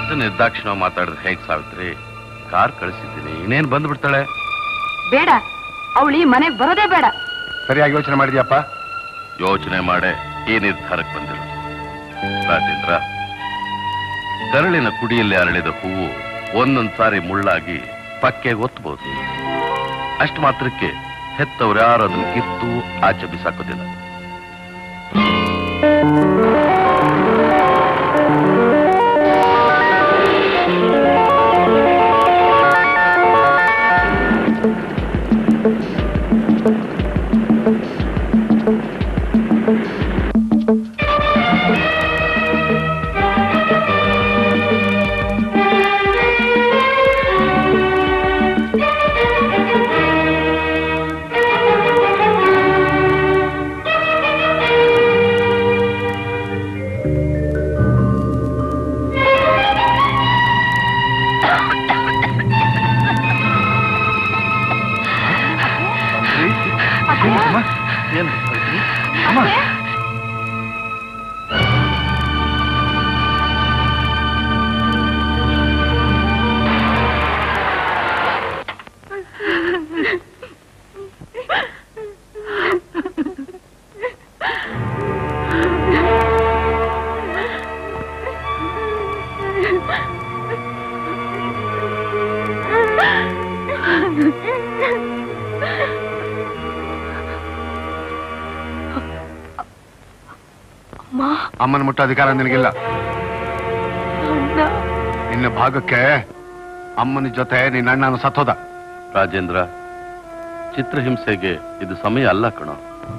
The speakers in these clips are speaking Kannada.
ಇಷ್ಟು ನಿರ್ದಾಕ್ಷಿಣ್ಯ ಮಾತಾಡಿದ್ರೆ ಹೇಗ್ ಸಾವಿತ್ರಿ ಕಾರ್ ಕಳಿಸಿದ್ದೀನಿ ಇನ್ನೇನ್ ಬಂದ್ಬಿಡ್ತಾಳೆ ಬೇಡ ಅವಳು ಈ ಮನೆಗ್ ಬರೋದೇ ಬೇಡ ಸರಿಯಾಗಿ ಯೋಚನೆ ಮಾಡಿದ್ಯಪ್ಪ ಯೋಚನೆ ಮಾಡೇ ಈ ನಿರ್ಧಾರಕ್ಕೆ ಬಂದಿರೋದು ರಾಜೇಂದ್ರ ಕರಳಿನ ಕುಡಿಯಲ್ಲಿ ಅರಳಿದ ಹೂವು ಒಂದೊಂದ್ ಸಾರಿ ಮುಳ್ಳಾಗಿ ಪಕ್ಕೆ ಒತ್ತಬಹುದು ಅಷ್ಟು ಮಾತ್ರಕ್ಕೆ ಹೆತ್ತವ್ರು ಯಾರು ಅದನ್ನ ಕಿತ್ತು ಆಚೆ ಬಿಸಾಕೋದಿಲ್ಲ ಏನು ಅಮ್ಮ ಅಮ್ಮನ ಮುಟ್ಟ ಅಧಿಕಾರ ನಿನಗಿಲ್ಲ ನಿನ್ನ ಭಾಗಕ್ಕೆ ಅಮ್ಮನ ಜೊತೆ ನಿನ್ನ ಅಣ್ಣನ ಸತ್ತೋದ ರಾಜೇಂದ್ರ ಚಿತ್ರಹಿಂಸೆಗೆ ಇದು ಸಮಯ ಅಲ್ಲ ಕಣೋ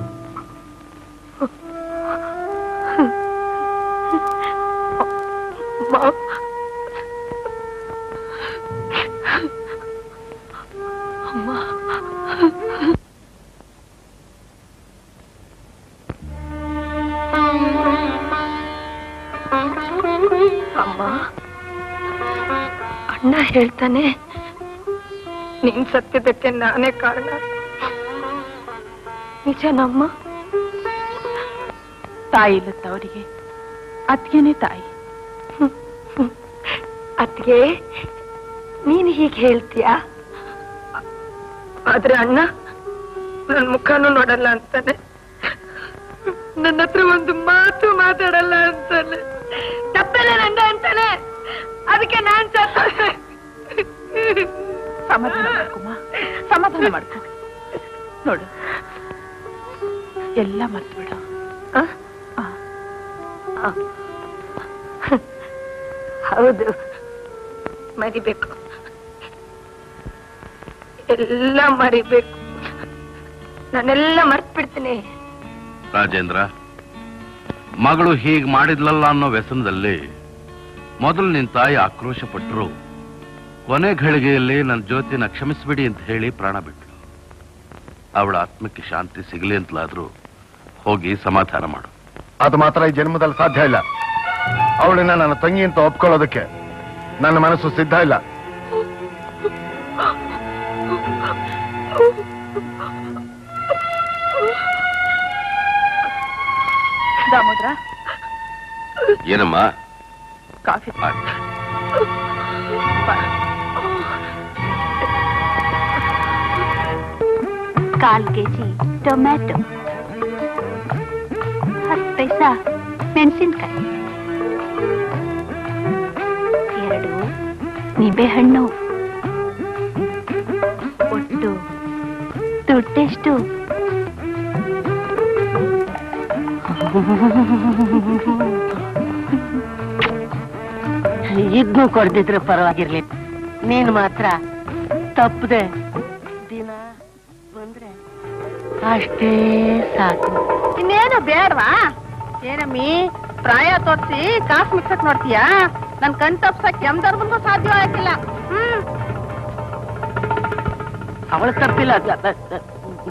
ಅಮ್ಮ ಅಣ್ಣ ಹೇಳ್ತಾನೆ ನಿನ್ ಸತ್ಯದಕ್ಕೆ ನಾನೇ ಕಾರಣ ನಿಜನಮ್ಮ ತಾಯಿ ಇಲ್ಲತ್ತವರಿಗೆ ಅದ್ಗೆನೆ ತಾಯಿ ಅದ್ಗೆ ನೀನ್ ಹೀಗೆ ಹೇಳ್ತೀಯಾ ಆದ್ರೆ ಅಣ್ಣ ನನ್ ಮುಖನೂ ನೋಡಲ್ಲ ಅಂತಾನೆ ನನ್ನ ಹತ್ರ ಒಂದು ಮಾತು ಮಾತಾಡಲ್ಲ ಅಂತಾನೆ ತಪ್ಪೆಲ್ಲ ನಂದ ಅಂತಾನೆ ಅದಕ್ಕೆ ನಾನ್ ಸತ್ತ ಸಮಾಧಾನ ಮಾಡ್ಕೊಮ್ಮ ಸಮಾಧಾನ ಮಾಡ್ಕೊ ನೋಡು ಎಲ್ಲ ಮರ್ತು ಬಿಡು ಹೌದು ಮರಿಬೇಕು ಎಲ್ಲ ಮರಿಬೇಕು ನಾನೆಲ್ಲ ಮರ್ತ್ ಬಿಡ್ತೀನಿ ರಾಜೇಂದ್ರ ಮಗಳು ಹೀಗ್ ಮಾಡಿದ್ಲಲ್ಲ ಅನ್ನೋ ವ್ಯಸನದಲ್ಲಿ ಮೊದಲು ನಿನ್ ತಾಯಿ ಆಕ್ರೋಶ ಪಟ್ರು ಕೊನೆ ಘಳಿಗೆಯಲ್ಲಿ ನನ್ನ ಜ್ಯೋತಿನ ಕ್ಷಮಿಸ್ಬಿಡಿ ಅಂತ ಹೇಳಿ ಪ್ರಾಣ ಬಿಟ್ಲು ಅವಳ ಆತ್ಮಕ್ಕೆ ಶಾಂತಿ ಸಿಗಲಿ ಅಂತಲಾದ್ರೂ ಹೋಗಿ ಸಮಾಧಾನ ಮಾಡು ಅದು ಮಾತ್ರ ಈ ಜನ್ಮದಲ್ಲಿ ಸಾಧ್ಯ ಇಲ್ಲ ಅವಳನ್ನ ನನ್ನ ತಂಗಿ ಅಂತ ಒಪ್ಕೊಳ್ಳೋದಕ್ಕೆ ನನ್ನ ಮನಸ್ಸು ಸಿದ್ಧ ಇಲ್ಲ ದಾಮೋದ್ರ ಏನಮ್ಮ ಕಾಫಿ ಆಯ್ತು. ಕಾಲ್ ಕೆಜಿ ಟೊಮ್ಯಾಟೊ ಹತ್ತು ಪೈಸಾ ಮೆಣಸಿನ್ಕಾಯಿ ಎರಡು ನಿಂಬೆಹಣ್ಣು ಒಟ್ಟು ದುಡ್ಡೆಷ್ಟು ಇದ್ನು ಕೊಡ್ದಿದ್ರೆ ಪರವಾಗಿರ್ಲಿ ನೀನು ಮಾತ್ರ ತಪ್ಪದೆ ದಿನ ಬಂದ್ರೆ ಅಷ್ಟೇ ಸಾಕು ಇನ್ನೇನು ಬೇಡವಾ ಏನಮ್ಮಿ ಪ್ರಾಯ ತೋರ್ಸಿ ಕಾಸು ಮಿಕ್ಸಕ್ ನೋಡ್ತೀಯಾ ನನ್ ಕಣ್ ತಪ್ಸಕ್ ಯಮಧರ್ಮನ್ಗೂ ಸಾಧ್ಯ ಆಗಿಲ್ಲ ಹ್ಮ್ ಅವಳ ತಪ್ಪಿಲ್ಲ ಅದ್- ಅದ್- ಅದ್-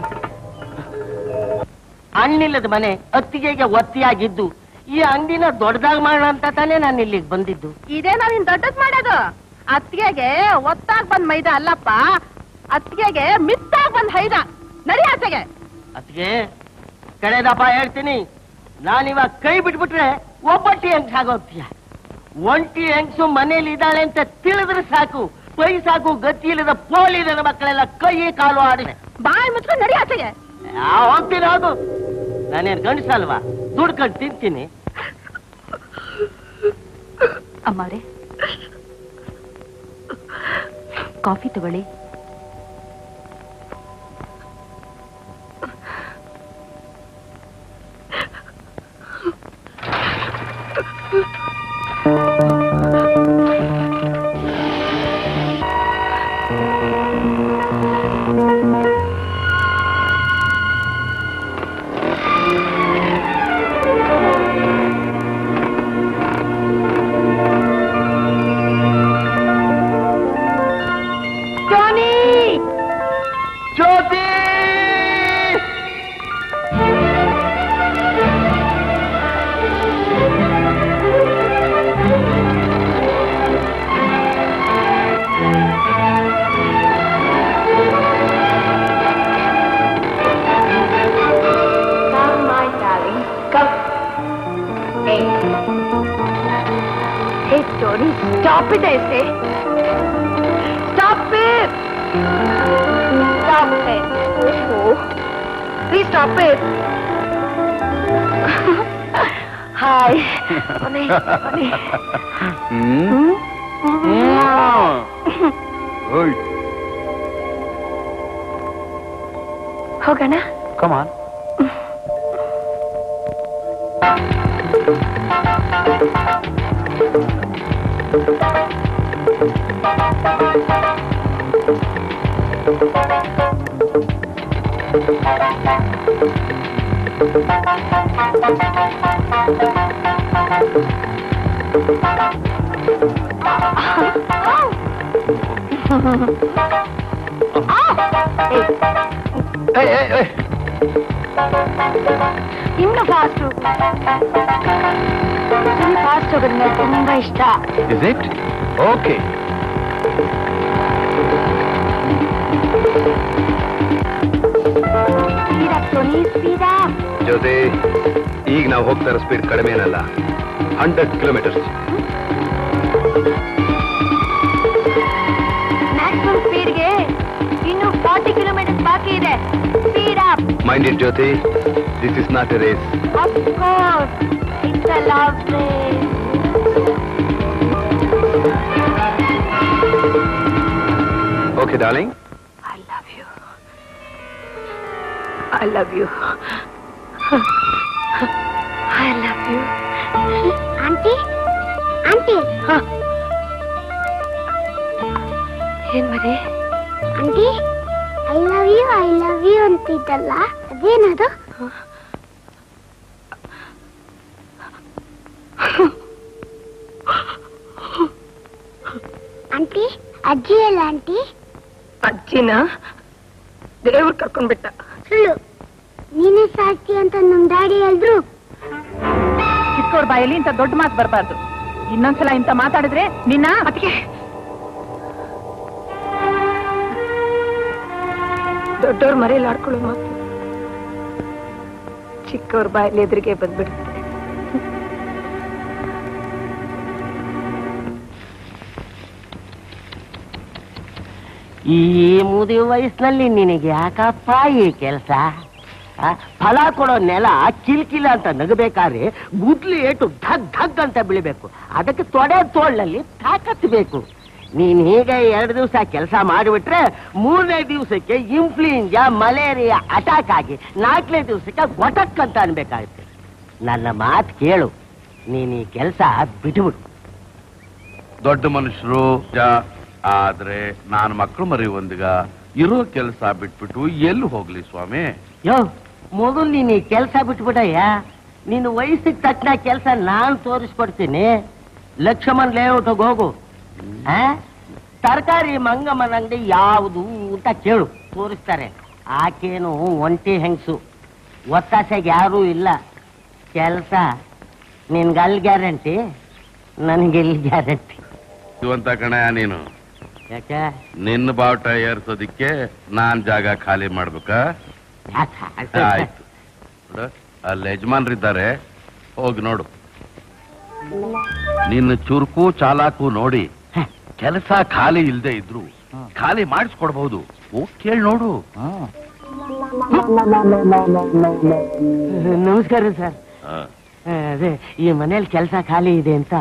ಹಣ್ಣಿಲ್ಲದ ಮನೆ ಅತ್ತಿಗೆಗೆ ಒತ್ತಿಯಾಗಿದ್ದು ಈ ಅಂಗಡಿನ ದೊಡ್ಡದಾಗ್ ಮಾಡೋಣ ಅಂತ ತಾನೇ ನಾನು ಇಲ್ಲಿಗೆ ಬಂದಿದ್ದು ಇದೇ ನಾನಿನ್ ದೊಡ್ಡದ್ ಮಾಡೋದು ಅತ್ತಿಗೆಗೆ ಒತ್ತಾಗ್ ಬಂದ್ ಮೈದ ಅಲ್ಲಪ್ಪ ಅತ್ತಿಗೆಗೆ ಮಿತ್ತಾಗ್ ಬಂದ್ ಹೈದ ನಡಿ ಆಚೆಗೆ ಅತ್ತಿಗೆ ಕಡೆದಪ್ಪ ಹೇಳ್ತೀನಿ ನಾನಿವಾಗ ಕೈ ಬಿಟ್ಬಿಟ್ರೆ ಒಬ್ಬಟ್ಟಿ ಅಂತ ಆಗೋಗ್ತೀಯ ಒಂಟಿ ಹೆಂಗ್ಸು ಮನೇಲಿ ಇದ್ದಾಳೆ ಅಂತ ತಿಳಿದ್ರೆ ಸಾಕು ಪೈ ಸಾಕು ಗತಿ ಇಲ್ಲದ ಪೋಲಿ ನನ್ನ ಮಕ್ಕಳೆಲ್ಲ ಕೈ ಕಾಲು ಆಡಿ ಬಾಯ್ ಮುಚ್ಕೊಂಡು ನಡಿ ಆಚೆಗೆ ಹೋಗ್ತೀನಿ ಹೌದು ನಾನೇನ್ ಗಂಡಸಲ್ವಾ ದುಡ್ಕೊಂಡು ತಿಂತೀನಿ ಅಮ್ಮವ್ರೆ ಕಾಫಿ ತಗೊಳ್ಳಿ ಜ್ಯೋತಿ Come, my darling. Come. Hey. Hey, Tony, stop it, I say. Stop it. Stop it. Oh. Please stop it. Hi. Tony, Tony. ಓಯ್ ಹೋಗೋಣ ಕಮಾನ್ ಇನ್ನು ಫಾಸ್ಟ್ ಫಾಸ್ಟ್ ಹೋಗೋದು ನಂಗೆ ತುಂಬಾ ಇಷ್ಟ is it okay speed up Tony speed up ಜೊತೆ ಈಗ ನಾವು ಹೋಗ್ತಾ ಇರೋ ಸ್ಪೀಡ್ ಕಡಿಮೆ ಏನಲ್ಲ ಹಂಡ್ರೆಡ್ ಕಿಲೋಮೀಟರ್ಸ್ ಮ್ಯಾಕ್ಸಿಮಮ್ ಸ್ಪೀಡ್ಗೆ ಇನ್ನು ಫಾರ್ಟಿ ಕಿಲೋಮೀಟರ್ ಬಾಕಿ ಇದೆ speed up mind it Jyothi this is not a race of course it's a love okay darling I love you I love you I love you aunty aunty ಏನ್ ಮರಿ aunty I love you I love you ಅಂತಿದ್ದಲ್ಲ ಅದೇನದು ಆಂಟಿ ಅಜ್ಜಿ ಅಲ್ಲ ಆಂಟಿ ಅಜ್ಜಿನ ದೇವ್ರು ಕರ್ಕೊಂಡ್ಬಿಟ್ಟ ಸುಳ್ಳು ನೀನೇ ಸಾಕ್ಷಿ ಅಂತ ನಮ್ ಡ್ಯಾಡಿ ಹೇಳಿದ್ರು ಚಿಕ್ಕವ್ರ ಬಾಯಲ್ಲಿ ಇಂಥ ದೊಡ್ಡ ಮಾತು ಬರಬಾರ್ದು ಇನ್ನೊಂದ್ಸಲ ಇಂಥ ಮಾತಾಡಿದ್ರೆ ನಿನ್ನ ಅದಕ್ಕೆ ದೊಡ್ಡವ್ರ ಮರೆಯಲ್ಲಿ ಆಡ್ಕೊಳ್ಳೋ ಮಾತು ಚಿಕ್ಕವ್ರ ಬಾಯಲ್ಲಿ ಎದುರಿಗೆ ಬಂದ್ಬಿಡುತ್ತೆ ಈ ಮುದಿ ವಯಸ್ಸಿನಲ್ಲಿ ನಿನಗೆ ಯಾಕಪ್ಪ ಈ ಕೆಲಸ ಫಲ ಕೊಡೋ ನೆಲ ಕಿಲ್ಕಿಲ ಅಂತ ನಗಬೇಕಾದ್ರೆ ಗುದ್ಲಿ ಏಟು ಧಗ್ ಧಗ್ ಅಂತ ಬೀಳಬೇಕು ಅದಕ್ಕೆ ತೊಡೆ ತೋಳ್ನಲ್ಲಿ ತಾಕತ್ತು ಬೇಕು ನೀನ್ ಹೀಗೆ ಎರಡು ದಿವಸ ಕೆಲಸ ಮಾಡಿಬಿಟ್ರೆ ಮೂರನೇ ದಿವಸಕ್ಕೆ ಇನ್ಫ್ಲೂಯೆಂಜಾ ಮಲೇರಿಯಾ ಅಟ್ಯಾಕ್ ಆಗಿ ನಾಲ್ಕನೇ ದಿವಸಕ್ಕೆ ಗೊಟಕ್ ಅಂತ ಅನ್ಬೇಕಾಗುತ್ತೆ ನನ್ನ ಮಾತು ಕೇಳು ನೀನ್ ಈ ಕೆಲಸ ಬಿಟ್ಬಿಡು ದೊಡ್ಡ ಮನುಷ್ಯರು ಜ ಆದ್ರೆ ನಾನು ಮಕ್ಕಳು ಮರಿ ಒಂದಿಗ ಇರೋ ಕೆಲಸ ಬಿಟ್ಬಿಟ್ಟು ಎಲ್ಲಿ ಹೋಗ್ಲಿ ಸ್ವಾಮಿ ಯೋ ಮೊದಲು ನೀನು ಈ ಕೆಲಸ ಬಿಟ್ಬಿಡಯ್ಯ ನಿನ್ನ ವಯಸ್ಸಿಗೆ ತಕ್ಕ ಕೆಲಸ ನಾನು ತೋರಿಸ್ಕೊಡ್ತೀನಿ ಲಕ್ಷ್ಮಣ್ ಲೇಔಟ್ಗೆ ಹೋಗು ಆ? ತರಕಾರಿ ಮಂಗಮ್ಮನ ಅಂಗಡಿ ಯಾವುದು ಅಂತ ಕೇಳು ತೋರಿಸ್ತಾರೆ ಆಕೇನು ಒಂಟಿ ಹೆಂಗಸು ಒತ್ತಾಸೆಗೆ ಯಾರೂ ಇಲ್ಲ ಕೆಲಸ ನಿನ್ಗಲ್ಲಿ ಗ್ಯಾರಂಟಿ ನನಗೆಲ್ಲಿ ಗ್ಯಾರಂಟಿ ಇವಂತ ಕಣ ನೀನು ಯಾಕೆ ನಿನ್ನ ಬಾವುಟ ಏರ್ಸೋದಿಕ್ಕೆ ನಾನ್ ಜಾಗ ಖಾಲಿ ಮಾಡ್ಬೇಕಾ ಯಾಕೆ ಆಯ್ತು ನೋಡು, ಅಲ್ಲಿ ಯಜಮಾನ್ರಿದ್ದಾರೆ ಹೋಗಿ ನೋಡು ನಿನ್ನ ಚುರುಕು ಚಾಲಾಕು ನೋಡಿ ಕೆಲಸ ಖಾಲಿ ಇಲ್ದೇ ಇದ್ರು ಖಾಲಿ ಮಾಡಿಸ್ಕೊಡ್ಬಹುದು ಹೋಗ್ ಕೇಳಿ ನೋಡು ನಮಸ್ಕಾರ ಸರ್ ಆ, ಅದೇ ಈ ಮನೇಲಿ ಕೆಲಸ ಖಾಲಿ ಇದೆ ಅಂತ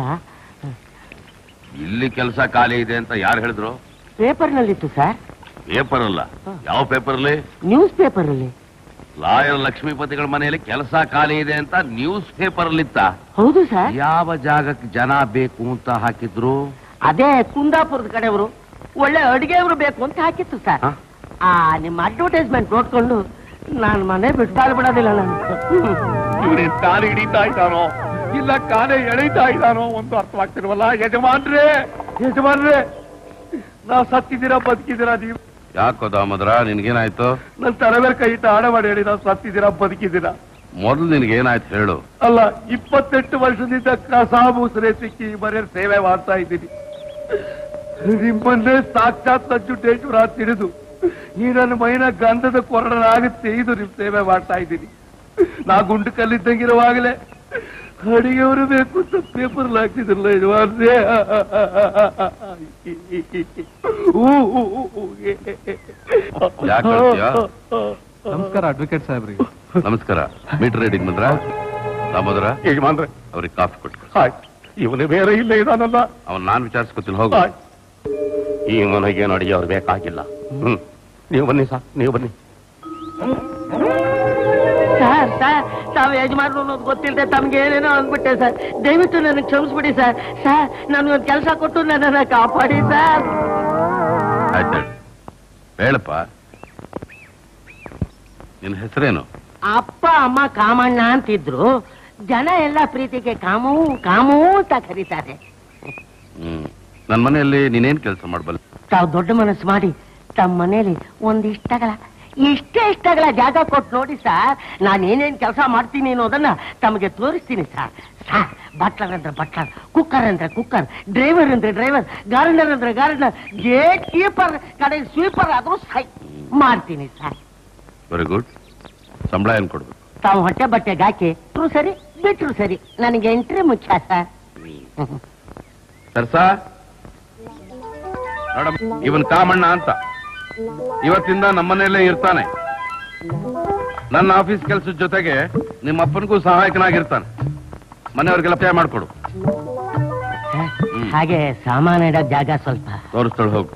ಇಲ್ಲಿ ಕೆಲಸ ಖಾಲಿ ಇದೆ ಅಂತ ಯಾರು ಹೇಳಿದ್ರು ಪೇಪರ್ನಲ್ಲಿತ್ತು ಸರ್ ಪೇಪರ್ ಅಲ್ಲ ಯಾವ ಪೇಪರ್ ಅಲ್ಲಿ ನ್ಯೂಸ್ ಪೇಪರಲ್ಲಿ ಲಾಯರ್ ಲಕ್ಷ್ಮೀಪತಿಗಳ ಮನೆಯಲ್ಲಿ ಕೆಲಸ ಖಾಲಿ ಇದೆ ಅಂತ ನ್ಯೂಸ್ ಪೇಪರ್ ಅಲ್ಲಿತ್ತ ಹೌದು ಸರ್ ಯಾವ ಜಾಗಕ್ಕೆ ಜನ ಬೇಕು ಅಂತ ಹಾಕಿದ್ರು ಅದೇ ಕುಂದಾಪುರದ ಕಡೆಯವರು ಒಳ್ಳೆ ಅಡಿಗೆಯವರು ಬೇಕು ಅಂತ ಹಾಕಿತ್ತು ಸರ್ ಹ? ಆ ನಿಮ್ಮ ಅಡ್ವರ್ಟೈಸ್ಮೆಂಟ್ ನೋಡ್ಕೊಂಡು ನಾನು ಮನೆ ಬಿಡ್ತಾ ಬಿಡೋದಿಲ್ಲ ನಾನು ಇವನೇನ್ ಕಾಲು ಹಿಡಿತಾ ಇದ್ದಾನೋ ಇಲ್ಲ ಕಾಲೇ ಎಳೀತಾ ಇದ್ದಾನೋ ಒಂದು ಅರ್ಥವಾಗ್ತಿಲ್ವಲ್ಲ ಯಜಮಾನ್ರೇ ಯಜಮಾನ್ರೇ ನಾವ್ ಸತ್ತಿದ್ದೀರಾ ಬದುಕಿದ್ದೀರಾ ನೀವು ಯಾಕೋ ದಾಮೋದರ ನಿನ್ಗೇನಾಯ್ತು ನನ್ ತಲೆ ಮೇಲೆ ಕೈ ಇಟ್ಟು ಆಡ ಮಾಡಿ ಹೇಳಿ ನಾವು ಸತ್ತಿದ್ದೀರಾ ಬದುಕಿದ್ದೀರಾ ಮೊದಲು ನಿನ್ಗೇನಾಯ್ತು ಹೇಳು ಅಲ್ಲ ಇಪ್ಪತ್ತೆಂಟು ವರ್ಷದಿಂದ ಕಸ ಮುಸ್ರೆ ಸಿಕ್ಕಿ ಮನೆ ಸೇವೆ ಮಾಡ್ತಾ ಇದ್ದೀನಿ ನಿಮ್ಮನ್ನೇ ಸಾಕ್ಷಾತ್ ನಂಜುಂಡೇಶ್ವರ ತಿಳಿದು ಈ ನನ್ನ ಮೈನ ಗಂಧದ ಕೊರಡನಾಗುತ್ತೆ ಇದು ನಿಮ್ ಸೇವೆ ಮಾಡ್ತಾ ಇದ್ದೀನಿ ನಾ ಗುಂಡು ಕಲ್ಲಿದ್ದಂಗಿರುವಾಗಲೇ ಅಡಿಗೆವರು ಬೇಕು ಅಂತ ಪೇಪರ್ ಹಾಕ್ತಿದ್ರಲ್ಲ ಯಜಮಾನ್ರೇ ಊ, ಊ, ಊ, ಊ, ಏ, ಏ, ಏ. ಯಾಕ್ ಅಳ್ತೀಯ? ನಮಸ್ಕಾರ ಅಡ್ವೊಕೇಟ್ ಸಾಹೇಬ್ರಿಗೆ ನಮಸ್ಕಾರ ಮೀಟರ್ ರೀಡಿಂಗ್ ಬಂದ್ರ ದಾಮೋದರ ಯಜಮಾನ್ರೆ ಅವ್ರಿಗೆ ಕಾಫಿ ಕೊಟ್ಟು ಆಯ್ತು ಇವನು ಬೇರೆ ಇಲ್ಲ ಇದಾನಲ್ಲ ಅವನ್ ನಾನ್ ವಿಚಾರಿಸ್ಕೊತೀನಿ ಹೋಗು ಆಯ್ತು. ಈ ನನಗೇನು ಅಡಿಗೆ ಅವ್ರು ಬೇಕಾಗಿಲ್ಲ ಹ್ಮ್ ನೀವು ಬನ್ನಿ ಸಾ ನೀವು ಬನ್ನಿ ಸರ್ ಸರ್ ತಾವು ಯಜಮಾನರು ಅನ್ನೋದು ಗೊತ್ತಿಲ್ಲದೆ ತಮ್ಗೆ ಏನೇನೋ ಅಂದ್ಬಿಟ್ಟೆ ಸರ್ ದಯವಿಟ್ಟು ನನಗೆ ಕ್ಷಮಿಸ್ಬಿಡಿ ಸರ್ ಸರ್ ನನಗೊಂದು ಕೆಲಸ ಕೊಟ್ಟು ನನ್ನನ್ನು ಕಾಪಾಡಿ ಸರ್ ಆಯ್ತು ಹೇಳು. ಹೇಳಪ್ಪ ನಿನ್ ಹೆಸರೇನು ಅಪ್ಪ ಅಮ್ಮ ಕಾಮಣ್ಣ ಅಂತಿದ್ರು ಜನ ಎಲ್ಲ ಪ್ರೀತಿಗೆ ಕಾಮು ಕಾಮು ಅಂತ ಕರೀತಾರೆ ಹ್ಮ್ ನನ್ ಮನೆಯಲ್ಲಿ ನೀನೇನ್ ಕೆಲಸ ಮಾಡ್ಬಲ್ಲ ತಾವು ದೊಡ್ಡ ಮನಸ್ಸು ಮಾಡಿ ತಮ್ಮ ಮನೇಲಿ ಒಂದಿಷ್ಟಗಳ ಇಷ್ಟೇ ಇಷ್ಟಗಳ ಜಾಗ ಕೊಟ್ಟು ನೋಡಿ ಸರ್ ನಾನು ಏನೇನ್ ಕೆಲಸ ಮಾಡ್ತೀನಿ ಅನ್ನೋದನ್ನ ತಮಗೆ ತೋರಿಸ್ತೀನಿ ಸರ್ ಸರ್ ಬಟ್ಲರ್ ಅಂದ್ರೆ ಬಟ್ಲರ್ ಕುಕ್ಕರ್ ಅಂದ್ರೆ ಕುಕ್ಕರ್ ಡ್ರೈವರ್ ಅಂದ್ರೆ ಡ್ರೈವರ್ ಗಾರ್ಡನರ್ ಅಂದ್ರೆ ಗಾರ್ಡನರ್ ಗೇಟ್ ಕೀಪರ್ ಕಡೆ ಸ್ವೀಪರ್ ಆದ್ರೂ ಸೈ ಮಾಡ್ತೀನಿ ಸರ್ ವೆರಿ ಗುಡ್ ಸಂಬಳ ಏನ್ ಕೊಡ್ಬೇಕು ತಾವು ಹೊಟ್ಟೆ ಬಟ್ಟೆಗೆ ಹಾಕಿ ಬಿಟ್ರು ಸರಿ ಬಿಟ್ರು ಸರಿ ನನಗೆ ಎಂಟ್ರಿ ಮುಖ್ಯ ಸರ್ ಸರ್ಸಾ ನೋಡಮ್ಮ ಇವನ್ ಕಾಮಣ್ಣ ಅಂತ ಇವತ್ತಿಂದ ನಮ್ಮನೆಯಲ್ಲೇ ಇರ್ತಾನೆ ನನ್ನ ಆಫೀಸ್ ಕೆಲಸದ ಜೊತೆಗೆ ನಿಮ್ಮ ಅಪ್ಪನಿಗೂ ಸಹಾಯಕನಾಗಿರ್ತಾನೆ ಮನೆಯವ್ರಿಗೆಲ್ಲ ಪೇ ಮಾಡ್ಕೊಡು ಹಾಗೆ ಸಾಮಾನು ಇಡೋ ಜಾಗ ಸ್ವಲ್ಪ ತೋರಿಸ್ತಾಳೆ ಹೋಗು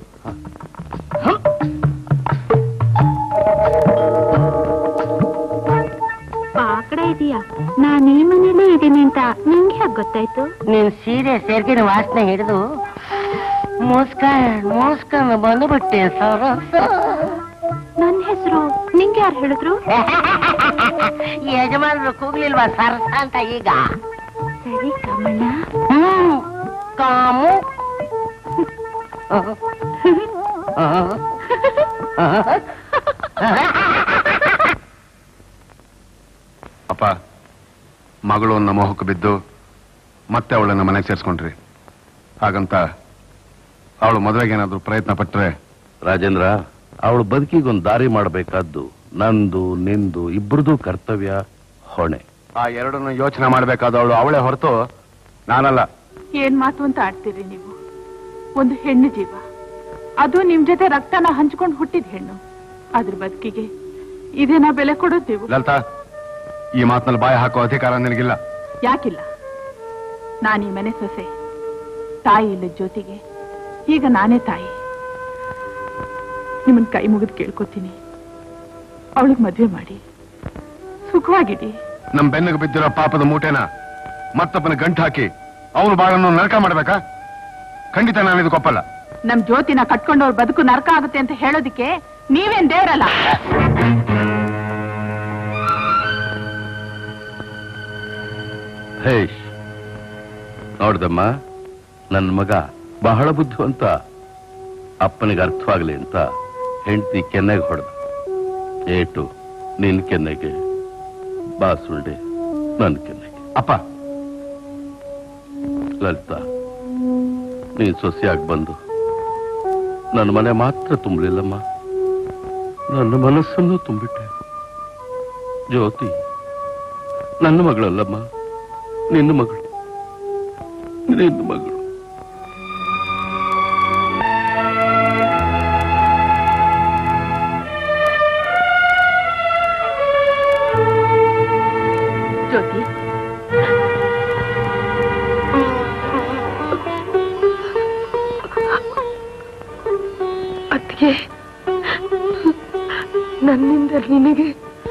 ಆ ಕಡೆ ಇದೀಯಾ ನಾನು ಈ ಮನೇಲೇ ಇದ್ದೀನಿ ಅಂತ ನಿಂಗೆ ಹೇಗೆ ಗೊತ್ತಾಯ್ತು ನೀನ್ ಸೀರೆ ಸೇರ್ಗಿನ ವಾಸನೆ ಹಿಡಿದು ಮುಸ್ಕೊಂಡ್ ಮುಸ್ಕೊಂಡ್ ಬಂದ್ಬಿಟ್ಟೆ ಸರಸ ನನ್ನ ಹೆಸರು ನಿಂಗೆ ಯಾರು ಹೇಳಿದ್ರು ಯಜಮಾನ್ರು ಕೂಗ್ಲಿಲ್ವಾ ಸರಸ ಅಂತ ಈಗ ಸರಿ ಕಮಣ್ಣ ಹ್ಮ್ ಕಾಮು ಅಪ್ಪ ಮಗಳು ನನ್ನ ಮೋಹಕ್ಕೆ ಬಿದ್ದು ಮತ್ತೆ ಅವಳನ್ನ ಮನೆಗೆ ಸೇರಿಸ್ಕೊಂಡ್ರಿ ಹಾಗಂತ ಅವಳು ಮದುವೆಗೇನಾದ್ರೂ ಪ್ರಯತ್ನ ಪಟ್ರೆ ರಾಜೇಂದ್ರ ಅವಳು ಬದುಕಿಗೊಂದು ದಾರಿ ಮಾಡಬೇಕಾದ್ದು ನಂದು ನಿಂದು ಇಬ್ರದು ಕರ್ತವ್ಯ ಹೊಣೆ ಆ ಎರಡನ್ನು ಯೋಚನೆ ಮಾಡಬೇಕಾದವಳು ಅವಳೇ ಹೊರತು ನಾನಲ್ಲ ಏನ್ ಮಾತು ಅಂತ ಆಡ್ತೀರಿ ನೀವು ಒಂದು ಹೆಣ್ಣು ಜೀವ ಅದು ನಿಮ್ ಜೊತೆ ರಕ್ತನ ಹಂಚ್ಕೊಂಡು ಹುಟ್ಟಿದ ಹೆಣ್ಣು ಅದ್ರ ಬದುಕಿಗೆ ಇದೇನಾ ಬೆಲೆ ಕೊಡೋದು ನೀವು ಲಲಿತಾ ಈ ಮಾತಿನಲ್ಲಿ ಬಾಯಿ ಹಾಕೋ ಅಧಿಕಾರ ನಿನಗಿಲ್ಲ ಯಾಕಿಲ್ಲ ನಾನು ಈ ಮನೆ ಸೊಸೆ ತಾಯಿ ಇಲ್ಲದ ಜೊತೆಗೆ ಈಗ ನಾನೇ ತಾಯಿ ನಿಮ್ಮನ್ ಕೈ ಮುಗಿದು ಕೇಳ್ಕೊತೀನಿ ಅವಳಿಗೆ ಮದ್ವೆ ಮಾಡಿ ಸುಖವಾಗಿಡಿ ನಮ್ ಬೆನ್ನಿಗೆ ಬಿದ್ದಿರೋ ಪಾಪದ ಮೂಟೆನ ಮತ್ತೊಬ್ಬನ ಗಂಟು ಹಾಕಿ ಅವನು ಬಾಳನ್ನು ನರಕ ಮಾಡ್ಬೇಕಾ ಖಂಡಿತ ನಾನು ಇದಕ್ಕೆ ಒಪ್ಪಲ್ಲ ನಮ್ ಜ್ಯೋತಿನ ಕಟ್ಕೊಂಡವ್ರ ಬದುಕು ನರಕ ಆಗುತ್ತೆ ಅಂತ ಹೇಳೋದಿಕ್ಕೆ ನೀವೇನ್ ದೇವ್ರಲ್ಲ ಹೇಶ್ ನೋಡ್ದಮ್ಮ ನನ್ನ ಮಗ ಬಹಳ ಬುದ್ಧಿವಂತ ಅಪ್ಪನಿಗೆ ಅರ್ಥವಾಗ್ಲಿ ಅಂತ ಹೆಂಡತಿ ಕೆನ್ನೆಗೆ ಹೊಡೆದ ಏಟು ನಿನ್ ಕೆನ್ನೆಗೆ ಬಾಸುಂಡೆ ನನ್ನ ಕೆನ್ನೆಗೆ ಅಪ್ಪ ಲಲಿತಾ ನೀನ್ ಸೊಸೆಯಾಗಿ ಬಂದು ನನ್ನ ಮನೆ ಮಾತ್ರ ತುಂಬಲಿಲ್ಲಮ್ಮ ನನ್ನ ಮನಸ್ಸನ್ನು ತುಂಬಿಟ್ಟೆ ಜ್ಯೋತಿ ನನ್ನ ಮಗಳಲ್ಲಮ್ಮ ನಿನ್ನ ಮಗಳು ನಿನ್ನ ಮಗಳು ಜ್ಯೋತಿ ಅದಕ್ಕೆ ನನ್ನಿಂದ ನಿನಗೆ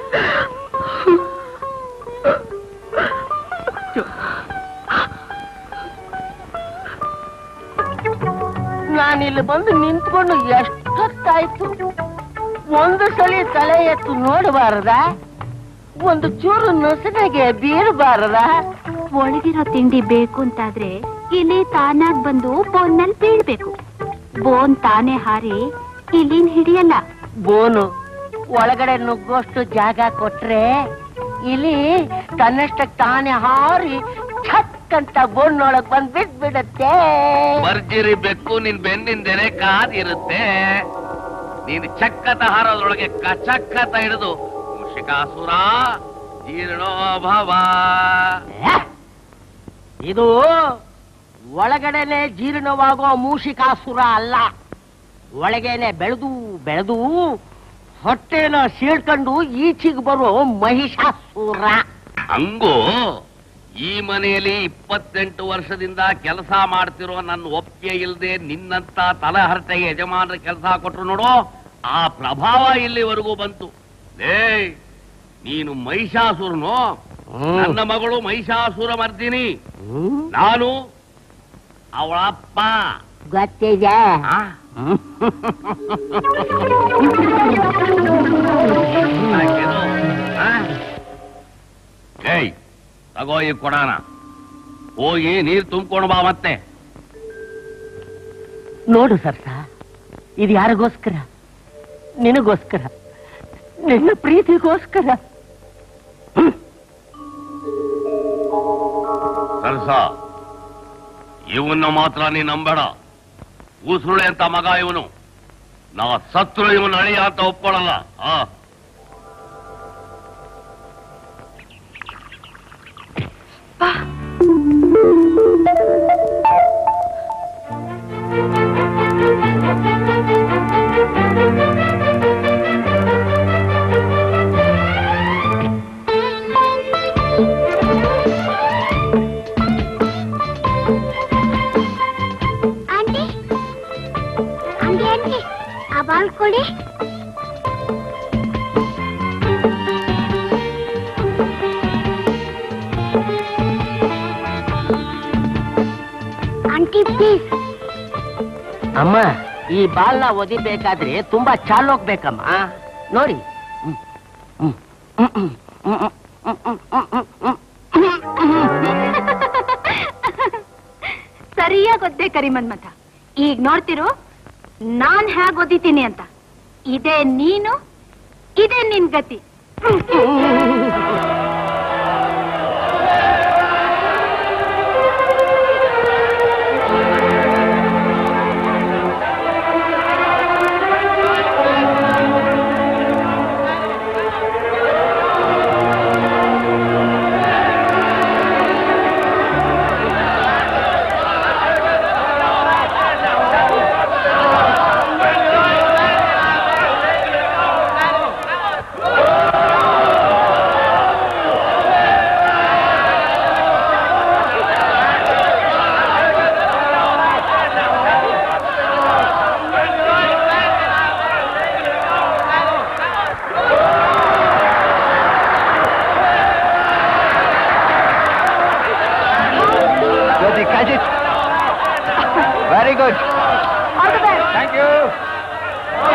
ನಾನಿಲ್ಲಿ ಬಂದು ನಿಂತ್ಕೊಂಡು ಎಷ್ಟೊತ್ತಾಯ್ತು ಒಂದು ಸಲ ತಲೆ ಎತ್ತು ನೋಡಬಾರದ ಒಂದು ಚೂರು ನೊಸನೆಗೆ ಬೀಳಬಾರದ ಒಳಗಿರೋ ತಿಂಡಿ ಬೇಕು ಅಂತಾದ್ರೆ ಇಲ್ಲಿ ತಾನಾಗ್ ಬಂದು ಬೋನ್ ಮೇಲೆ ಬೀಳ್ಬೇಕು ಬೋನ್ ತಾನೇ ಹಾರಿ ಇಲ್ಲಿನ್ ಹಿಡಿಯಲ್ಲ ಬೋನು ಒಳಗಡೆ ನುಗ್ಗೋಷ್ಟು ಜಾಗ ಕೊಟ್ರೆ ಇಲ್ಲಿ ತನ್ನಷ್ಟಕ್ಕೆ ತಾನೇ ಹಾರಿ ಛಕ್ ಅಂತ ಬೋನ್ನೊಳಗ್ ಬಂದ್ ಬಿಟ್ಬಿಡತ್ತೆ ಭರ್ಜರಿ ಬೆಕ್ಕು ನಿನ್ ಬೆನ್ನಿಂದೆನೆ ಕಾದಿರುತ್ತೆ ನೀನು ಚಕ್ಕತ ಹಾರೋದ್ರೊಳಗೆ ಕಚಕ್ಕತ ಹಿಡಿದು ಮುಷಿಕಾಸುರ ಜೀರ್ಣೋಭವ ಏ? ಇದು ಒಳಗಡೆನೆ ಜೀರ್ಣವಾಗೋ ಮೂಷಿಕಾಸುರ ಅಲ್ಲ ಒಳಗೇನೆ ಬೆಳೆದು ಬೆಳೆದು ಹೊಟ್ಟೆನ ಸೀಳ್ಕೊಂಡು ಈಚೆಗೆ ಬರೋ ಮಹಿಷಾಸುರ ಹಂಗು ಈ ಮನೆಯಲ್ಲಿ ಇಪ್ಪತ್ತೆಂಟು ವರ್ಷದಿಂದ ಕೆಲಸ ಮಾಡ್ತಿರೋ ನನ್ನ ಒಪ್ಪಿಗೆ ಇಲ್ಲದೆ ನಿನ್ನಂತ ತಲಹರಟೆಗೆ ಯಜಮಾನರ ಕೆಲಸ ಕೊಟ್ರು ನೋಡು ಆ ಪ್ರಭಾವ ಇಲ್ಲಿವರೆಗೂ ಬಂತು ಲೇ ನೀನು ಮಹಿಷಾಸುರನು ನನ್ನ ಮಗಳು ಮಹಿಷಾಸುರ ಮರ್ದಿನಿ ನಾನು ಅವಳ ಅಪ್ಪ ಗೊತ್ತಿದೆ ಆ? ಹಾಕಿದು, ಆ? ಏಯ್ ತಗೋ ಈ ಕೊಡಾನ ಹೋಗಿ ನೀರ್ ತುಂಬ್ಕೊಂಡು ಬಾ ಮತ್ತೆ ನೋಡು ಸರ್ಸ ಇದು ಯಾರಿಗೋಸ್ಕರ ನಿನಗೋಸ್ಕರ ನಿನ್ನ ಪ್ರೀತಿಗೋಸ್ಕರ ಸರ್ಸ ಇವನ್ನ ಮಾತ್ರ ನೀ ನಂಬೇಡ ಉಸುರುಳೆ ಅಂತ ಮಗ ಇವನು ನಾ ಸತ್ರು ಇವನು ಅಳಿಯ ಅಂತ ಒಪ್ಕೊಳ್ಳಲ್ಲ ಆ ಆಂಟಿ ಆಂಟಿ ಆಂಟಿ ಆ ಬಾಲ್ ಕೊಡಿ ಆಂಟಿ ಪ್ಲೀಸ್ ಅಮ್ಮ ಈ ಬಾಲ್ನ ಒದಿಬೇಕಾದ್ರೆ ತುಂಬಾ ಚಾಲೋಕ್ ಬೇಕಮ್ಮ ನೋಡಿ ಹ್ಮ್. ಹ್ಮ್. ಹ್ಮ್. ಹ್ಮ್. ಹ್ಮ್. ಹ್ಮ್. ಹ್ಮ್. ಹ್ಮ್. ಹ್ಮ್. ಸರಿಯಾಗಿ ಒದ್ದೆ ಕರಿಮನ್ಮಥ ಈಗ ನೋಡ್ತಿರು ನಾನ್ ಹೇಗ್ ಓದಿತೀನಿ ಅಂತ ಇದೇ ನೀನು ಇದೇ ನಿನ್ ಗತಿ Jyoti, catch it. Very good. Thank you.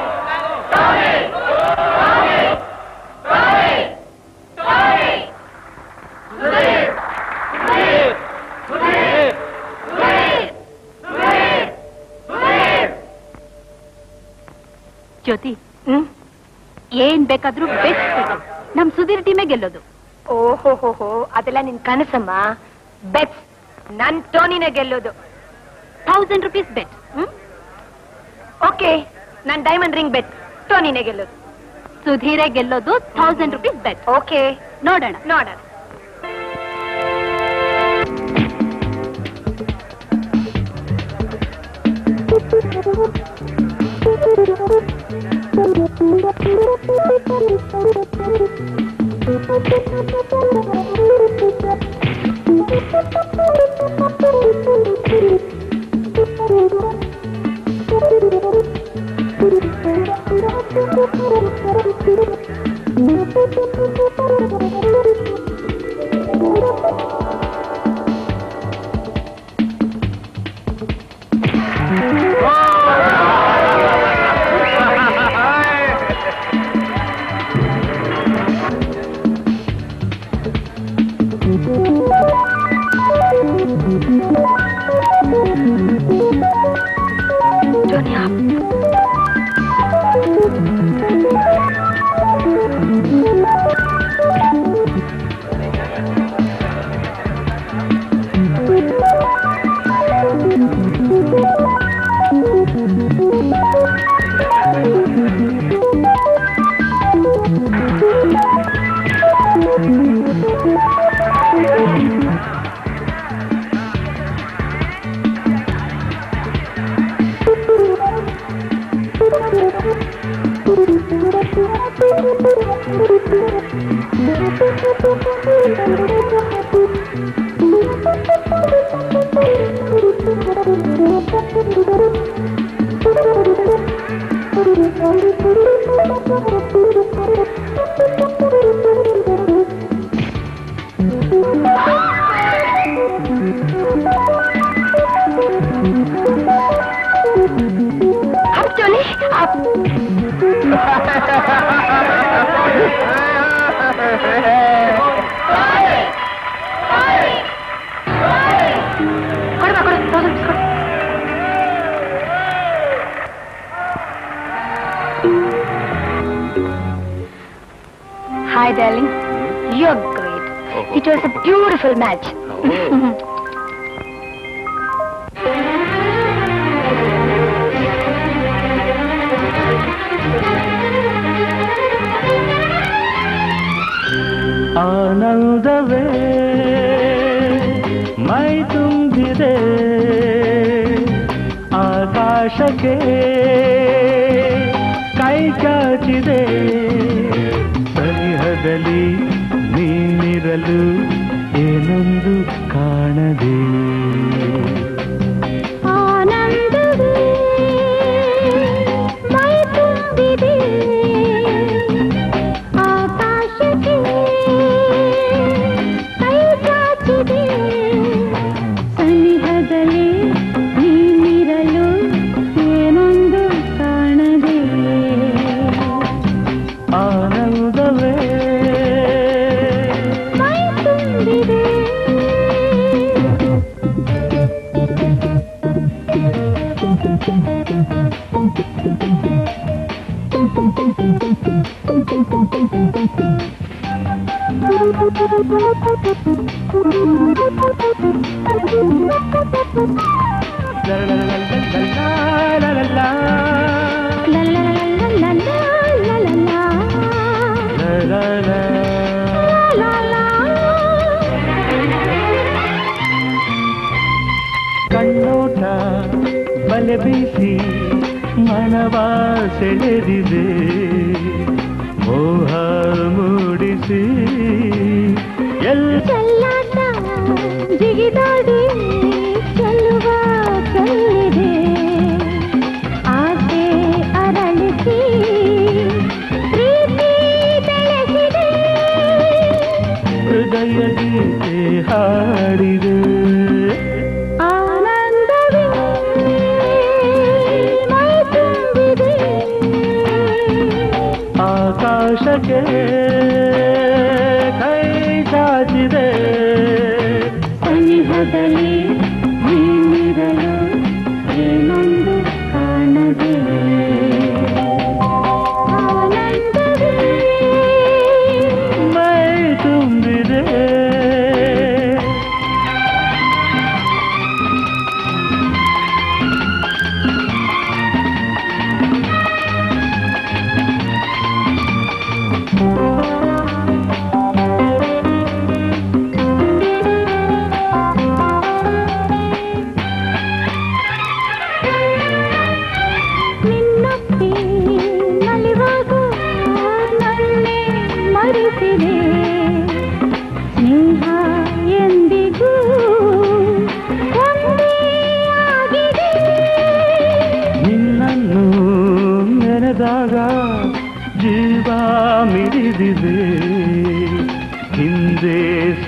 ಜ್ಯೋತಿ ಏನ್ ಬೇಕಾದ್ರೂ ಬೆಸ್ಟ್ ನಮ್ ಸುಧೀರ್ ಟೀಮೇ ಗೆಲ್ಲೋದು ಓಹೋ ಅದೆಲ್ಲ ನಿನ್ ಕನಸಮ್ಮ ಬೆಟ್ ನನ್ ಟೋನಿನ ಗೆಲ್ಲೋದು ಥೌಸಂಡ್ ರುಪೀಸ್ ಬೆಟ್ ಓಕೆ ನನ್ ಡೈಮಂಡ್ ರಿಂಗ್ ಬೆಟ್ ಟೋನಿನೇ ಗೆಲ್ಲೋದು ಸುಧೀರೇ ಗೆಲ್ಲೋದು ಥೌಸಂಡ್ ರುಪೀಸ್ ಬೆಟ್ ಓಕೆ ನೋಡೋಣ ನೋಡೋಣ अब चले अब ಕೊಡ್ಬಾ, ಕೊಡು, ತಗೊಂಡು ಕೊಡು. Hi, darling. You're great. It was a beautiful match. ಆನಂದವೇ ಮೈ ತುಂಬಿದೆ ಆಕಾಶಕ್ಕೆ ಕೈ ಚಾಚಿದೆ ಸನಿಹದಲ್ಲಿ ನೀನಿರಲು ಏನೊಂದು ಕಾಣದೆ ಆನಂದವೇ ಮೈ ತುಂಬಿದೆ ಆಕಾಶಕ್ಕೆ ಕೈ ಚಾಚಿದೆ ಸನಿಹದಲ್ಲಿ ನೀನಿರಲು ಏನೊಂದು ಕಾಣದೆ ಆನಂದವೇ ಮೈ ತುಂಬಿದೆ ಕಣ್ಣೋಟ ಬಲೆ ಬೀಸಿ ಮನವ ಸೆಳೆದಿದೆ ಮೋಹ ಮೂಡಿಸಿ ಎಲ್ಲ ಚೆಲ್ಲಾಟ ಜಿಗಿದಾಡಿ ಚೆಲ್ಲುವ ಚೆಲ್ಲಿದೆ ಆಸೆ ಅರಳಿಸಿ ಪ್ರೀತಿ ಬೆಳೆಸಿದೆ ಹೃದಯ ಗೀತೆ ಹಾಡಿದೆ ಆನಂದವೇ ಮೈ ತುಂಬಿದೆ ಆಕಾಶಕ್ಕೆ ಕೈ ಚಾಚಿದೆ ಸನಿಹದಲ್ಲಿ ನೀನಿರಲು ಏನೊಂದು ಕಾಣದೆ ಆನಂದವೇ ಮೈ ತುಂಬಿದೆ ಆ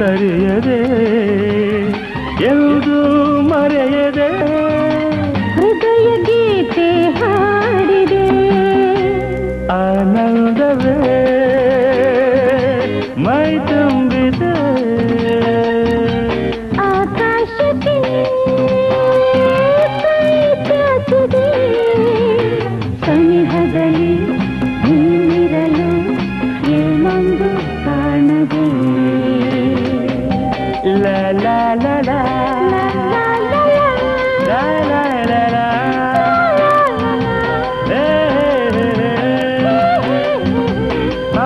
ಸರಿಯದೆ ಎಂದು ಮರೆಯದೆ ಹೃದಯ ಗೀತೆ ಹಾಡಿದೆ ಆನಂದವೇ ಮೈ ತುಂಬಿದೆ ಆಕಾಶಕ್ಕೆ ಕೈ ಚಾಚಿದೆ ಸನಿಹದಲ್ಲಿ ನೀನಿರಲು ಏನೊಂದು ಕಾಣದೆ ಲಾ ಲಾ ಲಾ ಲಾ ಲಾ ಲಾ ಲಾ ಲಾ ಹೇ, ಹೇ, ಹೇ. ಆ,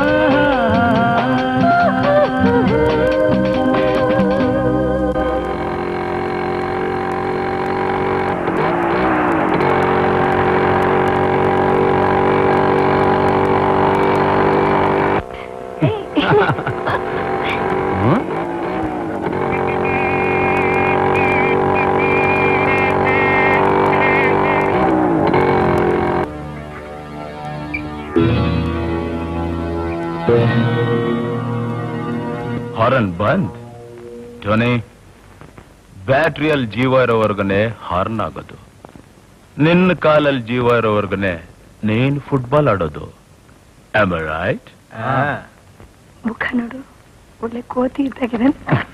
ಹಾರನ್ ಬಂದ್ ಟೋನಿ ಬ್ಯಾಟ್ರಿಯಲ್ಲಿ ಜೀವ ಇರೋವರ್ಗನೆ ಹಾರ್ನ್ ಆಗೋದು ನಿನ್ನ ಕಾಲಲ್ಲಿ ಜೀವ ಇರೋವರ್ಗನೆ ನೀನ್ ಫುಟ್ಬಾಲ್ ಆಡೋದು ಆಮ್ ರೈಟ್ ಮುಖ ನೋಡು ಒಳ್ಳೆ ಕೋತಿ ಇದ್ದಾಗಿದೆ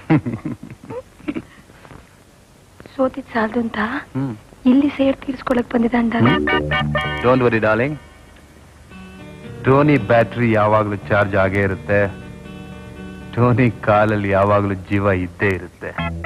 ಸೋತಿದ್ ಸಾಲದು ಅಂತ ಇಲ್ಲಿ ಸೇಡ್ ತೀರ್ಸ್ಕೊಳಕ್ ಬಂದಿದ್ದ ಅಂದಾಗ don't worry darling Tony battery ಯಾವಾಗ್ಲೂ ಚಾರ್ಜ್ ಆಗೇ ಇರುತ್ತೆ ಟೋನಿ ಕಾಲಲ್ಲಿ ಯಾವಾಗ್ಲೂ ಜೀವ ಇದ್ದೇ ಇರುತ್ತೆ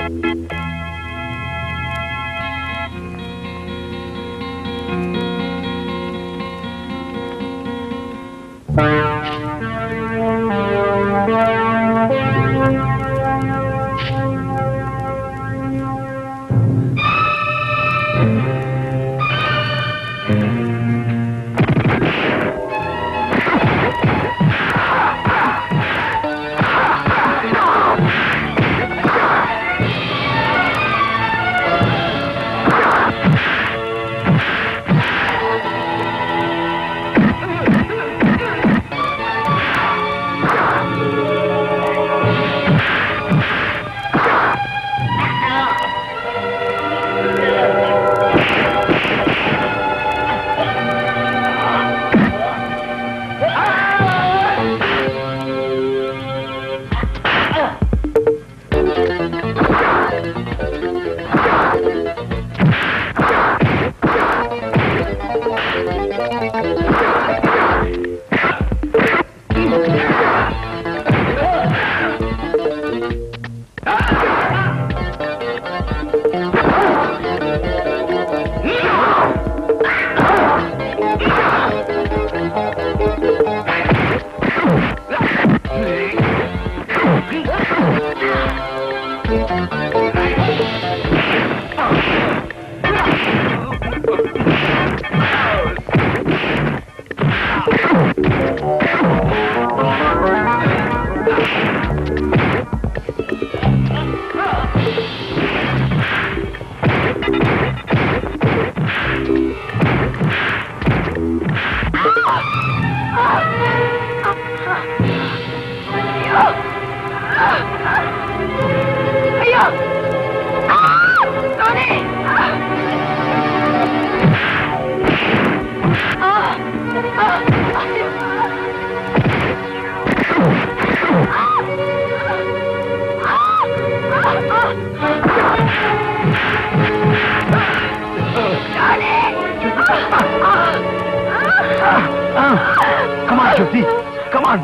Come on, Jyoti. Come on.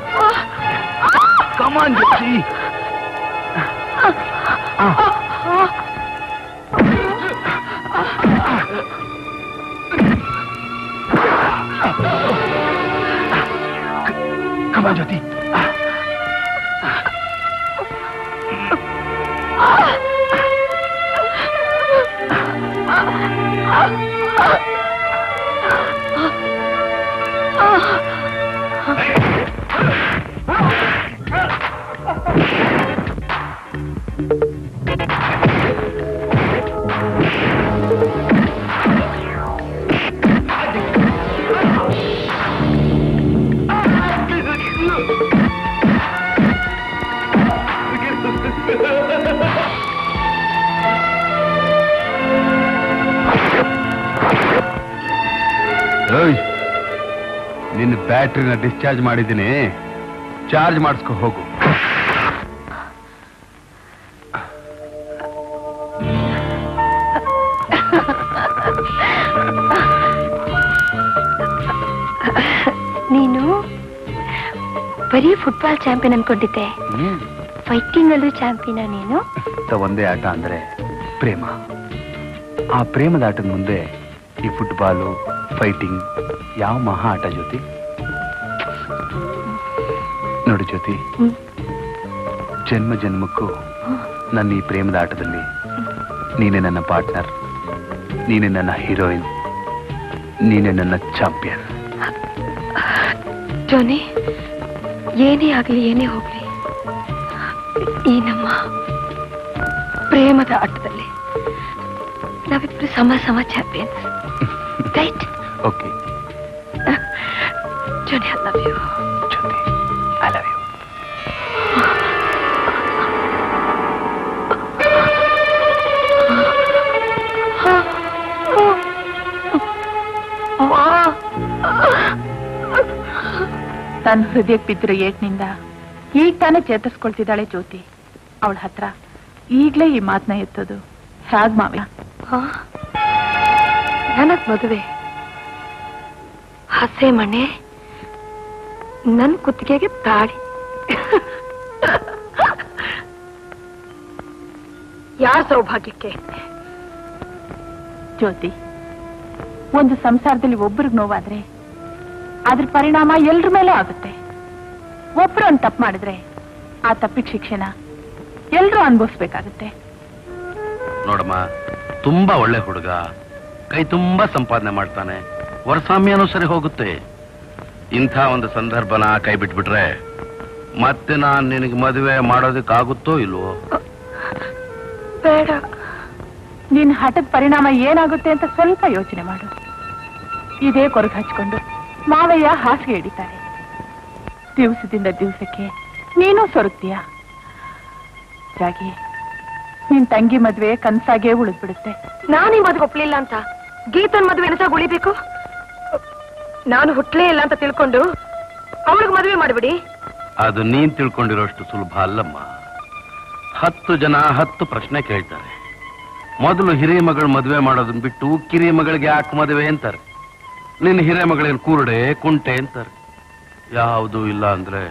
Come on, Jyoti. Come on, Jyoti. ಏಯ್ ನಿನ್ನ ಬ್ಯಾಟ್ರಿನ ಡಿಸ್ಚಾರ್ಜ್ ಮಾಡಿದ್ದೀನಿ ಚಾರ್ಜ್ ಮಾಡಿಸ್ಕೊ ಹೋಗು ನೀನು ಬರೀ ಫುಟ್ಬಾಲ್ ಚಾಂಪಿಯನ್ ಅನ್ಕೊಂಡಿದ್ದೆ ಫೈಟಿಂಗ್ ಅಲ್ಲೂ ಚಾಂಪಿಯನ ನೀನು ಅಂತ ಒಂದೇ ಆಟ ಅಂದ್ರೆ ಪ್ರೇಮ ಆ ಪ್ರೇಮದ ಆಟದ ಮುಂದೆ ಈ ಫುಟ್ಬಾಲು ಫೈಟಿಂಗ್ ಯಾವ ಮಹಾ ಆಟ ಜ್ಯೋತಿ ನೋಡಿ ಜ್ಯೋತಿ ಹ್ಮ್. ಜನ್ಮ ಜನ್ಮಕ್ಕೂ ನನ್ನ ಈ ಪ್ರೇಮದ ಆಟದಲ್ಲಿ ನೀನೇ ನನ್ನ ಪಾರ್ಟ್ನರ್ ನೀನೇ ನನ್ನ ಹೀರೋಯಿನ್ ನೀನೇ ನನ್ನ ಚಾಂಪಿಯನ್ ಜೋನಿ ಏನೇ ಆಗ್ಲಿ ಏನೇ ಹೋಗ್ಲಿ ಈ ನಮ್ಮ ಪ್ರೇಮದ ಆಟದಲ್ಲಿ ನಾವಿಬ್ರು ಸಮ ಸಮ champions right okay Johnny I love you Jyothi I love you ತನ್ನ ಹೃದಯಕ್ಕೆ ಬಿದ್ದಿರೋ ಏಟ್ನಿಂದ ಈಗ ತಾನೇ ಚೇತರಿಸ್ಕೊಳ್ತಿದ್ದಾಳೆ ಜ್ಯೋತಿ ಅವಳ ಹತ್ರ ಈಗ್ಲೇ ಈ ಮಾತನ್ನ ಎತ್ತೋದು ಹ್ಯಾಗ್ ಮಾವ ನನಗ್ ಮದುವೆ ಹಸೆ ಮನೆ ನನ್ ಕುತ್ತಿಗೆಗೆ ತಾಳಿ ಯಾರ ಸೌಭಾಗ್ಯಕ್ಕೆ ಜ್ಯೋತಿ ಒಂದು ಸಂಸಾರದಲ್ಲಿ ಒಬ್ಬರಿಗೆ ನೋವಾದ್ರೆ ಅದ್ರ ಪರಿಣಾಮ ಎಲ್ರ ಮೇಲೆ ಆಗುತ್ತೆ ಒಬ್ರು ಒಂದು ತಪ್ಪು ಮಾಡಿದ್ರೆ ಆ ತಪ್ಪಿಗೆ ಶಿಕ್ಷೆನ ಎಲ್ರೂ ಅನುಭವಿಸ್ಬೇಕಾಗುತ್ತೆ ನೋಡಮ್ಮ ತುಂಬಾ ಒಳ್ಳೆ ಹುಡುಗ ಕೈ ತುಂಬಾ ಸಂಪಾದನೆ ಮಾಡ್ತಾನೆ ವರ್ಷಾಮ್ಯನೂ ಸರಿ ಹೋಗುತ್ತೆ ಇಂಥ ಒಂದು ಸಂದರ್ಭನ ಕೈ ಬಿಟ್ಬಿಟ್ರೆ ಮತ್ತೆ ನಾನ್ ನಿನಗೆ ಮದುವೆ ಮಾಡೋದಕ್ಕಾಗುತ್ತೋ ಇಲ್ವೋ ಬೇಡ ನಿನ್ ಹಠದ ಪರಿಣಾಮ ಏನಾಗುತ್ತೆ ಅಂತ ಸ್ವಲ್ಪ ಯೋಚನೆ ಮಾಡು ಇದೇ ಕೊರಗು ಹಚ್ಕೊಂಡು ಮಾವಯ್ಯ ಹಾಸಿಗೆ ಹಿಡಿತಾರೆ ದಿವಸದಿಂದ ದಿವಸಕ್ಕೆ ನೀನು ಸೊರಗ್ತೀಯ ಜಾಗಿ ನಿನ್ ತಂಗಿ ಮದ್ವೆ ಕನ್ಸಾಗೇ ಉಳಿದ್ಬಿಡುತ್ತೆ ನಾನು ಈ ಮದುವೆ ಒಪ್ಲಿಲ್ಲ ಅಂತ ಗೀತನ್ ಮದುವೆ ಎನಸಾಗ ಉಳಿಬೇಕು ನಾನು ಹುಟ್ಲೇ ಇಲ್ಲ ಅಂತ ತಿಳ್ಕೊಂಡು ಅವಳಿಗೆ ಮದುವೆ ಮಾಡಿಬಿಡಿ ಅದು ನೀನ್ ತಿಳ್ಕೊಂಡಿರೋಷ್ಟು ಸುಲಭ ಅಲ್ಲಮ್ಮ ಹತ್ತು ಜನ ಹತ್ತು ಪ್ರಶ್ನೆ ಕೇಳ್ತಾರೆ ಮೊದಲು ಹಿರಿಯ ಮಗಳ ಮದುವೆ ಮಾಡೋದನ್ನ ಬಿಟ್ಟು ಕಿರಿಯ ಮಗಳಿಗೆ ಯಾಕೆ ಮದುವೆ ಅಂತಾರೆ ನಿನ್ನ ಹಿರಿಯ ಮಗಳಿಗೆ ಕೂರಡೆ ಕುಂಟೆ ಅಂತಾರೆ ಯಾವುದು ಇಲ್ಲ ಅಂದ್ರೆ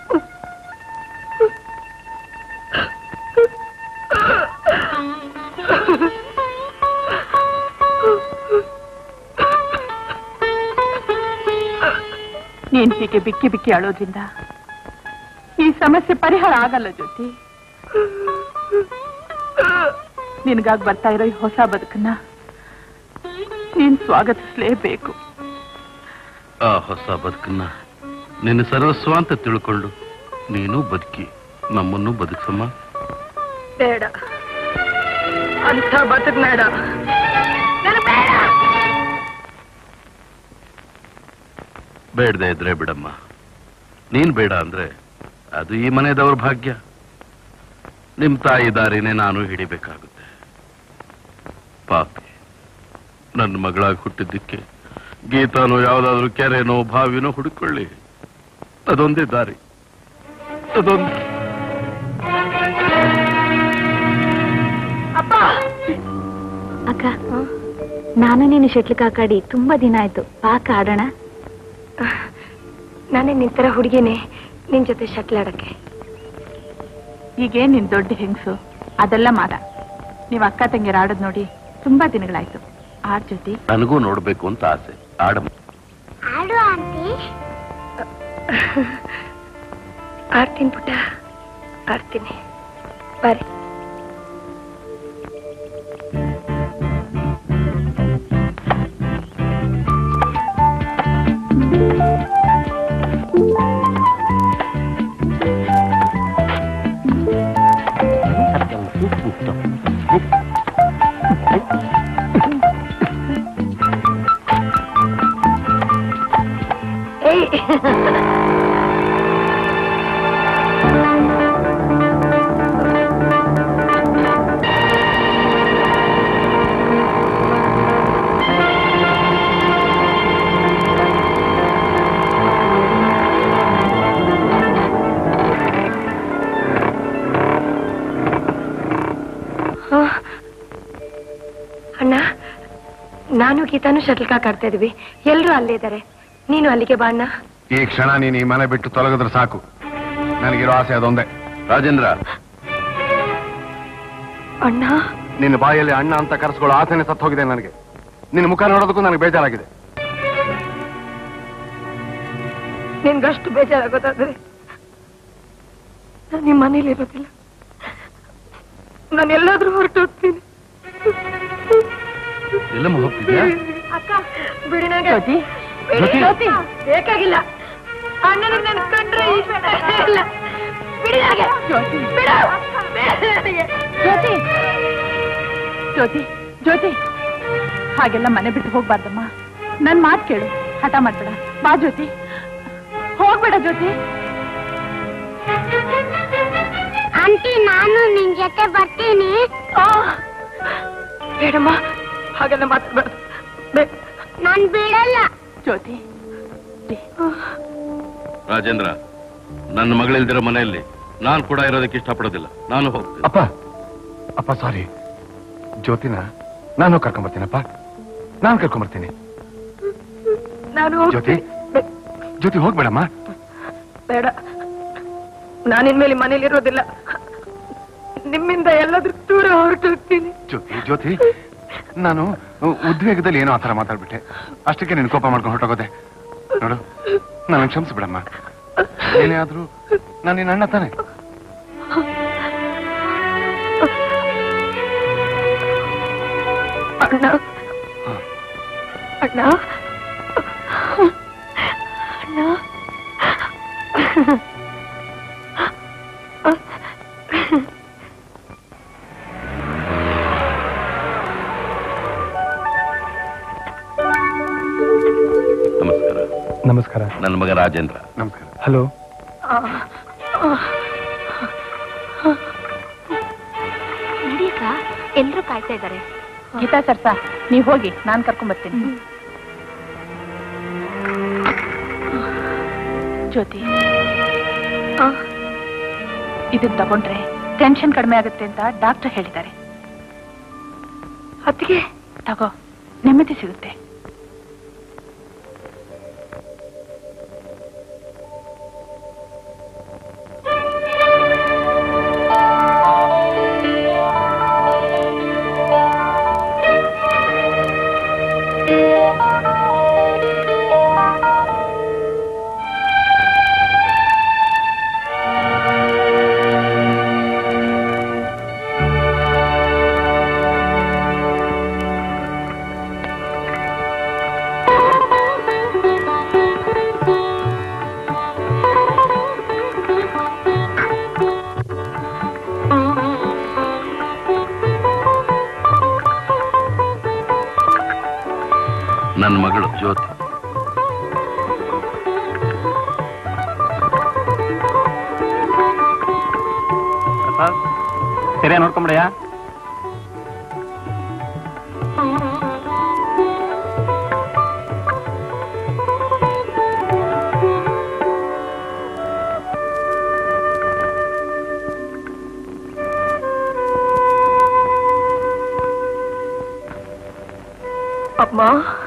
ನೀನ್ ಹೀಗೆ ಬಿಕ್ಕಿ ಬಿಕ್ಕಿ ಅಳೋದ್ರಿಂದ ಈ ಸಮಸ್ಯೆ ಪರಿಹಾರ ಆಗಲ್ಲ ಜ್ಯೋತಿ ನಿನ್ಗಾಗಿ ಬರ್ತಾ ಇರೋ ಈ ಹೊಸ ಬದುಕನ್ನ ನೀನ್ ಸ್ವಾಗತಿಸ್ಲೇಬೇಕು ಆ ಹೊಸ ಬದುಕನ್ನ ನಿನ್ನ ಸರ್ವಸ್ವ ಅಂತ ತಿಳ್ಕೊಂಡು ನೀನು ಬದುಕಿ ನಮ್ಮನ್ನು ಬದುಕಸಮ್ಮ ಬೇಡ ಅಂತ ಬದುಕ್ ಬೇಡ ನನಗ್ ಬೇಡ ಬೇಡದೆ ಇದ್ರೆ ಬಿಡಮ್ಮ ನೀನ್ ಬೇಡ ಅಂದ್ರೆ ಅದು ಈ ಮನೆ ದೌರ್ಭಾಗ್ಯ ನಿಮ್ ತಾಯಿ ದಾರಿನೇ ನಾನು ಹಿಡಿಬೇಕಾಗುತ್ತೆ ಪಾಪಿ ನನ್ನ ಮಗಳಾಗಿ ಹುಟ್ಟಿದ್ದಕ್ಕೆ ಗೀತಾನೋ ಯಾವ್ದಾದ್ರು ಕೆರೆನೋ ಬಾವಿನೋ ಹುಡುಕೊಳ್ಳಿ ಅದೊಂದೇ ದಾರಿ ಅದೊಂದು ಅಕ್ಕ ನಾನು ನೀನು ಶಟ್ಲ್ ಕಾಕಾಡಿ ತುಂಬಾ ದಿನ ಆಯ್ತು ಪಾಕ ಆಡೋಣ ನಾನೇ ನಿನ್ ತರ ಹುಡುಗಿನೇ ನಿನ್ ಜೊತೆ ಶಟ್ಲ್ ಆಡಕ್ಕೆ ಈಗೇನ್ ನಿನ್ ದೊಡ್ಡ ಹೆಂಗ್ಸು ಅದೆಲ್ಲ ಮಾಡ ನೀವ್ ಅಕ್ಕ ತಂಗಿರ ಆಡೋದ್ ನೋಡಿ ತುಂಬಾ ದಿನಗಳಾಯ್ತು ಆಡ್ ಜ್ಯೋತಿ ನನಗೂ ನೋಡ್ಬೇಕು ಅಂತ ಆಸೆ ಆಡಮ್ಮ ಆಡು ಆಂಟಿ ಆಡ್ತೀನಿ ಪುಟ್ಟ ಆಡ್ತೀನಿ ಬರ್ರಿ ಏಯ್ ನಾನು ಗೀತಾನು ಶಟಲ್ ಕಾಕ್ ಆಡ್ತಾ ಇದೀವಿ ಎಲ್ರು ಅಲ್ಲೇ ಇದ್ದಾರೆ ನೀನು ಅಲ್ಲಿಗೆ ಬಾ ಅಣ್ಣ ಈ ಕ್ಷಣ ನೀನು ಈ ಮನೆ ಬಿಟ್ಟು ತೊಲಗಿದ್ರೆ ಸಾಕು ನನಗಿರೋ ಆಸೆ ಅದೊಂದೇ ರಾಜೇಂದ್ರ ಅಣ್ಣ ನಿನ್ನ ಬಾಯಲ್ಲಿ ಅಣ್ಣ ಅಂತ ಕರೆಸ್ಕೊಳ್ಳೋ ಆಸೆನೆ ಸತ್ತು ಹೋಗಿದೆ ನನಗೆ ನಿನ್ನ ಮುಖ ನೋಡೋದಕ್ಕೂ ನನಗೆ ಬೇಜಾರಾಗಿದೆ ನಿನ್ಗಷ್ಟು ಬೇಜಾರಾಗೋದಾದ್ರೆ ನಾನು ನಿಮ್ಮ ಮನೇಲಿ ಇರೋದಿಲ್ಲ ನಾನು ಎಲ್ಲಾದ್ರೂ ಹೊರಟು ಹೋಗ್ತೀನಿ ಎಲ್ಲಮ್ಮ ಹೋಗ್ತಿದ್ಯಾ ಅಕ್ಕ ಬಿಡಿ ನನಗೆ ಜ್ಯೋತಿ ಬಿಡಿ. ಜ್ಯೋತಿ. ಬೇಕಾಗಿಲ್ಲ ಅಣ್ಣನಿಗೆ ನನ್ ಕಂಡ್ರೆ ಇಷ್ಟ ಇಲ್ಲ ಬಿಡಿ ನನಗೆ ಜ್ಯೋತಿ ಬಿಡು ಬಿಡು ನನಗೆ. ಜ್ಯೋತಿ ಜ್ಯೋತಿ ಜ್ಯೋತಿ ಹಾಗೆಲ್ಲ ಮನೆ ಬಿಟ್ಟು ಹೋಗ್ಬಾರ್ದಮ್ಮ ನನ್ ಮಾತ್ ಕೇಳು ಹಠ ಮಾಡ್ಬೇಡ ಬಾ ಜ್ಯೋತಿ ಹೋಗ್ಬೇಡ ಜ್ಯೋತಿ ಆಂಟಿ ನಾನು ನಿನ್ ಜೊತೆ ಬರ್ತೀನಿ ಆ, ಬೇಡಮ್ಮ ಹಾಗೆಲ್ಲ ಮಾತಾಡ್ಬಾರ್ದು ಬೇ- ನಾನ್ ಬಿಡಲ್ಲ ಜ್ಯೋತಿ ರಾಜೇಂದ್ರ ನನ್ನ ಮಗಳಿಲ್ದಿರೋ ಮನೆಯಲ್ಲಿ ನಾನು ಕೂಡ ಇರೋದಕ್ಕೆ ಇಷ್ಟಪಡೋದಿಲ್ಲ ನಾನು ಹೋಗ್ತೀನಿ ಅಪ್ಪ ಅಪ್ಪ ಸಾರಿ ಜ್ಯೋತಿನ ನಾನು ಕರ್ಕೊಂಬರ್ತೀನಪ್ಪ ನಾನು ಕರ್ಕೊಂಬರ್ತೀನಿ ನಾನು ಜ್ಯೋತಿ ಬೇ- ಜ್ಯೋತಿ ಹೋಗ್ಬೇಡಮ್ಮ ಬೇಡ ನಾನಿನ್ಮೇಲೆ ಮನೇಲಿ ಇರೋದಿಲ್ಲ ನಿಮ್ಮಿಂದ ಎಲ್ಲಾದ್ರೂ ದೂರ ಹೊರಟು ಹೋಗ್ತೀನಿ ಜ್ಯೋತಿ ಜ್ಯೋತಿ ನಾನು ಉದ್ವೇಗದಲ್ಲಿ ಏನೋ ಆತರ ಮಾತಾಡ್ಬಿಟ್ಟೆ ಅಷ್ಟಕ್ಕೆ ನೀನು ಕೋಪ ಮಾಡ್ಕೊಂಡು ಹೊರಟೋಗೋದೆ ನೋಡು ನಾನು ಕ್ಷಮಿಸ್ಬಿಡಮ್ಮ ಏನೇ ಆದ್ರೂ ನಾನು ನಿನ್ನ ಅಣ್ಣ ತಾನೆ ಅಣ್ಣ ಅಣ್ಣ ಅಣ್ಣ ನಮಸ್ಕಾರ ನಮಸ್ಕಾರ ನನ್ನ ಮಗ ರಾಜೇಂದ್ರ ನಮಸ್ಕಾರ ಹಲೋ ನಡೀಕ ಎಲ್ರು ಕಾಯ್ತಾ ಇದ್ದಾರೆ ಗೀತಾ ಸರ್ಸಾ ನೀವ್ ಹೋಗಿ ನಾನ್ ಕರ್ಕೊಂಡ್ ಬರ್ತೀನಿ ಜ್ಯೋತಿ ಇದನ್ ತಗೊಂಡ್ರೆ ಟೆನ್ಷನ್ ಕಡಿಮೆ ಆಗುತ್ತೆ ಅಂತ ಡಾಕ್ಟರ್ ಹೇಳಿದ್ದಾರೆ ಅತ್ತಿಗೆ ತಗೋ ನೆಮ್ಮದಿ ಸಿಗುತ್ತೆ ನನ್ನ ಮಗಳು ಜ್ಯೋತಿ ಸರಿಯಾ ನೋಡ್ಕೊಂಬಿಡಯ್ಯ ಅಮ್ಮ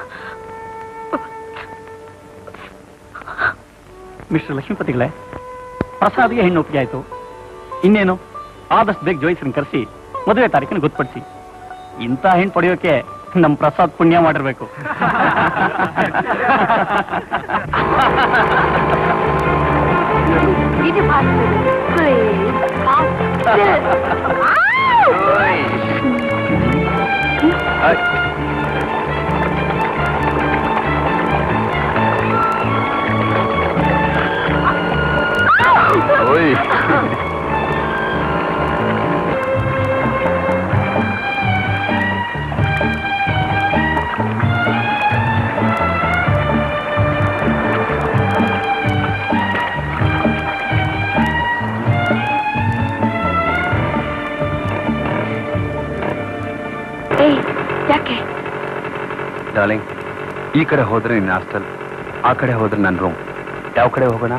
ಮಿಸ್ಟರ್ ಲಕ್ಷ್ಮೀಪತಿಗಳೇ ಪ್ರಸಾದ್ಗೆ ಹೆಣ್ಣು ಒಪ್ಪಿಗೆ ಆಯ್ತು ಇನ್ನೇನು ಆದಷ್ಟು ಬೇಗ ಜೋಯಿಸನ್ ಕರೆಸಿ ಮದುವೆ ತಾರೀಕಿನ ಗೊತ್ತುಪಡಿಸಿ ಇಂಥ ಹೆಣ್ಣು ಪಡೆಯೋಕೆ ನಮ್ ಪ್ರಸಾದ್ ಪುಣ್ಯ ಮಾಡಿರ್ಬೇಕು ಇದು ಓಯ್ ಏಯ್ ಯಾಕೆ ಡಾರ್ಲಿಂಗ್ ಈ ಕಡೆ ಹೋದ್ರೆ ನಿನ್ನ ಹಾಸ್ಟೆಲ್ ಆ ಕಡೆ ಹೋದ್ರೆ ನನ್ನ ರೂಮ್ ಯಾವ ಕಡೆ ಹೋಗೋಣ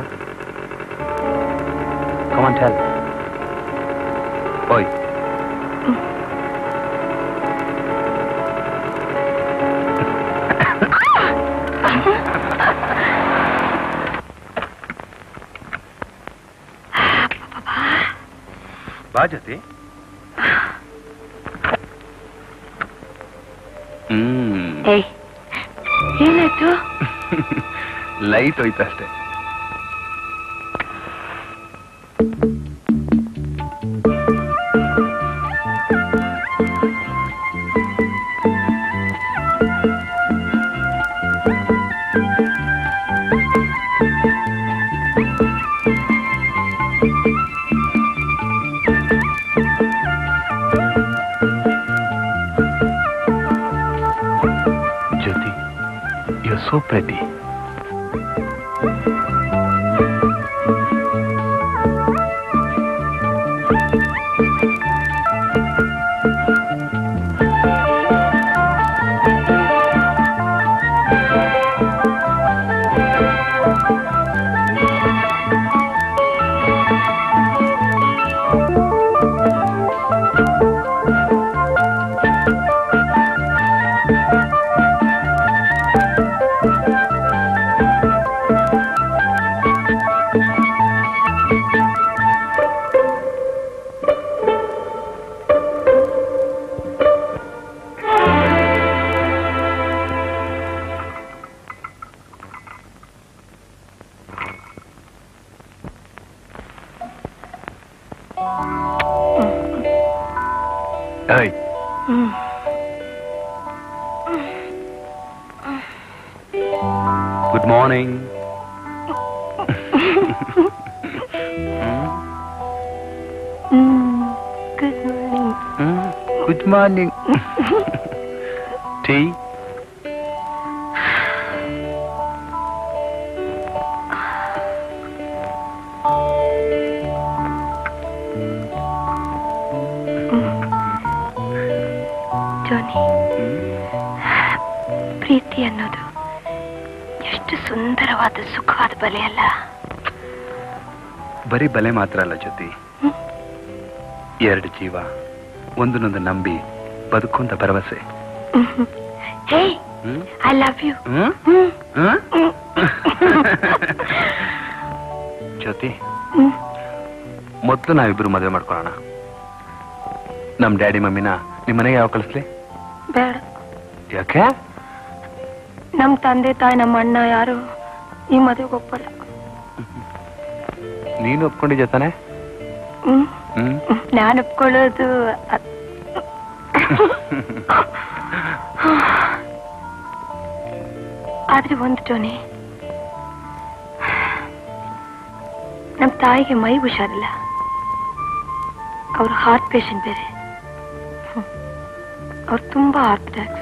ಕಮಾನ್ ಟೆಲ್ ಓಯ್ ಬಾ ಜೊತೆ ಹ್ಮ್ ಏಯ್ ಏನಾಯ್ತು ಲೈಟ್ ಹೋಯ್ತು ಅಷ್ಟೇ ಜ್ಯೋತಿ ಯು ಸೋ ಪ್ರೆಟಿ ಏಯ್ good morning good morning good morning tea Johnny ಪ್ರೀತಿ ಅನ್ನೋದು ಎಷ್ಟು ಸುಂದರವಾದ ಸುಖವಾದ ಬಲೆ ಅಲ್ಲ ಬರೀ ಬಲೆ ಮಾತ್ರ ಅಲ್ಲ ಜ್ಯೋತಿ ಎರಡು ಜೀವ ಒಂದನ್ನೊಂದು ನಂಬಿ ಬದುಕುವಂತ ಭರವಸೆ hey hmm? I love you hmm? Hmm? Jyothi ಮೊದಲು ನಾವಿಬ್ರು ಮದುವೆ ಮಾಡ್ಕೊಳ್ಳೋಣ ನಮ್ ಡ್ಯಾಡಿ ಮಮ್ಮಿನ ನಿಮ್ ಮನೆಗೆ ಯಾವ ಕಳಿಸ್ಲಿ ಬೇಡ ಯಾಕೆ ನಮ್ ತಂದೆ ತಾಯಿ ನಮ್ಮ ಅಣ್ಣ ಯಾರು ಈ ಮದುವೆಗೆ ಒಪ್ಪಲ್ಲ ನೀನು ಒಪ್ಕೊಂಡಿದ್ಯ ತಾನೆ ಹ್ಮ್ ಹ್ಮ್ ನಾನು ಒಪ್ಕೊಳ್ಳೋದು ಅದ್- ಆದ್ರೆ ಒಂದು ಟೋನಿ ನಮ್ ತಾಯಿಗೆ ಮೈ ಹುಷಾರಿಲ್ಲ ಅವ್ರು ಹಾರ್ಟ್ ಪೇಷಂಟ್ ಬೇರೆ ಅವ್ರು ತುಂಬಾ ಆರ್ಥಡಾಕ್ಸ್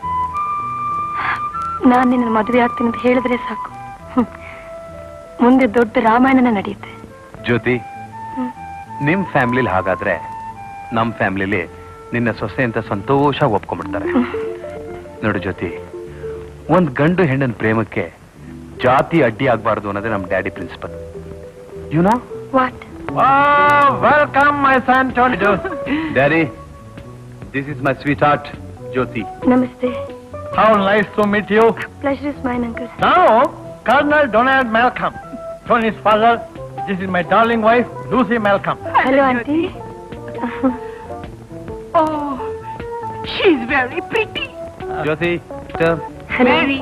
ನಾನು ನಿನ್ನ ಮದುವೆ ಆಗ್ತೀನಿ ಅಂತ ಹೇಳಿದ್ರೆ ಸಾಕು ಹ್ಮ್. ಮುಂದೆ ದೊಡ್ಡ ರಾಮಾಯಣನ ನಡೆಯುತ್ತೆ ಜ್ಯೋತಿ ಹ್ಮ್. ನಿಮ್ ಫ್ಯಾಮಿಲಿಲಿ ಹಾಗಾದ್ರೆ ನಮ್ ಫ್ಯಾಮಿಲಿಲಿ ನಿನ್ನ ಸೊಸೆ ಅಂತ ಸಂತೋಷ ಒಪ್ಕೊಂಡ್ಬಿಡ್ತಾರೆ ನೋಡು ಜ್ಯೋತಿ ಒಂದ್ ಗಂಡು ಹೆಣ್ಣಿನ ಪ್ರೇಮಕ್ಕೆ ಜಾತಿ ಅಡ್ಡಿ ಆಗ್ಬಾರ್ದು ಅನ್ನೋದೇ ನಮ್ daddy principal you know what welcome my son Tony daddy this is my sweet Jyothi namaste how nice to meet you pleasure is mine uncle Now, Colonel Donald Malcolm, Tony's father. This is my darling wife, Lucy Malcolm. Hello aunty Oh, she's very pretty. Jyothi Very.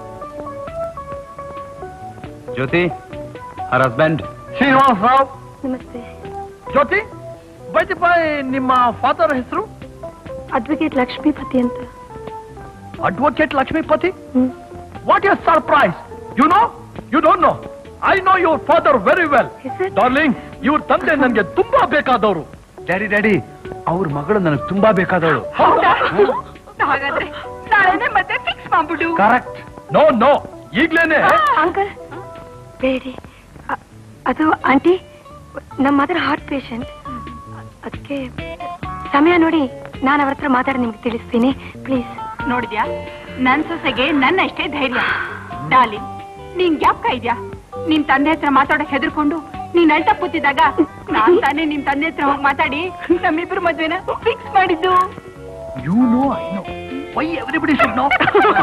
Jyothi her husband Srinivas Rao namaste Jyothi bye bye ನಿಮ್ಮ ಫಾದರ್ ಹೆಸರು ಅಡ್ವೊಕೇಟ್ ಲಕ್ಷ್ಮೀಪತಿ ಅಂತ advocate Lakshmipathi hmm. What is surprise you know you don't know I know your father very well Is it? Darling ಇವ್ರ ತಂದೆ ನನಗೆ ತುಂಬಾ ಬೇಕಾದವರು ಡ್ಯಾಡಿ ಡ್ಯಾಡಿ ಅವ್ರ ಮಗಳು ನನಗೆ ತುಂಬಾ ಬೇಕಾದವಳು ಹಾಗಾದ್ರೆ ನಾಳೆನೆ ಮತ್ತೆ ಫಿಕ್ಸ್ ಮಾಡ್ಬಿಡು ಕರೆಕ್ಟ್ ನೋ ನೋ ಈಗ್ಲೇನೆ ಅಂಕಲ್ ಬೇಡಿ ಅ- ಅದು ಆಂಟಿ ನಮ್ಮ ಮದರ್ ಹಾರ್ಟ್ ಪೇಷಂಟ್ ಅದಕ್ಕೆ ಸಮಯ ನೋಡಿ ನಾನು ಅವ್ರ ಹತ್ರ ಮಾತಾಡಿ ನಿಮ್ಗೆ ತಿಳಿಸ್ತೀನಿ ಪ್ಲೀಸ್ ನೋಡಿದ್ಯಾ ನನ್ ಸೊಸೆಗೆ ನನ್ನ ಅಷ್ಟೇ ಧೈರ್ಯ ಡಾಲಿ ನೀನ್ ಜ್ಞಾಪಕ ಇದ್ಯಾ ನಿನ್ ತಂದೆ ಹತ್ರ ಮಾತಾಡಕ್ ಹೆದರ್ಕೊಂಡು ನೀನ್ ಅಳ್ತಾ ಕೂತಿದ್ದಾಗ ನಾನ್ ತಾನೇ ನಿನ್ ತಂದೆ ಹತ್ರ ಹೋಗಿ ಮಾತಾಡಿ ನಮ್ಮಿಬ್ರು ಮದ್ವೆನ ಫಿಕ್ಸ್ ಮಾಡಿದ್ದು you know I know why everybody should know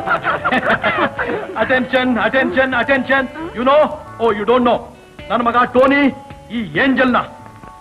attention attention attention you know oh you don't know ನನ್ನ ಮಗ ಟೋನಿ ಈ ಏಂಜಲ್ನ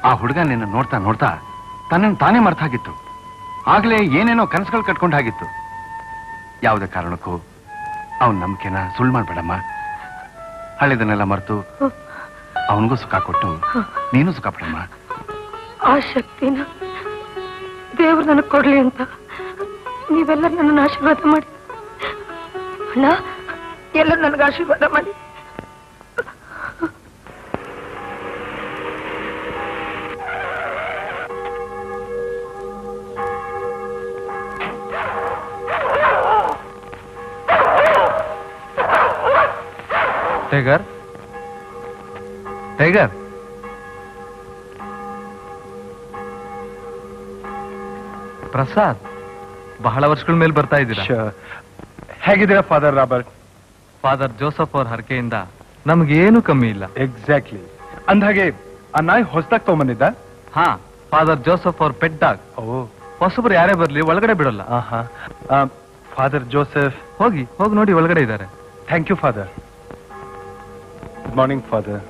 ಆ ಹುಡುಗ ನಿನ್ನ ನೋಡ್ತಾ ನೋಡ್ತಾ ತನ್ನನ್ನು ತಾನೇ ಮರ್ತಾಗಿತ್ತು ಆಗ್ಲೇ ಏನೇನೋ ಕನಸುಗಳು ಕಟ್ಕೊಂಡ್ ಹಾಗಿತ್ತು ಯಾವುದೇ ಕಾರಣಕ್ಕೂ ಅವನ ನಂಬಿಕೆನ ಸುಳ್ಳು ಮಾಡ್ಬೇಡಮ್ಮ ಹಳೆದನ್ನೆಲ್ಲ ಮರೆತು ಅವನಿಗೂ ಸುಖ ಕೊಟ್ಟು ನೀನು ಸುಖ ಪಡಮ್ಮ ಆ ಶಕ್ತಿನ ದೇವ್ರು ನನಗೆ ಕೊಡ್ಲಿ ಅಂತ ನೀವೆಲ್ಲ ನನ್ನನ್ನು ಆಶೀರ್ವಾದ ಮಾಡಿ ಅಣ್ಣ ಎಲ್ಲರೂ ನನಗೆ ಆಶೀರ್ವಾದ ಮಾಡಿ ಟೈಗರ್ ಟೈಗರ್ ಪ್ರಸಾದ್ ಬಹಳ ವರ್ಷಗಳ ಮೇಲೆ ಬರ್ತಾ ಇದ್ದೀರಾ ಹೇಗಿದ್ದೀರಾ ಫಾದರ್ ರಾಬರ್ಟ್ ಫಾದರ್ ಜೋಸಫ್ ಅವ್ರ ಹರಕೆಯಿಂದ ನಮ್ಗೇನು ಕಮ್ಮಿ ಇಲ್ಲ ಎಕ್ಸಾಕ್ಟ್ಲಿ ಅಂದ್ಹಾಗೆ ಆ ನಾಯಿ ಹೊಸದಾಗಿ ತಗೊಂಬಂದಿದ್ದ ಹಾ ಫಾದರ್ ಜೋಸಫ್ ಅವ್ರ ಪೆಟ್ ಡಾಗ್ ಓ ಹೊಸಬ್ರು ಯಾರೇ ಬರ್ಲಿ ಒಳಗಡೆ ಬಿಡಲ್ಲ ಆಹಾ ಫಾದರ್ ಜೋಸೆಫ್ ಹೋಗಿ ಹೋಗಿ ನೋಡಿ ಒಳಗಡೆ ಇದ್ದಾರೆ thank you father good morning father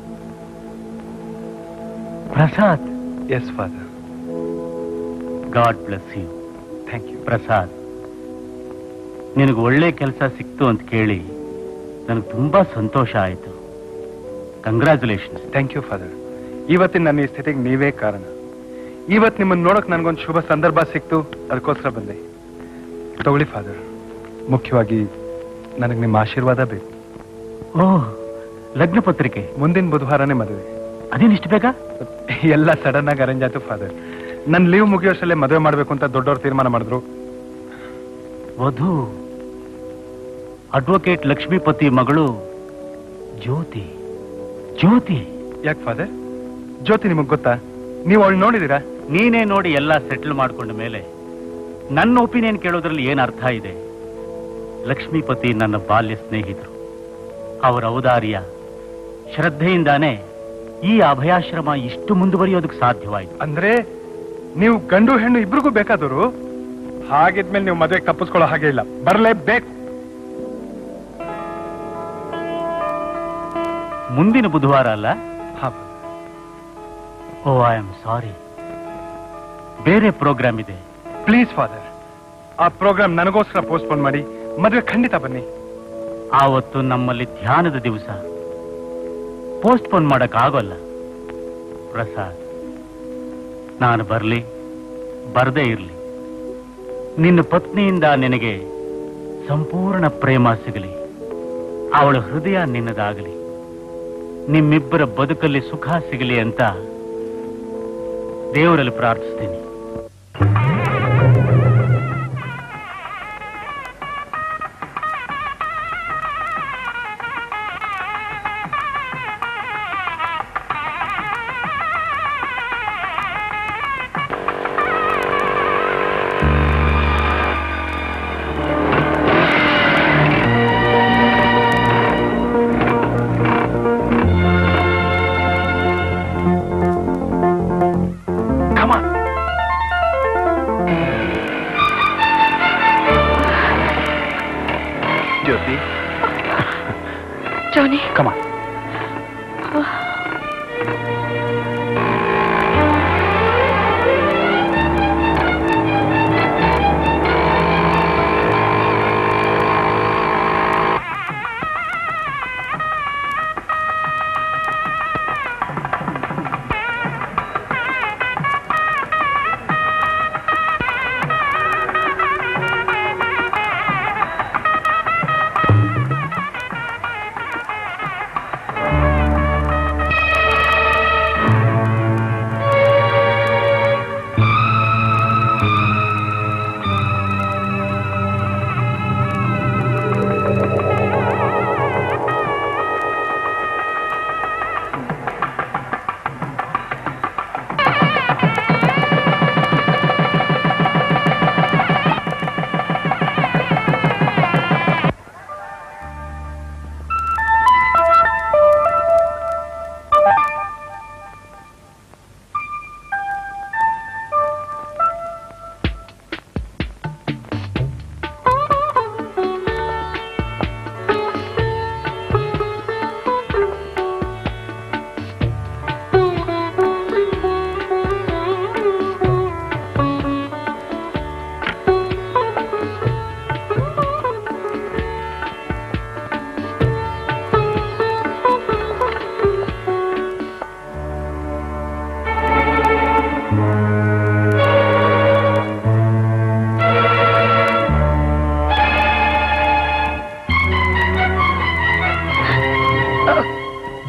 Prasad yes father God bless you thank you Prasad ನಿನಗೆ ಒಳ್ಳೆ ಕೆಲಸ ಸಿಕ್ತು ಅಂತ ಕೇಳಿ ನನಗೆ ತುಂಬಾ ಸಂತೋಷ ಆಯಿತು ಕಂಗ್ರ್ಯಾಚುಲೇಷನ್ಸ್ ಥ್ಯಾಂಕ್ ಯು ಫಾದರ್ ಇವತ್ತಿನ ನನ್ನ ಈ ಸ್ಥಿತಿಗೆ ನೀವೇ ಕಾರಣ ಇವತ್ತು ನಿಮ್ಮನ್ನ ನೋಡಕ್ ನನ್ಗೊಂದು ಶುಭ ಸಂದರ್ಭ ಸಿಕ್ತು ಅದಕ್ಕೋಸ್ಕರ ಬಂದೆ ತಗೊಳ್ಳಿ ಫಾದರ್ ಮುಖ್ಯವಾಗಿ ನನಗೆ ನಿಮ್ಮ ಆಶೀರ್ವಾದ ಬೇಕು ಓಹ್ ಲಗ್ನ ಪತ್ರಿಕೆ ಮುಂದಿನ ಬುಧವಾರನೇ ಮದುವೆ ಅದೇನಿಷ್ಟು ಬೇಗ ಎಲ್ಲ ಸಡನ್ ಆಗಿ ಅರೇಂಜ್ ಆಯ್ತು ಫಾದರ್ ನನ್ನ ಲೀವ್ ಮುಗಿಯೋಷ್ಟಲ್ಲೇ ಮದುವೆ ಮಾಡ್ಬೇಕು ಅಂತ ದೊಡ್ಡವ್ರು ತೀರ್ಮಾನ ಮಾಡಿದ್ರು ವಧು ಅಡ್ವೊಕೇಟ್ ಲಕ್ಷ್ಮೀಪತಿ ಮಗಳು ಜ್ಯೋತಿ ಜ್ಯೋತಿ ಯಾಕೆ ಫಾದರ್ ಜ್ಯೋತಿ ನಿಮಗ್ ಗೊತ್ತಾ ನೀವು ಅವಳು ನೋಡಿದೀರಾ ನೀನೇ ನೋಡಿ ಎಲ್ಲ ಸೆಟ್ಲ್ ಮಾಡ್ಕೊಂಡ ಮೇಲೆ ನನ್ನ ಒಪಿನಿಯನ್ ಕೇಳೋದ್ರಲ್ಲಿ ಏನ್ ಅರ್ಥ ಇದೆ ಲಕ್ಷ್ಮೀಪತಿ ನನ್ನ ಬಾಲ್ಯ ಸ್ನೇಹಿತರು ಅವರ ಔದಾರ್ಯ ಶ್ರದ್ಧೆಯಿಂದಾನೇ ಈ ಅಭಯಾಶ್ರಮ ಇಷ್ಟು ಮುಂದುವರಿಯೋದಕ್ಕೆ ಸಾಧ್ಯವಾಯಿತು ಅಂದ್ರೆ ನೀವು ಗಂಡು ಹೆಣ್ಣು ಇಬ್ರಿಗೂ ಬೇಕಾದವರು ಹಾಗಿದ್ಮೇಲೆ ನೀವು ಮದುವೆಗೆ ತಪ್ಪಿಸ್ಕೊಳ್ಳೋ ಹಾಗೆ ಇಲ್ಲ ಬರಲೇಬೇಕು ಮುಂದಿನ ಬುಧವಾರ ಅಲ್ಲ ಹಾ ಓ ಐ ಆಮ್ ಸಾರಿ ಬೇರೆ ಪ್ರೋಗ್ರಾಮ್ ಇದೆ ಪ್ಲೀಸ್ ಫಾದರ್ ಆ ಪ್ರೋಗ್ರಾಮ್ ನನಗೋಸ್ಕರ ಪೋಸ್ಟ್ಪೋನ್ ಮಾಡಿ ಮದುವೆ ಖಂಡಿತ ಬನ್ನಿ ಆವತ್ತು ನಮ್ಮಲ್ಲಿ ಧ್ಯಾನದ ದಿವಸ ಪೋಸ್ಟ್ಪೋನ್ ಮಾಡಕ್ ಆಗೋಲ್ಲ ಪ್ರಸಾದ್ ನಾನು ಬರ್ಲಿ ಬರ್ದೇ ಇರ್ಲಿ ನಿನ್ನ ಪತ್ನಿಯಿಂದ ನಿನಗೆ ಸಂಪೂರ್ಣ ಪ್ರೇಮ ಸಿಗಲಿ ಅವಳ ಹೃದಯ ನಿನ್ನದಾಗಲಿ ನಿಮ್ಮಿಬ್ಬರ ಬದುಕಲ್ಲಿ ಸುಖ ಸಿಗಲಿ ಅಂತ ದೇವರಲ್ಲಿ ಪ್ರಾರ್ಥಿಸ್ತೀನಿ ಜ್ಯೋತಿ ಜಾನಿ ಕಮ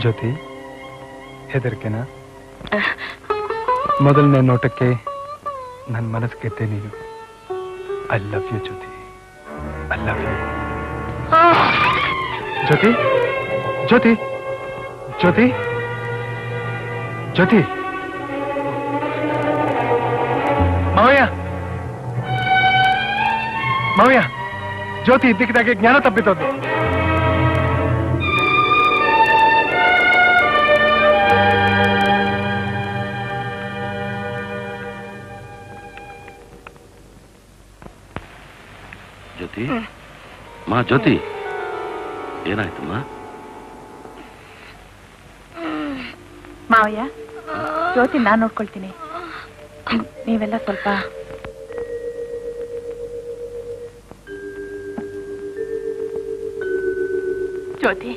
ಜ್ಯೋತಿ ಹೆದರಿಕೆನಾ ಮೊದಲನೇ ನೋಟಕ್ಕೆ ನನ್ನ ಮನಸ್ಸು ಗೆದ್ದೆ ನೀನು I love you Jyothi I love you Jyoti Jyoti Jyoti Jyoti ಮಾವಯ್ಯ ಮಾವಯ್ಯ ಜ್ಯೋತಿ ಇದ್ದಕ್ಕಿದ್ದಾಗೆ ಜ್ಞಾನ ತಪ್ಪಿತದ್ದು ಜ್ಯೋತಿ ಮಾ ಜ್ಯೋತಿ ಏನಾಯ್ತಮ್ಮ ಮಾವಯ್ಯ ಜ್ಯೋತಿ ನಾನ್ ನೋಡ್ಕೊಳ್ತೀನಿ ನೀವೆಲ್ಲ ಸ್ವಲ್ಪ ಜ್ಯೋತಿ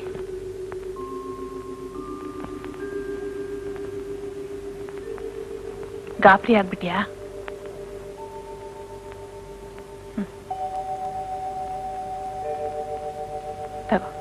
ಗಾಬರಿ ಆಗ್ಬಿಟ್ಯಾ ಹ್ಮ್. ತಗೋ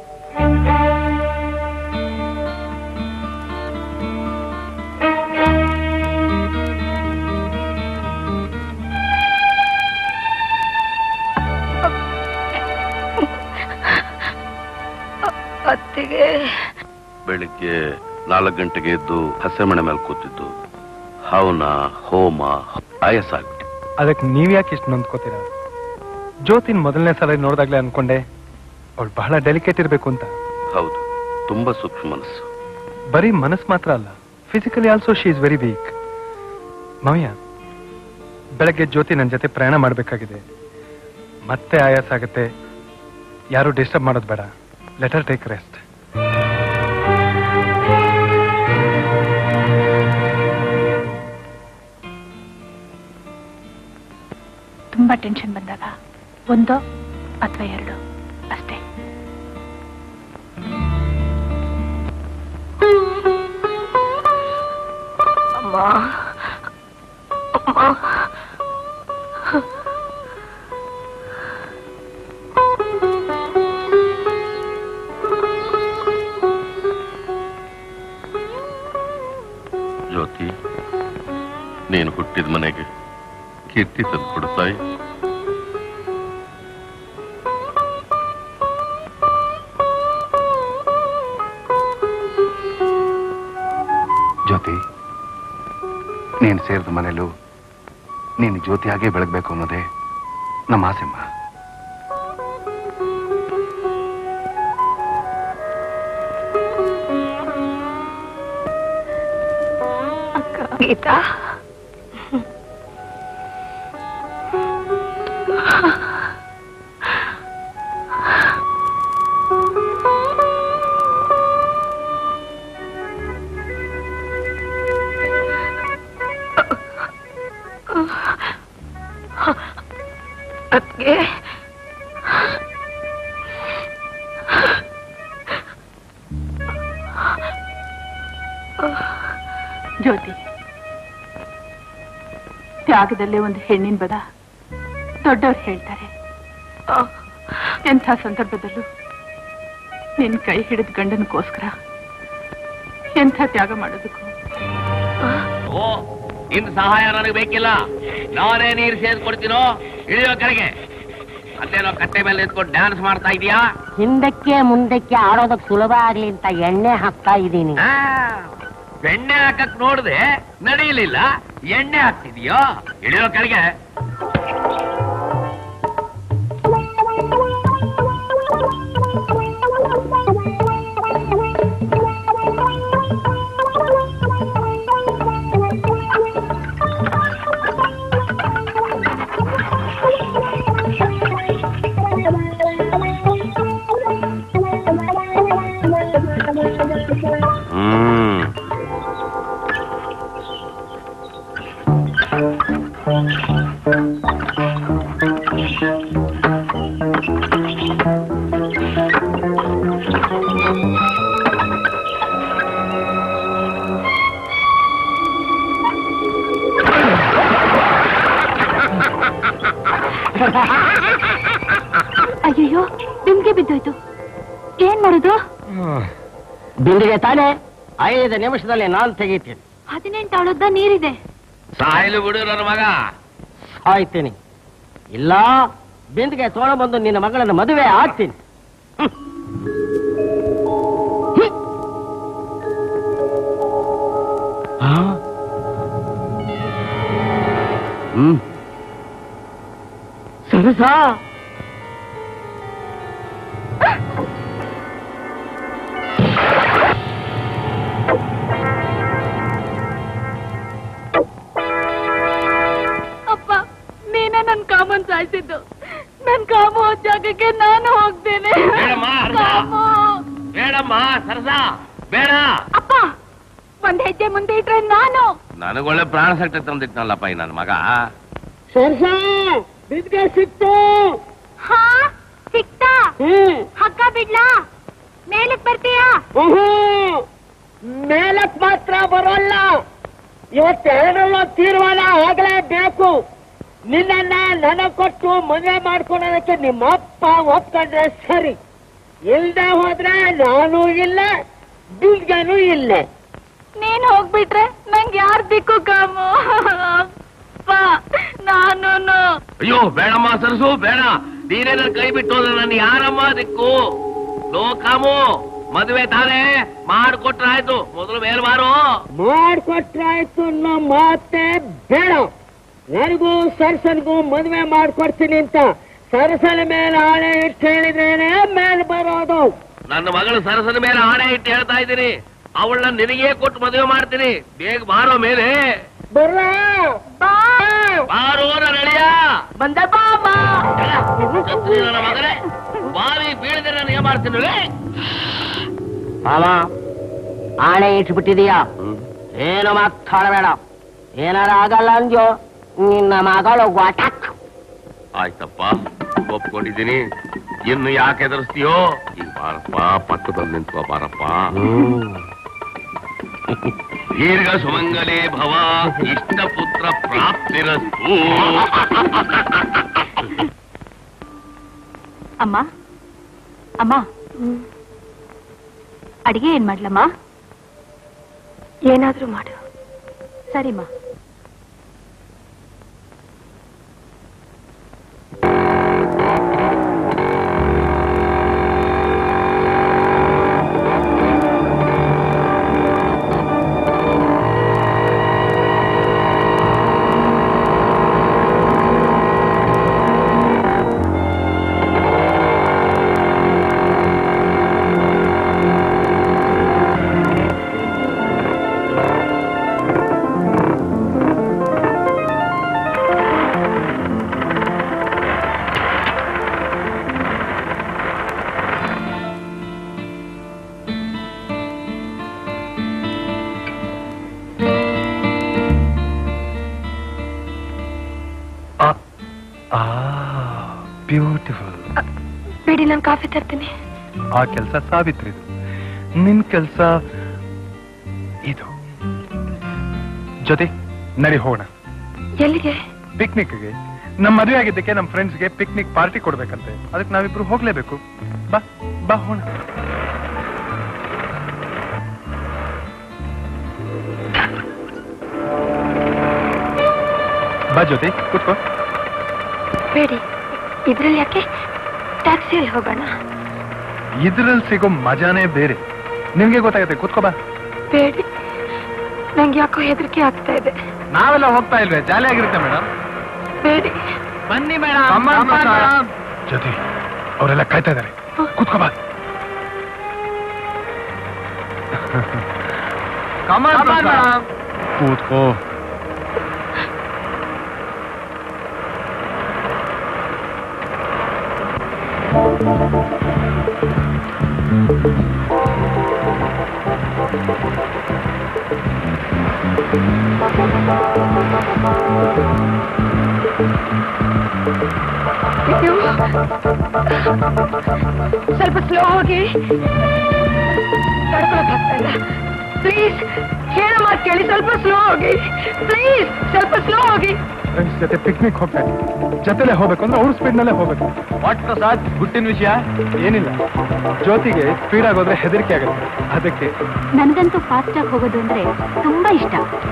ಅತ್ತಿಗೆ ಬೆಳಿಗ್ಗೆ ನಾಲ್ಕು ಗಂಟೆಗೆ ಎದ್ದು ಹಸೆಮಣೆ ಮೇಲೆ ಕೂತಿದ್ದು ಹವನ ಹೋಮ ಆಯಾಸ ಆಗ್ಬಿಟ್ಟು ಅದಕ್ಕೆ ನೀವ್ ಯಾಕೆ ಇಷ್ಟು ನೊಂದ್ಕೋತೀರಾ ಜ್ಯೋತಿನ್ ಮೊದಲನೇ ಸಲ ನೋಡಿದಾಗ್ಲೇ ಅನ್ಕೊಂಡೆ ಅವಳು ಬಹಳ ಡೆಲಿಕೇಟ್ ಇರ್ಬೇಕು ಅಂತ ಹೌದು ತುಂಬಾ ಸೂಕ್ಷ್ಮ ಮನಸ್ಸು ಬರೀ ಮನಸ್ಸು ಮಾತ್ರ ಅಲ್ಲ physically also she is very weak ಮೌಯ್ಯ ಬೆಳಗ್ಗೆ ಜ್ಯೋತಿ ನನ್ನ ಜೊತೆ ಪ್ರಯಾಣ ಮಾಡಬೇಕಾಗಿದೆ ಮತ್ತೆ ಆಯಾಸ ಆಗುತ್ತೆ ಯಾರು ಡಿಸ್ಟರ್ಬ್ ಮಾಡೋದು ಬೇಡ ಲೆಟರ್ ಟೇಕ್ ರೆಸ್ಟ್ ತುಂಬಾ ಟೆನ್ಷನ್ ಬಂದಾಗ ಒಂದೋ ಅಥವಾ ಎರಡು ಅಷ್ಟೇ ಅಮ್ಮ ಅಮ್ಮ ಜ್ಯೋತಿ ನೀನು ಹುಟ್ಟಿದ ಮನೆಗೆ ಕೀರ್ತಿ ತಂದು ಕೊಡ್ತಾಯಿ ಜ್ಯೋತಿ ನೀನು ಸೇರಿದ ಮನೇಲೂ ನೀನು ಜ್ಯೋತಿಯಾಗೇ ಬೆಳಗ್ಬೇಕು ಅನ್ನೋದೇ ನಮ್ಮ ಆಸೆಮ್ಮ ಗೀತಾ ಅದ್ಗೆ ಜ್ಯೋತಿ ತ್ಯಾಗದಲ್ಲೇ ಒಂದು ಹೆಣ್ಣಿನ ಬದ ದೊಡ್ಡವ್ರು ಹೇಳ್ತಾರೆ ಎಂಥ ಸಂದರ್ಭದಲ್ಲೂ ನಿನ್ ಕೈ ಹಿಡಿದ ಗಂಡನಕ್ಕೋಸ್ಕರ ಎಂಥ ತ್ಯಾಗ ಮಾಡೋದಕ್ಕೂ ಓ ನಿನ್ ಸಹಾಯ ನನಗೆ ಬೇಕಿಲ್ಲ ನಾನೇ ನೀರು ಸೇರಿಸ್ಕೊಡ್ತೀನೋ ಇಳಿಯೋ ಕೆಳಗೆ ಅಲ್ಲೇನೋ ಕಟ್ಟೆ ಮೇಲೆ ನಿಂತ್ಕೊಂಡು ಡ್ಯಾನ್ಸ್ ಮಾಡ್ತಾ ಇದೀಯಾ ಹಿಂದಕ್ಕೆ ಮುಂದಕ್ಕೆ ಆಡೋದಕ್ ಸುಲಭ ಆಗ್ಲಿ ಅಂತ ಎಣ್ಣೆ ಹಾಕ್ತಾ ಇದ್ದೀನಿ ಆ, ಬೆಣ್ಣೆ ಹಾಕಕ್ ನೋಡ್ದೆ ನಡೀಲಿಲ್ಲ ಎಣ್ಣೆ ಹಾಕ್ತಿದ್ಯೋ ಇಳಿಯೋ ಕೆಳಗೆ ಹ್ಮ್ ಅಯ್ಯಯ್ಯೋ ಬೆಂಕಿ ಬಿದ್ದೋಯ್ತು ಏನ್ ಮಾಡೋದು ಬಿಂದಿಗೆ ತಾನೆ ಐದು ನಿಮಿಷದಲ್ಲಿ ನಾನು ತೆಗಿತೀನಿ ಹದಿನೆಂಟು ಅಳುದ್ದ ನೀರಿದೆ ಸಾಯಲು ಬಿಡು ನನ್ನ ಮಗ ಸಾಯ್ತೀನಿ ಇಲ್ಲ ಬಿಂದಿಗೆ ಬಂದು ನಿನ್ನ ಮಗಳನ್ನ ಮದುವೆ ಆಗ್ತೀನಿ ಹ್ಮ್ ಸರಸಾ ಅಪ್ಪ ನೀನೇ ನನ್ ಕಾಮನ್ ಸಾಯಿಸಿದ್ದು ನನ್ ಕಾಮು ಹೋದ್ ಜಾಗಕ್ಕೆ ನಾನು ಹೋಗ್ತೇನೆ ಬೇಡಮ್ಮ, ಅರ್ಧ. ಕಾಮು. ಬೇಡಮ್ಮ ಸರಸಾ ಬೇಡ ಅಪ್ಪ ಒಂದ್ ಹೆಜ್ಜೆ ಮುಂದೆ ಇಟ್ರೆ ನಾನು ನನಗೊಳ್ಳೆ ಪ್ರಾಣ ಸಕ್ಟ ತಂದಿಟ್ನಲ್ಲಪ್ಪ ಈ ನನ್ನ ಮಗ ಸರಸಾ ಬಿಂದಿಗೆ ಸಿಕ್ತು ಹಾ ಸಿಕ್ತಾ ಹಗ್ಗ ಬಿಡ್ಲಾ ಮೇಲಕ್ ಬರ್ತೀಯಾ ಮೇಲಕ್ ಮಾತ್ರ ಬರೋಲ್ಲ ಇವತ್ತೆರಡರಲ್ಲೂ ತೀರ್ಮಾನ ಆಗಲೇಬೇಕು ನಿನ್ನನ್ನ ನನಗ್ ಕೊಟ್ಟು ಮದುವೆ ಮಾಡ್ಕೊಳೋದಕ್ಕೆ ನಿಮ್ಮಪ್ಪ ಒಪ್ಕೊಂಡ್ರೆ ಸರಿ ಇಲ್ದೆ ಹೋದ್ರೆ ನಾನು ಇಲ್ಲ ಬಿಲ್ಗನೂ ಇಲ್ಲ ನೀನ್ ಹೋಗ್ಬಿಟ್ರೆ ನಂಗೆ ಯಾರ್ ದಿಕ್ಕು ಕಾಮು ಅಪ್ಪ ನಾನು ಅಯ್ಯೋ ಬೇಡಮ್ಮ ಸರಸು ಬೇಡ ನೀನೇ ನನ್ನ ಕೈ ಬಿಟ್ಟು ಹೋದ್ರೆ ನನ್ನ ಯಾರಮ್ಮ ದಿಕ್ಕು ಲೋ ಕಾಮು ಮದುವೆ ತಾನೇ ಮಾಡ್ಕೊಟ್ರಾಯ್ತು ಮೊದಲು ಮೇಲ್ ಬಾರು ಮಾಡ್ಕೊಟ್ರಾಯ್ತು ಅನ್ನೋ ಮಾತೆ ಬೇಡ ನನಗೂ ಸರಸನ್ಗೂ ಮದುವೆ ಮಾಡ್ಕೊಡ್ತೀನಿ ಅಂತ ಸರಸನ ಮೇಲೆ ಆಣೆ ಇಟ್ಟು ಹೇಳಿದ್ರೇನೆ ಮೇಲೆ ಬರೋದು ನನ್ನ ಮಗಳು ಸರಸನ ಮೇಲೆ ಆಣೆ ಇಟ್ಟು ಹೇಳ್ತಾ ಇದ್ದೀನಿ ಅವಳನ್ನ ನಿನಗೇ ಕೊಟ್ಟು ಮದುವೆ ಮಾಡ್ತೀನಿ ಬೇಗ ಬಾರೋ ಮೇಲೆ ಬರ್ರ ಬಾರೋ ನಳಿಯ ಬಂದ ಬಾಬಾ ನನ್ನ ಮಗನೇ ಬಾವಿ ಬೀಳದೆ ನಾನು ಏನ್ ಮಾಡ್ತೀನಿ ಲೇ? ಮಾಮ ಆಣೆ ಇಟ್ಬಿಟ್ಟಿದೀಯಾ ಏನು ಮಾತಾಡಬೇಡ ಏನಾರ ಆಗಲ್ಲ ಅಂದ್ಯೋ ನಿನ್ನ ಮಗಳು ವಾಟಕ್ ಆಯ್ತಪ್ಪ ಒಪ್ಕೊಂಡಿದ್ದೀನಿ ಇನ್ನು ಯಾಕೆ ಎದುರಿಸ್ತೀಯೋ ಈಗ ಬಾರಪ್ಪ ಪಕ್ಕದಲ್ಲಿ ನಿಂತ್ಕೋ ಬಾರಪ್ಪ ದೀರ್ಘ ಸುಮಂಗಲೇ ಭವ ಇಷ್ಟ ಪುತ್ರ ಪ್ರಾಪ್ತಿರಸ್ತು ಅಮ್ಮ ಅಮ್ಮ ಅಡಿಗೆ ಏನ್ ಮಾಡ್ಲಮ್ಮ ಏನಾದ್ರೂ ಮಾಡು ಸರಿಮ್ಮ ಬ್ಯೂಟಿಫುಲ್ ಬಿಡಿ ನಾನು ಕಾಫಿ ತರ್ತೀನಿ ಆ ಕೆಲಸ ಸಾವಿತ್ರಿದು ನಿನ್ ಕೆಲಸ ಇದು ಜೊತೆ ನಡಿ ಹೋಗೋಣ ಎಲ್ಲಿಗೆ ಪಿಕ್ನಿಕ್ಗೆ ನಮ್ಮ ಮದುವೆ ಆಗಿದ್ದಕ್ಕೆ ನಮ್ಮ ಫ್ರೆಂಡ್ಸ್ಗೆ ಪಿಕ್ನಿಕ್ ಪಾರ್ಟಿ ಕೊಡ್ಬೇಕಂತೆ ಅದಕ್ಕೆ ನಾವಿಬ್ರು ಹೋಗ್ಲೇಬೇಕು ಬಾ ಬಾ ಹೋಗೋಣ ಬಾ ಜ್ಯೋತಿ ಕೂತ್ಕೋ ಬೇಡಿ ಇದ್ರಲ್ಲಿ ಯಾಕೆ ಟ್ಯಾಕ್ಸಿಯಲ್ಲಿ ಹೋಗೋಣ ಇದ್ರಲ್ಲಿ ಸಿಗೋ ಮಜಾನೇ ಬೇರೆ ನಿಮ್ಗೆ ಗೊತ್ತಾಗುತ್ತೆ ಕೂತ್ಕೋ ಬಾ ಬೇಡಿ ನಂಗೆ ಯಾಕೋ ಹೆದರಿಕೆ ಆಗ್ತಾ ಇದೆ ನಾವೆಲ್ಲ ಹೋಗ್ತಾ ಇಲ್ವೇ ಜಾಲಿ ಆಗಿರುತ್ತೆ ಮೇಡಮ್ ಬೇಡಿ ಬನ್ನಿ ಜೊತೆ ಅವರೆಲ್ಲ ಕಾಯ್ತಾ ಇದಾರೆ ಕೂತ್ಕೋ ಬಾ ಕೂತ್ಕೋ ಅಯ್ಯೋ. ಸ್ವಲ್ಪ ಸ್ಲೋ ಹೋಗಿ ತಡ್ಕೊಳಕ್ ಆಗ್ತಾ ಇಲ್ಲ ಪ್ಲೀಸ್ ಹೇಳೋ ಮಾತು ಕೇಳಿ ಸ್ವಲ್ಪ ಸ್ಲೋ ಹೋಗಿ ಪ್ಲೀಸ್ ಸ್ವಲ್ಪ ಸ್ಲೋ ಹೋಗಿ ಫ್ರೆಂಡ್ಸ್ ಜೊತೆ ಪಿಕ್ನಿಕ್ ಹೋಗ್ತಾ ಇದ್ವಿ ಜೊತೆಲೆ ಹೋಗ್ಬೇಕು ಅಂದ್ರೆ ಅವ್ರ ಸ್ಪೀಡ್ ನಲ್ಲೇ ಹೋಗ್ಬೇಕು ವಾಟ್ ಪ್ರಸಾದ್ ಗುಟ್ಟಿನ ವಿಷಯ ಏನಿಲ್ಲ ಜ್ಯೋತಿಗೆ ಸ್ಪೀಡ್ ಆಗೋದ್ರೆ ಹೆದರಿಕೆ ಆಗುತ್ತೆ ಅದಕ್ಕೆ ನನ್ಗಂತೂ ಫಾಸ್ಟ್ ಆಗಿ ಹೋಗೋದು ಅಂದ್ರೆ ತುಂಬಾ ಇಷ್ಟ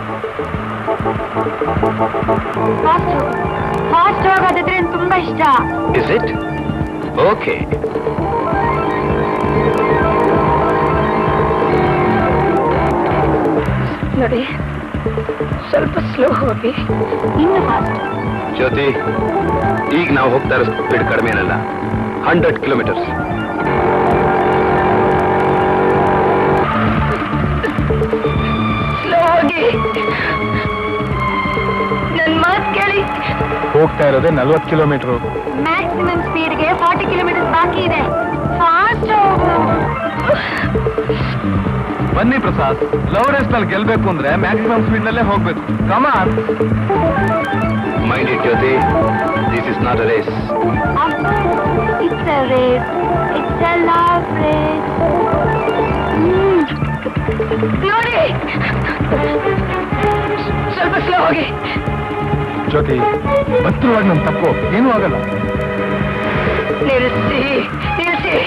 ಫಾಸ್ಟ್ ಫಾಸ್ಟ್ ಹೋಗೋದಿದ್ರೆ ತುಂಬಾ ಇಷ್ಟ ಇಸ್ ಇಟ್ ಓಕೆ ನೋಡಿ ಸ್ವಲ್ಪ ಸ್ಲೋ ಹೋಗಿ ಇನ್ನು ಫಾಸ್ಟ್ ಜ್ಯೋತಿ ಈಗ ನಾವು ಹೋಗ್ತಾ ಇರೋ ಸ್ಪೀಡ್ ಕಡಿಮೆ ಏನಲ್ಲ ಹಂಡ್ರೆಡ್ ಕಿಲೋಮೀಟರ್ಸ್ ಸ್ಲೋ ಹೋಗಿ ನನ್ ಮಾತು ಕೇಳಿ ಹೋಗ್ತಾ ಇರೋದೇ ನಲ್ವತ್ತು ಕಿಲೋಮೀಟರ್ ಮ್ಯಾಕ್ಸಿಮಮ್ ಸ್ಪೀಡ್ಗೆ ಫಾರ್ಟಿ ಕಿಲೋಮೀಟರ್ ಬಾಕಿ ಇದೆ ಫಾಸ್ಟ್ ಬನ್ನಿ ಪ್ರಸಾದ್ ಲವ್ ರೇಸ್ ನಲ್ಲಿ ಗೆಲ್ಬೇಕು ಅಂದ್ರೆ ಮ್ಯಾಕ್ಸಿಮಮ್ ಸ್ಪೀಡ್ ನಲ್ಲೇ ಹೋಗ್ಬೇಕು come on mind it Jyothi this is not a race it's a race it's a love race ನೋಡಿ ಸ್ವಲ್ಪ ಸ್ಲೋ ಹೋಗಿ ಜ್ಯೋತಿ ಭದ್ರವಾಗಿ ನಮ್ ತಪ್ಪು ಏನೂ ಆಗಲ್ಲ ನಿಲ್ಸಿ ನಿಲ್ಸಿ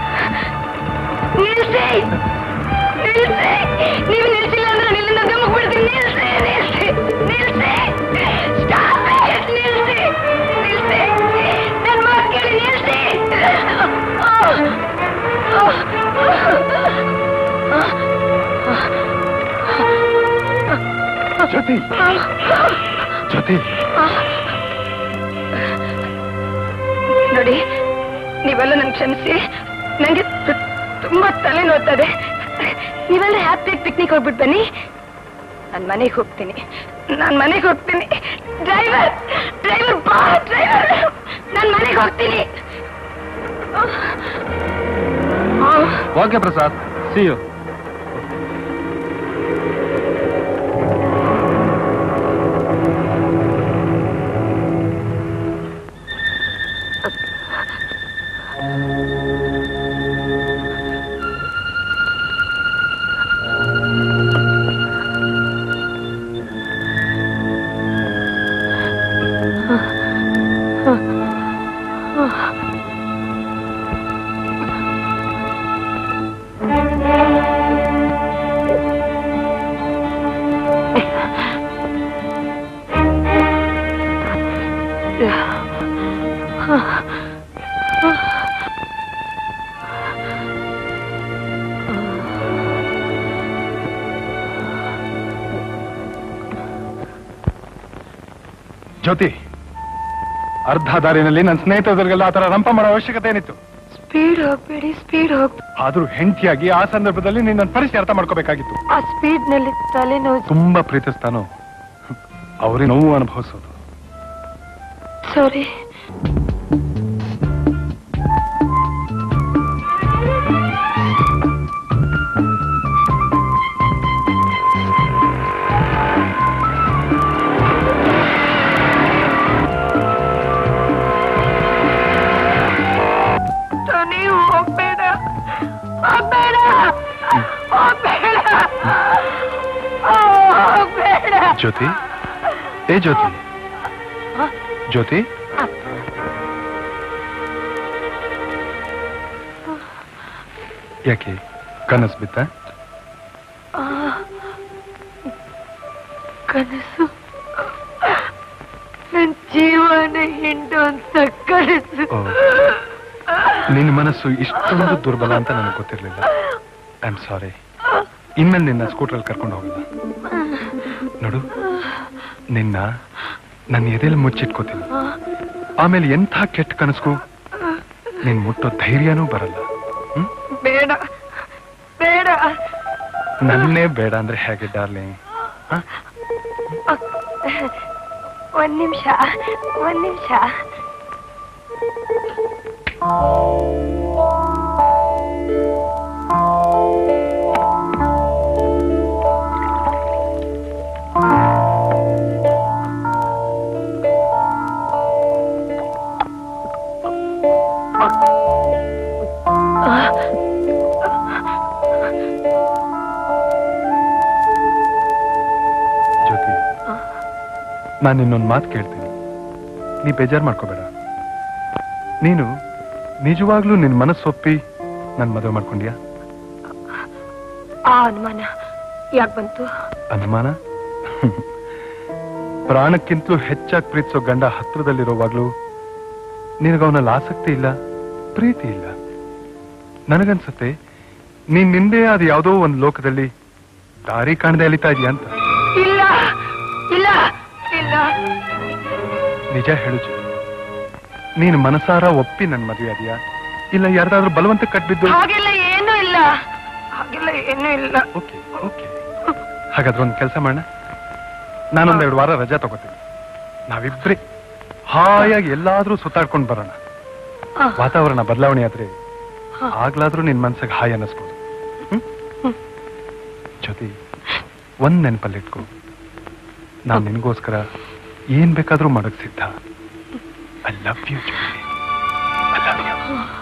ನಿಲ್ಸಿ ನಿಲ್ಸಿ ನೀವು ನಿಲ್ಸಿಲ್ಲ ಅಂದ್ರೆ ನಾನು ಇಲ್ಲಿಂದ ಗಮಕ್ ಬಿಡ್ತೀನಿ ನಿಲ್ಸಿ ನಿಲ್ಸಿ ನಿಲ್ಸಿ ಸ್ಟಾಪ್ ನಿಲ್ಸಿ ನಿಲ್ಸಿ ನನ್ನ ಮಾತು ಕೇಳಿ ನಿಲ್ಸಿ ಜ್ಯೋತಿ ಜ್ಯೋತಿ ನೋಡಿ ನೀವೆಲ್ಲ ನನ್ ಕ್ಷಮಿಸಿ ನಂಗೆ ತು- ತುಂಬಾ ತಲೆ ನೋಡ್ತದೆ ನೀವೆಲ್ಲ ಹ್ಯಾಪಿಯಾಗಿ ಪಿಕ್ನಿಕ್ ಹೋಗ್ಬಿಟ್ಟು ಬನ್ನಿ ನಾನ್ ಮನೆಗೆ ಹೋಗ್ತೀನಿ ನಾನ್ ಮನೆಗೆ ಹೋಗ್ತೀನಿ ಡ್ರೈವರ್ ಡ್ರೈವರ್ ಬಾ ಡ್ರೈವರ್ ನಾನ್ ಮನೆಗೆ ಹೋಗ್ತೀನಿ okay Prasad see you Jyoti ಅರ್ಧ ದಾರಿನಲ್ಲಿ ನನ್ನ ಸ್ನೇಹಿತರಿಗೆಲ್ಲ ಆ ತರ ರಂಪ ಮಾಡೋ ಅವಶ್ಯಕತೆ ಏನಿತ್ತು ಸ್ಪೀಡ್ ಹೋಗ್ಬೇಡಿ ಸ್ಪೀಡ್ ಹೋಗ್ ಆದ್ರೂ ಹೆಂಡತಿಯಾಗಿ ಆ ಸಂದರ್ಭದಲ್ಲಿ ನೀನ್ ನನ್ನ ಪರಿಸ್ಥಿತಿ ಅರ್ಥ ಮಾಡ್ಕೋಬೇಕಾಗಿತ್ತು ಆ ಸ್ಪೀಡ್ ನಲ್ಲಿ ತಲೆನೋವು ತುಂಬಾ ಪ್ರೀತಿಸ್ತಾನೋ ಅವರೇ ನೋವು ಅನುಭವಿಸೋದು ಸಾರಿ ನೀವು ಹೋಗ್ಬೇಡ ಹೋಗ್ಬೇಡ ಹೋಗ್ಬೇಡ ಹೋಗ್ಬೇಡ ಜ್ಯೋತಿ ಏ ಜ್ಯೋತಿ ಜ್ಯೋತಿ ಯಾಕೆ ಕನಸು ಬಿತ್ತ ಆ, ಕನಸು ನನ್ ಜೀವನ ಹಿಂಡು ಅಂತ ಕನಸು ಓ. ನಿನ್ನ ಮನಸ್ಸು ಇಷ್ಟೊಂದು ದುರ್ಬಲ ಅಂತ ನನಗೆ ಗೊತ್ತಿರ್ಲಿಲ್ಲ ಐ ಆಮ್ ಸಾರಿ ಇನ್ಮೇಲೆ ನಿನ್ನ ಸ್ಕೂಟ್ರಲ್ಲಿ ಕರ್ಕೊಂಡು ಹೋಗಲ್ಲ ನೋಡು ನಿನ್ನ ನನ್ನ ಎದೆಯಲ್ಲಿ ಮುಚ್ಚಿಟ್ಕೋತೀನಿ ಆಮೇಲೆ ಎಂಥ ಕೆಟ್ಟ ಕನಸ್ಗೂ ನೀನ್ ಮುಟ್ಟೋ ಧೈರ್ಯನೂ ಬರಲ್ಲ ಬೇಡ ಬೇಡ ನನ್ನೇ ಬೇಡ ಅಂದ್ರೆ ಹೇಗೆ ಡಾರ್ಲಿಂಗ್ ಒಂದ್ ನಿಮಿಷ ಒಂದ್ ನಿಮಿಷ ನಾನು ಇನ್ನೊಂದು ಮಾತು ಕೇಳ್ತೀನಿ ನೀ ಬೇಜಾರು ಮಾಡ್ಕೋಬೇಡ ನೀನು ನಿಜವಾಗ್ಲೂ ನಿನ್ ಮನಸ್ಸೊಪ್ಪಿ ನನ್ ಮದುವೆ ಮಾಡ್ಕೊಂಡ್ಯಾ ಆ ಅನುಮಾನ ಯಾಕೆ ಬಂತು ಅನುಮಾನ ಪ್ರಾಣಕ್ಕಿಂತಲೂ ಹೆಚ್ಚಾಗಿ ಪ್ರೀತಿಸೋ ಗಂಡ ಹತ್ರದಲ್ಲಿರೋವಾಗ್ಲೂ ನಿನಗವನಲ್ಲಿ ಆಸಕ್ತಿ ಇಲ್ಲ ಪ್ರೀತಿ ಇಲ್ಲ ನನಗನ್ಸತ್ತೆ ನೀನ್ ನಿಂದೇ ಆದ ಯಾವುದೋ ಒಂದು ಲೋಕದಲ್ಲಿ ದಾರಿ ಕಾಣದೆ ಅಲಿತಾ ಇದೆಯಾ ಅಂತ ಇಲ್ಲ ಇಲ್ಲ ಇಲ್ಲ ನಿಜ ಹೇಳು ಜೀವ. ನೀನು ಮನಸಾರ ಒಪ್ಪಿ ನನ್ ಮದುವೆ ಅದೆಯಾ ಇಲ್ಲ ಯಾರ್ದಾದ್ರೂ ಬಲವಂತ ಕಟ್ಬಿದ್ದು ಹಾಗೆಲ್ಲ ಏನೂ ಇಲ್ಲ ಹಾಗೆಲ್ಲ ಏನೂ ಇಲ್ಲ ಹಾಗಾದ್ರೆ ಒಂದು ಕೆಲಸ ಮಾಡೋಣ ನಾನೊಂದೆರಡು ವಾರ ರಜಾ ತಗೋತೀನಿ ನಾವಿಬ್ರೇ ಹಾಯಾಗಿ ಎಲ್ಲಾದ್ರೂ ಸುತ್ತಾಡ್ಕೊಂಡು ಬರೋಣ ವಾತಾವರಣ ಬದಲಾವಣೆ ಆದ್ರೆ ಆಗ್ಲಾದ್ರೂ ನಿನ್ ಮನ್ಸಿಗೆ ಹಾಯ್ ಅನ್ನಿಸ್ಬೋದು ಹ್ಮ್? ಜೊತೆ ಒಂದ್ ನೆನಪಲ್ಲಿಟ್ಕೊ ನಾನ್ ನಿನ್ಗೋಸ್ಕರ ಏನ್ ಬೇಕಾದ್ರೂ ಮಾಡಕ್ ಸಿದ್ಧ I love you I love you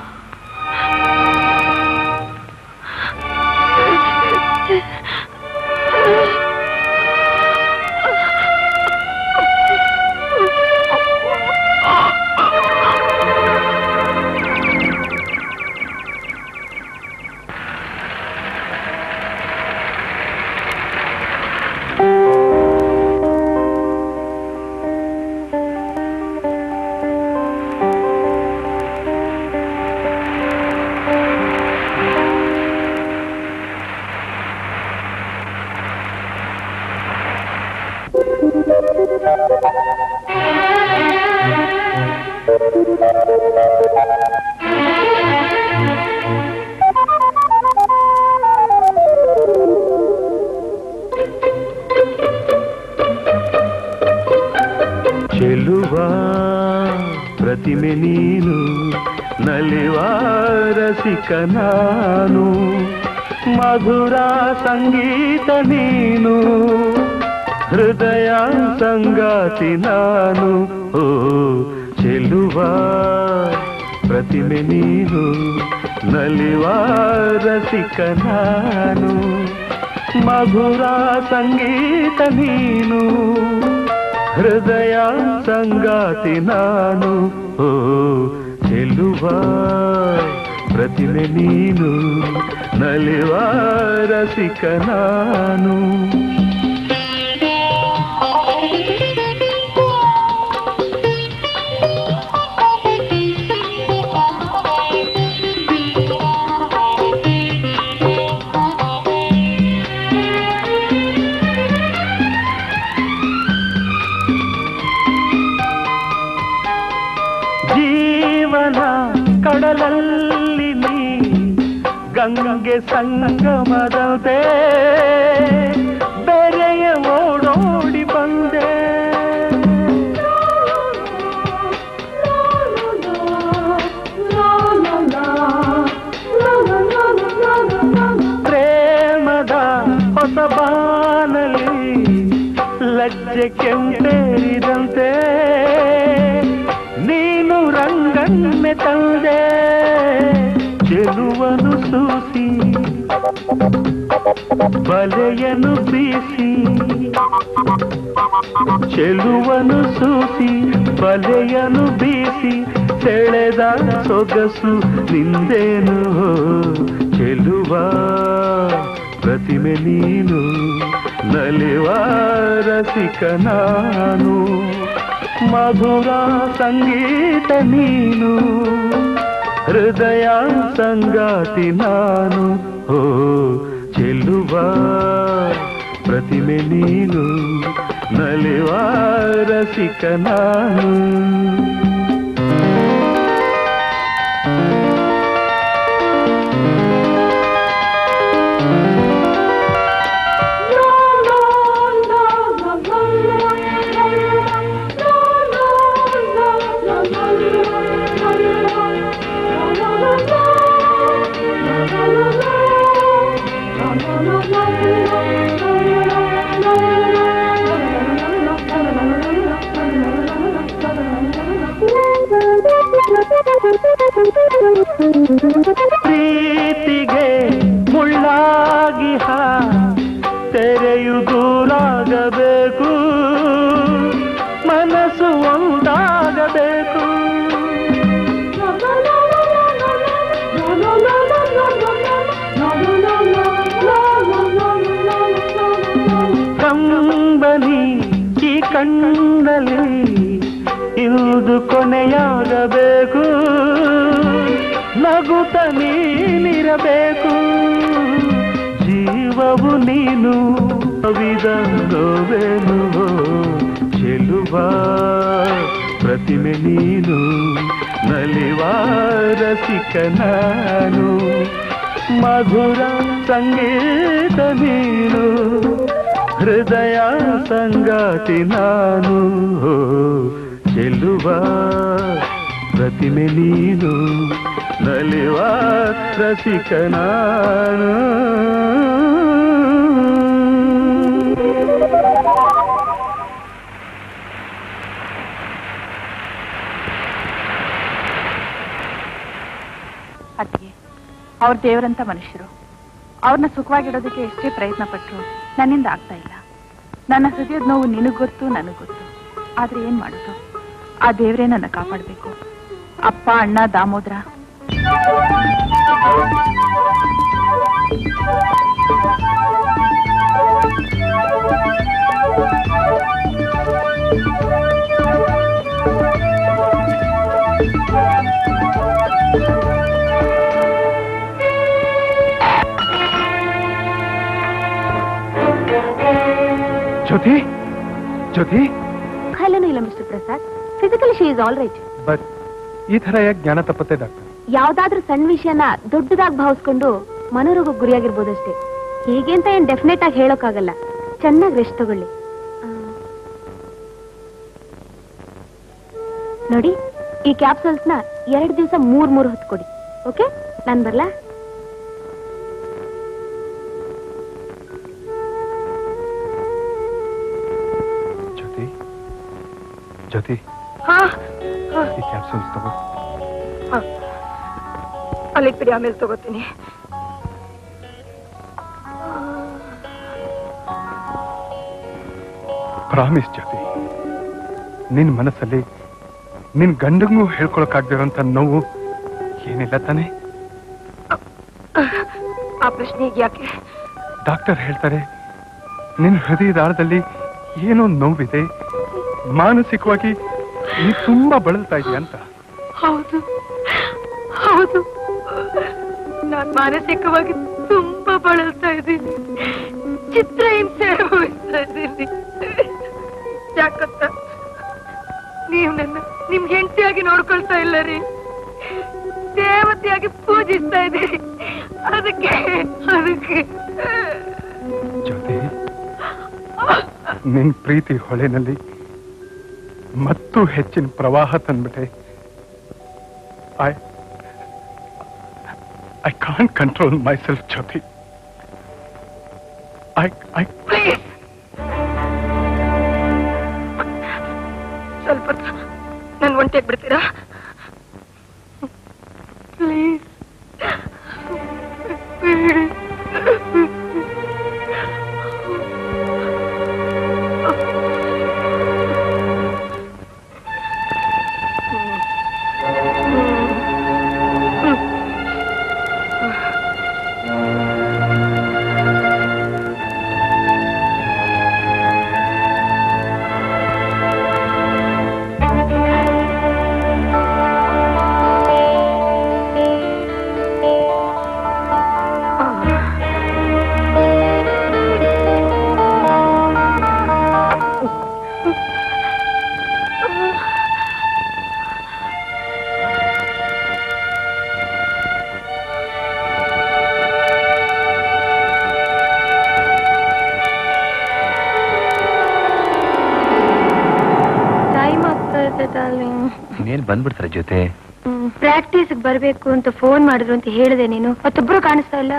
ಚೆಲುವ ಪ್ರತಿಮೆ ನೀನು ನಲಿವ ರಸಿಕ ನಾನು ಮಧುರ ಸಂಗೀತ ನೀನು ಹೃದಯ ಸಂಗಾತಿ ನಾನು ಓ ಚೆಲುವ ಪ್ರತಿಮೆ ನೀನು ನಲಿವ ರಸಿಕ ನಾನು ಮಧುರ ಸಂಗೀತ ನೀನು ಹೃದಯ ಸಂಗಾತಿ ನಾನು ಓ ಚೆಲುವ ಪ್ರತಿಮೆ ನೀನು ನಲಿವ ರಸಿಕ ನಾನು ಜೀವನ ಕಡಲಲ್ಲಿ ನೀ ಗಂಗೆ ಸಂಗಮದಂತೆ ಬೆರೆಯ ಓಡೋಡಿ ಬಂದೆ ಪ್ರೇಮದ ಹೊಸ ಬಾನಲಿ ಲಜ್ಜೆ ಕೆಂಪೇರಿದಂತೆ ನೀನು ರಂಗನ್ನೆ ತಂದೆ ಚೆಲುವನು ಸೂಸಿ ಬಲೆಯನು ಬೀಸಿ ಚೆಲುವನು ಸೂಸಿ ಬಲೆಯನು ಬೀಸಿ ಸೆಳೆದ ಸೊಗಸು ನಿಂದೇನು ಚೆಲುವ ಪ್ರತಿಮೆ ನೀನು ನಲಿವ ರಸಿಕ ನಾನು ಮಧುರ ಸಂಗೀತ ನೀನು ಹೃದಯ ಸಂಗಾತಿ ನಾನು ಓ ಚೆಲ್ಲುವ ಪ್ರತಿಮೆ ನೀನು ನಲಿವ ರಸಿಕ ನಾನು La ಕಣ್ಣಲ್ಲಿ ಇಂದು ಕೊನೆಯಾಗಬೇಕು ನಗುತ್ತ ನೀನಿರಬೇಕು ಜೀವವು ನೀನು ವಿದಂಗವೇನು ಚೆಲುವ ಪ್ರತಿಮೆ ನೀನು ನಲಿವ ರಸಿಕ ನಾನು ಮಧುರ ಸಂಗೀತ ನೀನು ಹೃದಯ ಸಂಗಾತಿ ನಾನು ಚೆಲ್ಲುವ ಪ್ರತಿಮೆ ನೀನು ನಲಿವ ರಸಿಕ ನಾನು ಅದಕ್ಕೆ ಅವ್ರ ದೇವರಂತ ಮನುಷ್ಯರು ಅವ್ರನ್ನ ಸುಖವಾಗಿಡೋದಕ್ಕೆ ಎಷ್ಟೇ ಪ್ರಯತ್ನ ಪಟ್ರು ನನ್ನಿಂದ ಆಗ್ತಾ ಇಲ್ಲ ನನ್ನ ಹೃದಯದ ನೋವು ನಿನಗ್ ಗೊತ್ತು ನನಗ್ ಗೊತ್ತು ಆದ್ರೆ ಏನ್ ಮಾಡೋದು ಆ ದೇವರೇ ನನ್ನ ಕಾಪಾಡ್ಬೇಕು ಅಪ್ಪ ಅಣ್ಣ ದಾಮೋದ್ರ ಜ್ಯೋತಿ ಜ್ಯೋತಿ ಖಾಲನೂ ಇಲ್ಲ mister Prasad physically she is all right but ಈ ತರ ಯಾಕೆ ಜ್ಞಾನ ತಪ್ಪತ್ತೆ ಡಾಕ್ಟರ್ ಯಾವ್ದಾದ್ರೂ ಸಣ್ಣ ವಿಷಯನ ದೊಡ್ಡದಾಗಿ ಭಾವಿಸ್ಕೊಂಡು ಮನೋರೋಗ ಗುರಿಯಾಗಿರ್ಬೋದಷ್ಟೇ ಹೀಗೆ ಅಂತ ಏನ್ ಡೆಫಿನೆಟ್ ಆಗಿ ಹೇಳೋಕ್ಕಾಗಲ್ಲ ಚೆನ್ನಾಗಿ ರೆಸ್ಟ್ ತಗೊಳ್ಳಿ ಆ. ನೋಡಿ ಈ ಕ್ಯಾಪ್ಸೂಲ್ಸ್ ನ ಎರಡು ದಿವಸ ಮೂರ್ ಮೂರ್ ಹೊತ್ತು ಕೊಡಿ ಓಕೆ ನಾನ್ ಬರ್ಲಾ ಜ್ಯೋತಿ ಜ್ಯೋತಿ ಹಾ ಹಾ ಈ ಕ್ಯಾಪ್ಸೂಲ್ಸ್ ತಗೋ ಹಾ. ಅಲ್ಲಿಗ್ ಬಿಡಿ ಆಮೇಲೆ ತಗೋತೀನಿ ಪ್ರಾಮಿಸ್ ಜ್ಯೋತಿ ನಿನ್ ಮನಸ್ಸಲ್ಲಿ ನಿನ್ ಗಂಡಂಗೂ ಹೇಳ್ಕೊಳಕ್ಕಾಗ್ದಿರೋಂಥ ನೋವು ಏನಿಲ್ಲ ತಾನೆ ಆ ಪ್ರಶ್ನೆಗೆ ಯಾಕೆ ಡಾಕ್ಟರ್ ಹೇಳ್ತಾರೆ ನಿನ್ ಹೃದಯದಾಳದಲ್ಲಿ ಏನೋ ನೋವಿದೆ ಮಾನಸಿಕವಾಗಿ ನೀ ತುಂಬಾ ಬಳಲ್ತಾ ಇದೆಯಾ ಅಂತ ಹೌದು ಹೌದು ನಾನ್ ಮಾನಸಿಕವಾಗಿ ತುಂಬಾ ಬಳಲ್ತಾ ಇದ್ದೀನಿ ಚಿತ್ರ ಹಿಂಸೆ ಅನುಭವಿಸ್ತಾ ಇದ್ದೀನಿ ಯಾಕಂತ ನೀವು ನನ್ನ ನಿಮ್ ಹೆಂಡತಿಯಾಗಿ ನೋಡ್ಕೊಳ್ತಾ ಇಲ್ಲ ರೀ ದೇವತೆಯಾಗಿ ಪೂಜಿಸ್ತಾ ಇದ್ದೀರಿ ಅದಕ್ಕೆ ಅದಕ್ಕೆ ಜ್ಯೋತಿ ನಿನ್ ಪ್ರೀತಿ ಹೊಳೆನಲ್ಲಿ ಮತ್ತು ಹೆಚ್ಚಿನ ಪ್ರವಾಹ ತಂದ್ಬಿಟ್ಟೆ I I can't control myself Jyoti I I please ಸ್ವಲ್ಪ ನನ್ ಒಂಟಿಯಾಗಿ ಬಿಡ್ತೀರಾ ಪ್ಲೀಸ್ ಟೈಮ್ ಆಗ್ತಾ ಇದೆ ಡಾರ್ಲಿಂಗ್ ಇನ್ನೇನು ಬಂದ್ಬಿಡ್ತಾರೆ ಜೊತೆ ಪ್ರಾಕ್ಟೀಸ್ ಬರ್ಬೇಕು ಅಂತ ಫೋನ್ ಮಾಡಿದ್ರು ಅಂತ ಹೇಳಿದೆ ನೀನು ಮತ್ತೊಬ್ರು ಕಾಣಿಸ್ತಾ ಇಲ್ಲ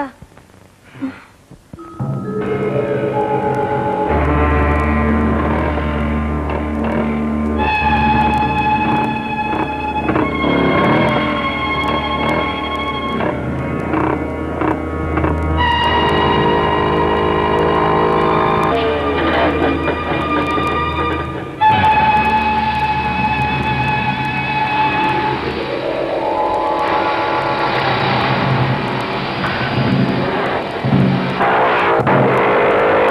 ಆ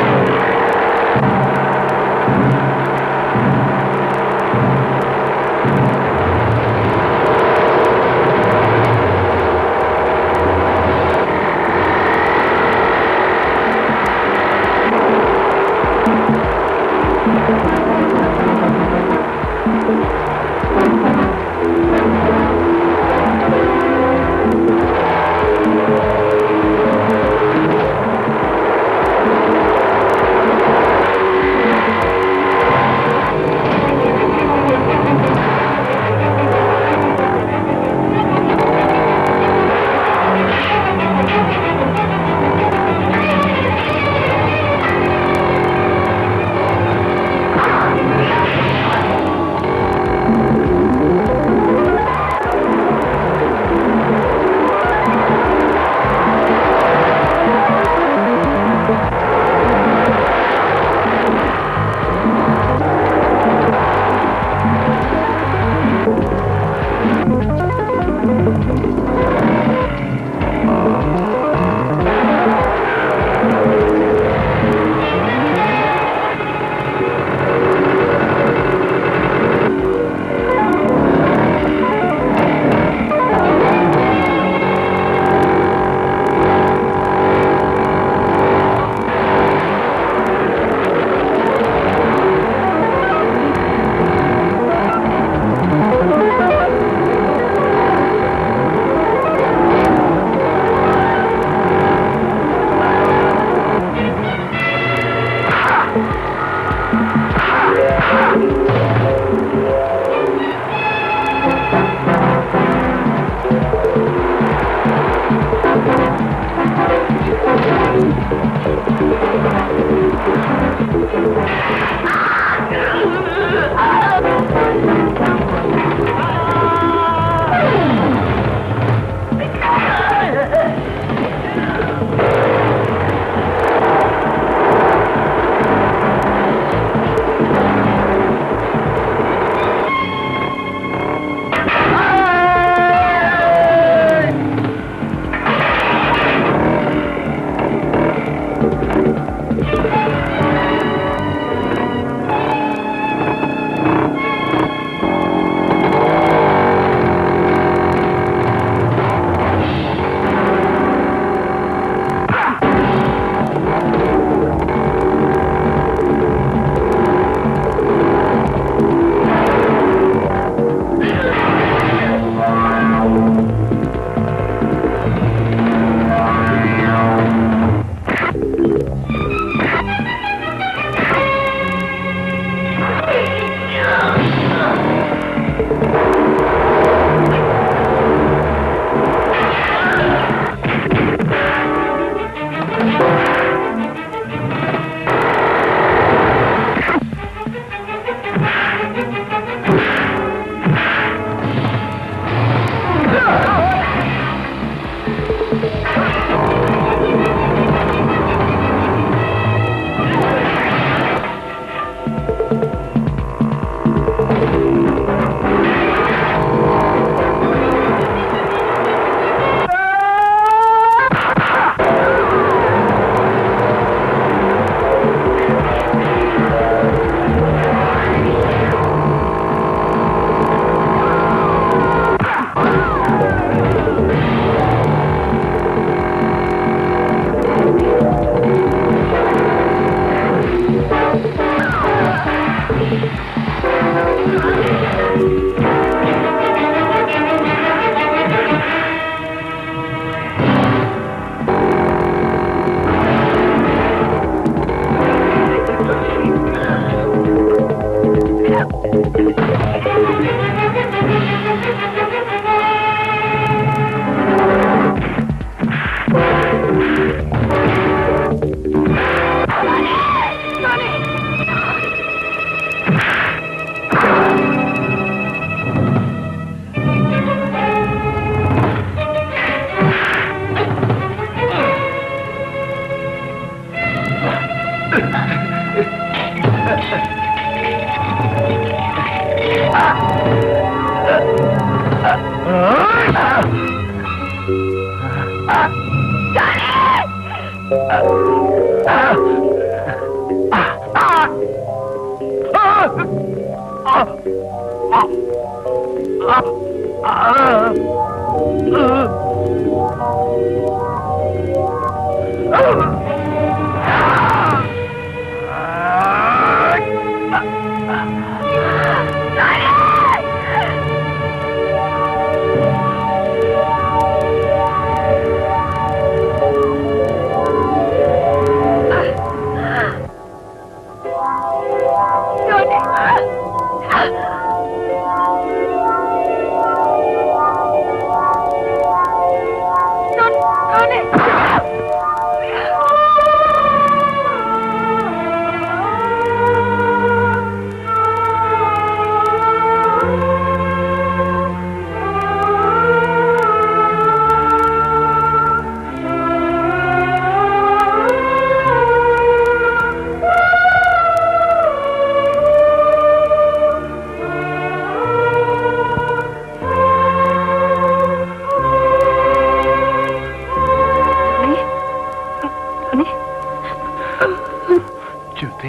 Jyoti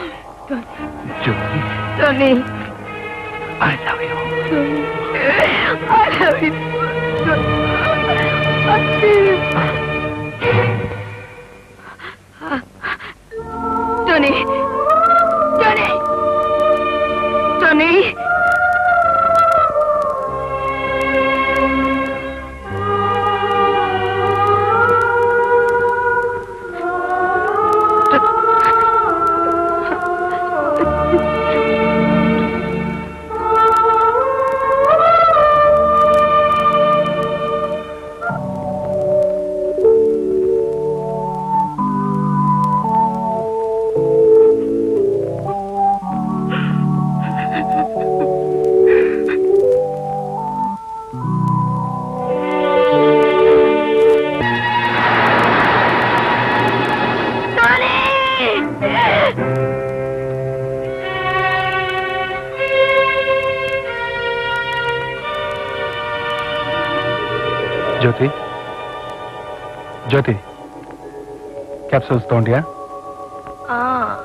Jyoti Tony I love you I love you. Tony Tony Tony Jyoti Jyoti capsules ತಗೊಂಡ್ಯಾ ಆ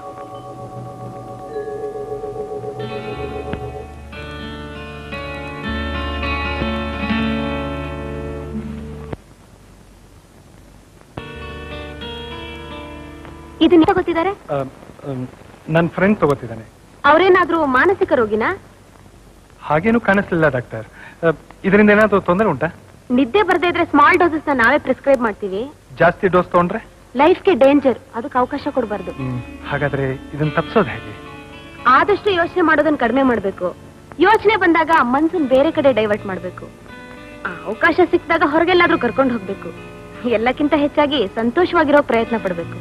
ಇದನ್ನ ತಗೋತಿದ್ದಾರೆ ನನ್ನ ಫ್ರೆಂಡ್ ತಗೋತಿದ್ದಾನೆ ಅವ್ರೇನಾದ್ರೂ ಮಾನಸಿಕ ರೋಗಿನ ಹಾಗೇನು ಕಾಣಿಸ್ಲಿಲ್ಲ ಡಾಕ್ಟರ್ ಇದರಿಂದ ಏನಾದರೂ ತೊಂದರೆ ಉಂಟಾ ನಿದ್ದೆ ಬರ್ದೇ ಇದ್ರೆ ಸ್ಮಾಲ್ ಡೋಸಸ್ ನ ನಾವೇ ಪ್ರಿಸ್ಕ್ರೈಬ್ ಮಾಡ್ತೀವಿ ಜಾಸ್ತಿ ಡೋಸ್ ತಗೊಂಡ್ರೆ ಲೈಫ್ಗೆ ಡೇಂಜರ್ ಅದಕ್ಕೆ ಅವಕಾಶ ಕೊಡಬಾರ್ದು ಹ್ಮ್, ಹಾಗಾದ್ರೆ ಇದನ್ನ ತಪ್ಸೋದು ಹೇಗೆ ಆದಷ್ಟು ಯೋಚನೆ ಮಾಡೋದನ್ನ ಕಡಿಮೆ ಮಾಡ್ಬೇಕು ಯೋಚನೆ ಬಂದಾಗ ಮನ್ಸನ್ ಬೇರೆ ಕಡೆ ಡೈವರ್ಟ್ ಮಾಡ್ಬೇಕು ಆ ಅವಕಾಶ ಸಿಕ್ಕಿದಾಗ ಹೊರಗೆಲ್ಲಾದ್ರೂ ಕರ್ಕೊಂಡು ಹೋಗ್ಬೇಕು ಎಲ್ಲಕ್ಕಿಂತ ಹೆಚ್ಚಾಗಿ ಸಂತೋಷವಾಗಿರೋ ಪ್ರಯತ್ನ ಪಡ್ಬೇಕು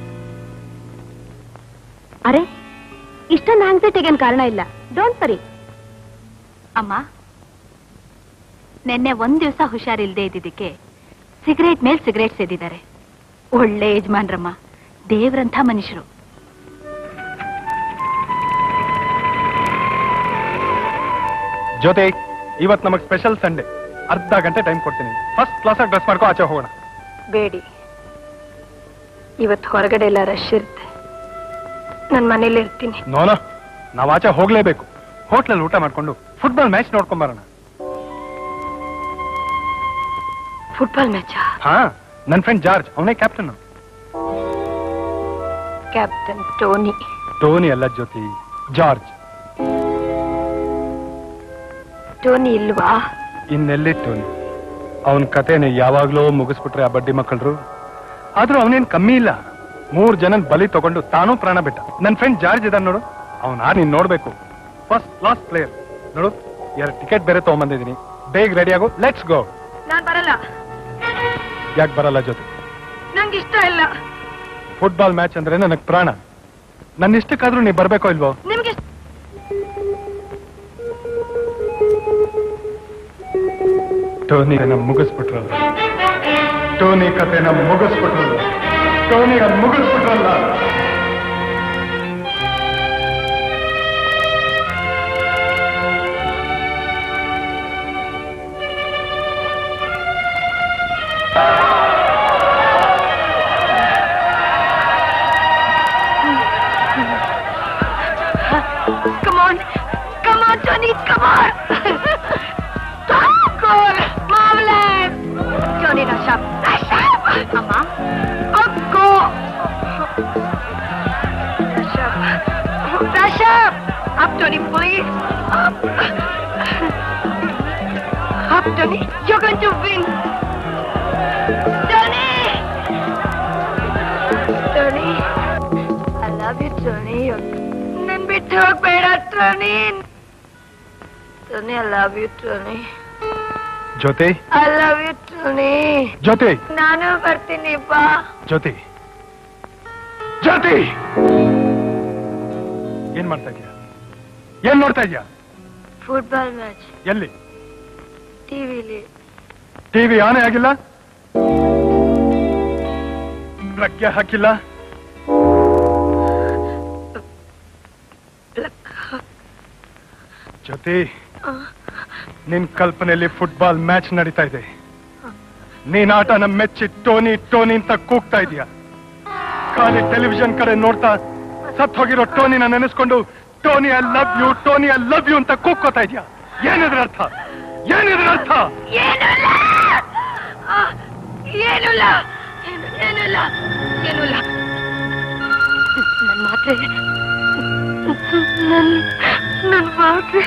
ಅರೆ ಇಷ್ಟೊಂದು ಆಂಗ್ಸೈಟಿಗೇನ್ ಕಾರಣ ಇಲ್ಲ ಡೋಂಟ್ ವರಿ ಅಮ್ಮ ನಿನ್ನೆ ಒಂದ್ ದಿವಸ ಹುಷಾರಿಲ್ದೇ ಇದ್ದಿದ್ದಕ್ಕೆ ಸಿಗರೇಟ್ ಮೇಲ್ ಸಿಗರೇಟ್ ಸೇದಿದ್ದಾರೆ ಒಳ್ಳೆ ಯಜಮಾನ್ರಮ್ಮ ದೇವ್ರಂಥ ಮನುಷ್ಯರು ಜೊತೆ ಇವತ್ ನಮಗ್ ಸ್ಪೆಷಲ್ ಸಂಡೇ ಅರ್ಧ ಗಂಟೆ ಟೈಮ್ ಕೊಡ್ತೀನಿ ಫಸ್ಟ್ ಕ್ಲಾಸ್ ಡ್ರೆಸ್ ಮಾಡ್ಕೊ ಆಚೆ ಹೋಗೋಣ ಬೇಡಿ ಇವತ್ತು ಹೊರಗಡೆ ಎಲ್ಲ ರಶ್ ಇರುತ್ತೆ ನಾನು ಮನೇಲಿ ಇರ್ತೀನಿ ನೋನೋ ನಾವ್ ಆಚೆ ಹೋಗ್ಲೇಬೇಕು ಹೋಟ್ಲಲ್ಲಿ ಊಟ ಮಾಡ್ಕೊಂಡು ಫುಟ್ಬಾಲ್ ಮ್ಯಾಚ್ ನೋಡ್ಕೊಂಡ್ ಬರೋಣ ಫುಟ್ಬಾಲ್ ಮ್ಯಾಚಾ ಹಾ ನನ್ ಫ್ರೆಂಡ್ ಜಾರ್ಜ್ ಅವನೇ ಕ್ಯಾಪ್ಟನ್ ಕ್ಯಾಪ್ಟನ್ ಟೋನಿ ಟೋನಿ ಅಲ್ಲ ಜ್ಯೋತಿ ಜಾರ್ಜ್ ಟೋನಿ ಇಲ್ವಾ ಇನ್ನೆಲ್ಲಿ ಟೋನಿ ಅವನ್ ಕತೆನ ಯಾವಾಗ್ಲೂ ಮುಗಿಸ್ಬಿಟ್ರೆ ಆ ಬಡ್ಡಿ ಮಕ್ಕಳು ಆದ್ರೂ ಅವನೇನ್ ಕಮ್ಮಿ ಇಲ್ಲ ಮೂರ್ ಜನನ್ ಬಲಿ ತಗೊಂಡು ತಾನೂ ಪ್ರಾಣ ಬಿಟ್ಟ ನನ್ ಫ್ರೆಂಡ್ ಜಾರ್ಜ್ ಇದ್ದಾನ ನೋಡು ಅವನ್ ಆ ನೀನ್ ನೋಡ್ಬೇಕು ಫಸ್ಟ್ ಕ್ಲಾಸ್ ಪ್ಲೇಯರ್ ನೋಡು ಎರಡು ಟಿಕೆಟ್ ಬೇರೆ ತಗೊಂಬಂದಿದೀನಿ ಬೇಗ ರೆಡಿ ಆಗು ಲೆಟ್ಸ್ ಗೋ ನಾನ್ ಬರಲ್ಲ ಯಾಕೆ ಬರಲ್ಲ ಜೊತೆ ನಂಗೆ ಇಷ್ಟ ಇಲ್ಲ ಫುಟ್ಬಾಲ್ ಮ್ಯಾಚ್ ಅಂದ್ರೆ ನನಗ್ ಪ್ರಾಣ ನನ್ನ ಇಷ್ಟಕ್ಕಾದ್ರೂ ನೀ ಬರ್ಬೇಕೋ ಇಲ್ವೋ ನಿಮ್ಗೆ ಟೋನಿ ನಮ್ ಮುಗಿಸ್ಬಿಟ್ರಲ್ಲ ಟೋನಿ ಕತೆ ನಮ್ ಮುಗಿಸ್ಬಿಟ್ರಲ್ಲ ಟೋನಿ ನಮ್ ಮುಗಿಸ್ಬಿಟ್ರಲ್ಲ Come on. Come on, Tony. Come on. Top goal. Marvelous. Tony, rush up. Rush up. Amma. Up go. Rush up. Rush up. Up, Tony, please. Up. Up, Tony. You're going to win. Tony. Tony. I love you, Tony. You're ನನ್ ಬಿಟ್ಟು ಹೋಗ್ಬೇಡ Tony Tony I love you Tony ಜೊತೆ ಐ ಲವ್ ಯು ಟೋನಿ ಜೊತೆ ನಾನು ಬರ್ತೀನಿ ಬಾ ಜ್ಯೋತಿ ಜ್ಯೋತಿ ಏನ್ ಮಾಡ್ತಾ ಇದೀಯ ಏನ್ ನೋಡ್ತಾ ಇದೀಯ ಫುಟ್ಬಾಲ್ ಮ್ಯಾಚ್ ಎಲ್ಲಿ ಟಿವಿಲಿ ಟಿವಿ ಆನೆ ಆಗಿಲ್ಲ ಪ್ಲಗ್ಗೆ ಹಾಕಿಲ್ಲ ಜೊತೆ ನಿನ್ ಕಲ್ಪನೆಯಲ್ಲಿ ಫುಟ್ಬಾಲ್ ಮ್ಯಾಚ್ ನಡೀತಾ ಇದೆ ನೀನ್ ಆಟನ ಮೆಚ್ಚಿ ಟೋನಿ ಟೋನಿ ಅಂತ ಕೂಗ್ತಾ ಇದೀಯ ಖಾಲಿ ಟೆಲಿವಿಷನ್ ಕಡೆ ನೋಡ್ತಾ ಸತ್ ಹೋಗಿರೋ ಟೋನಿನ ನೆನೆಸ್ಕೊಂಡು Tony I love you Tony I love you ಅಂತ ಕೂಗ್ಕೋತಾ ಇದೀಯ ಏನಿದ್ರ ಅರ್ಥ ಏನಿದ್ರ ಅರ್ಥ ಏನಿಲ್ಲ ಆ, ಏನಿಲ್ಲ ಏನು- ಏನಿಲ್ಲ ಏನಿಲ್ಲ ನನ್ ಮಾತ್ರೆ ನನ್ ನನ್ ಮಾತ್ರೆ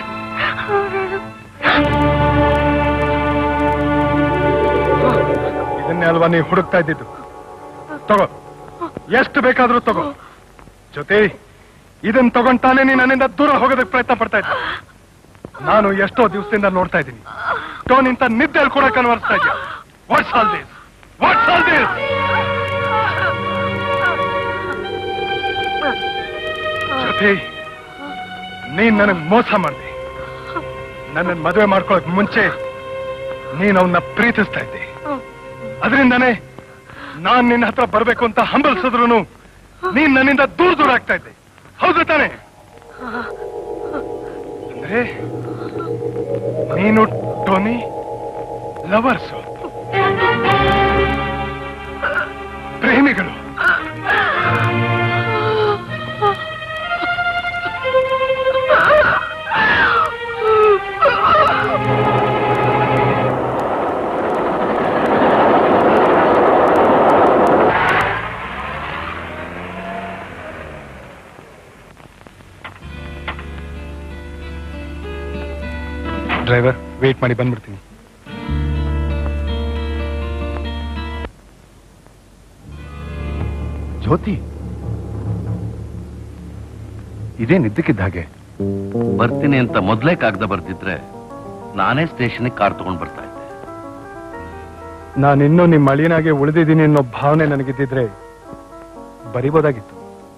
ಇದನ್ನೇ ಅಲ್ವಾ ನೀವು ಹುಡುಕ್ತಾ ಇದ್ದಿದ್ದು ತಗೋ ಎಷ್ಟು ಬೇಕಾದ್ರೂ ತಗೋ ಜೊತೆ ಇದನ್ ತಗೊಂಡ್ತಾನೆ ನೀ ನನ್ನಿಂದ ದೂರ ಹೋಗೋದಕ್ಕೆ ಪ್ರಯತ್ನ ಪಡ್ತಾ ಇದ್ದ ನಾನು ಎಷ್ಟೋ ದಿವಸದಿಂದ ನೋಡ್ತಾ ಇದ್ದೀನಿ ಟೋನ್ ಇಂತ ನಿದ್ದೆಲ್ ಕೂಡ ಕನ್ವರ್ಸ್ತಾ ಇದೆಯಾ what's all this what's all this ಜೊತೆ ನೀನ್ ನನಗ್ ಮೋಸ ಮಾಡಿದೆ ನನ್ನ ಮದುವೆ ಮಾಡ್ಕೊಳಕ್ ಮುಂಚೆ ನೀನ್ ಅವನ್ನ ಪ್ರೀತಿಸ್ತಾ ಇದ್ದೆ ಅದರಿಂದಾನೇ ನಾನ್ ನಿನ್ನ ಹತ್ರ ಬರ್ಬೇಕು ಅಂತ ಹಂಬಲಿಸಿದ್ರು ನೀನ್ ನನ್ನಿಂದ ದೂರ ದೂರ ಆಗ್ತಾ ಇದ್ದೆ ಹೌದು ತಾನೆ ಅಂದ್ರೆ ನೀನು ಟೋನಿ ಲವರ್ಸು ಪ್ರೇಮಿಗಳು ಡ್ರೈವರ್ ವೇಟ್ ಮಾಡಿ ಬಂದ್ಬಿಡ್ತೀನಿ ಜ್ಯೋತಿ ಇದೇನ್ ಇದ್ದಕ್ಕಿದ್ದ ಹಾಗೆ ಬರ್ತೀನಿ ಅಂತ ಮೊದ್ಲೇ ಕಾಗದ ಬರ್ತಿದ್ರೆ ನಾನೇ ಸ್ಟೇಷನ್ಗೆ ಕಾರ್ ತಗೊಂಡ್ ಬರ್ತಾ ಇದ್ದೆ ನಾನಿನ್ನೂ ನಿಮ್ಮ ಅಳಿಯನಾಗೆ ಉಳಿದಿದ್ದೀನಿ ಅನ್ನೋ ಭಾವನೆ ನನಗಿದ್ದಿದ್ರೆ ಬರಿಬೋದಾಗಿತ್ತು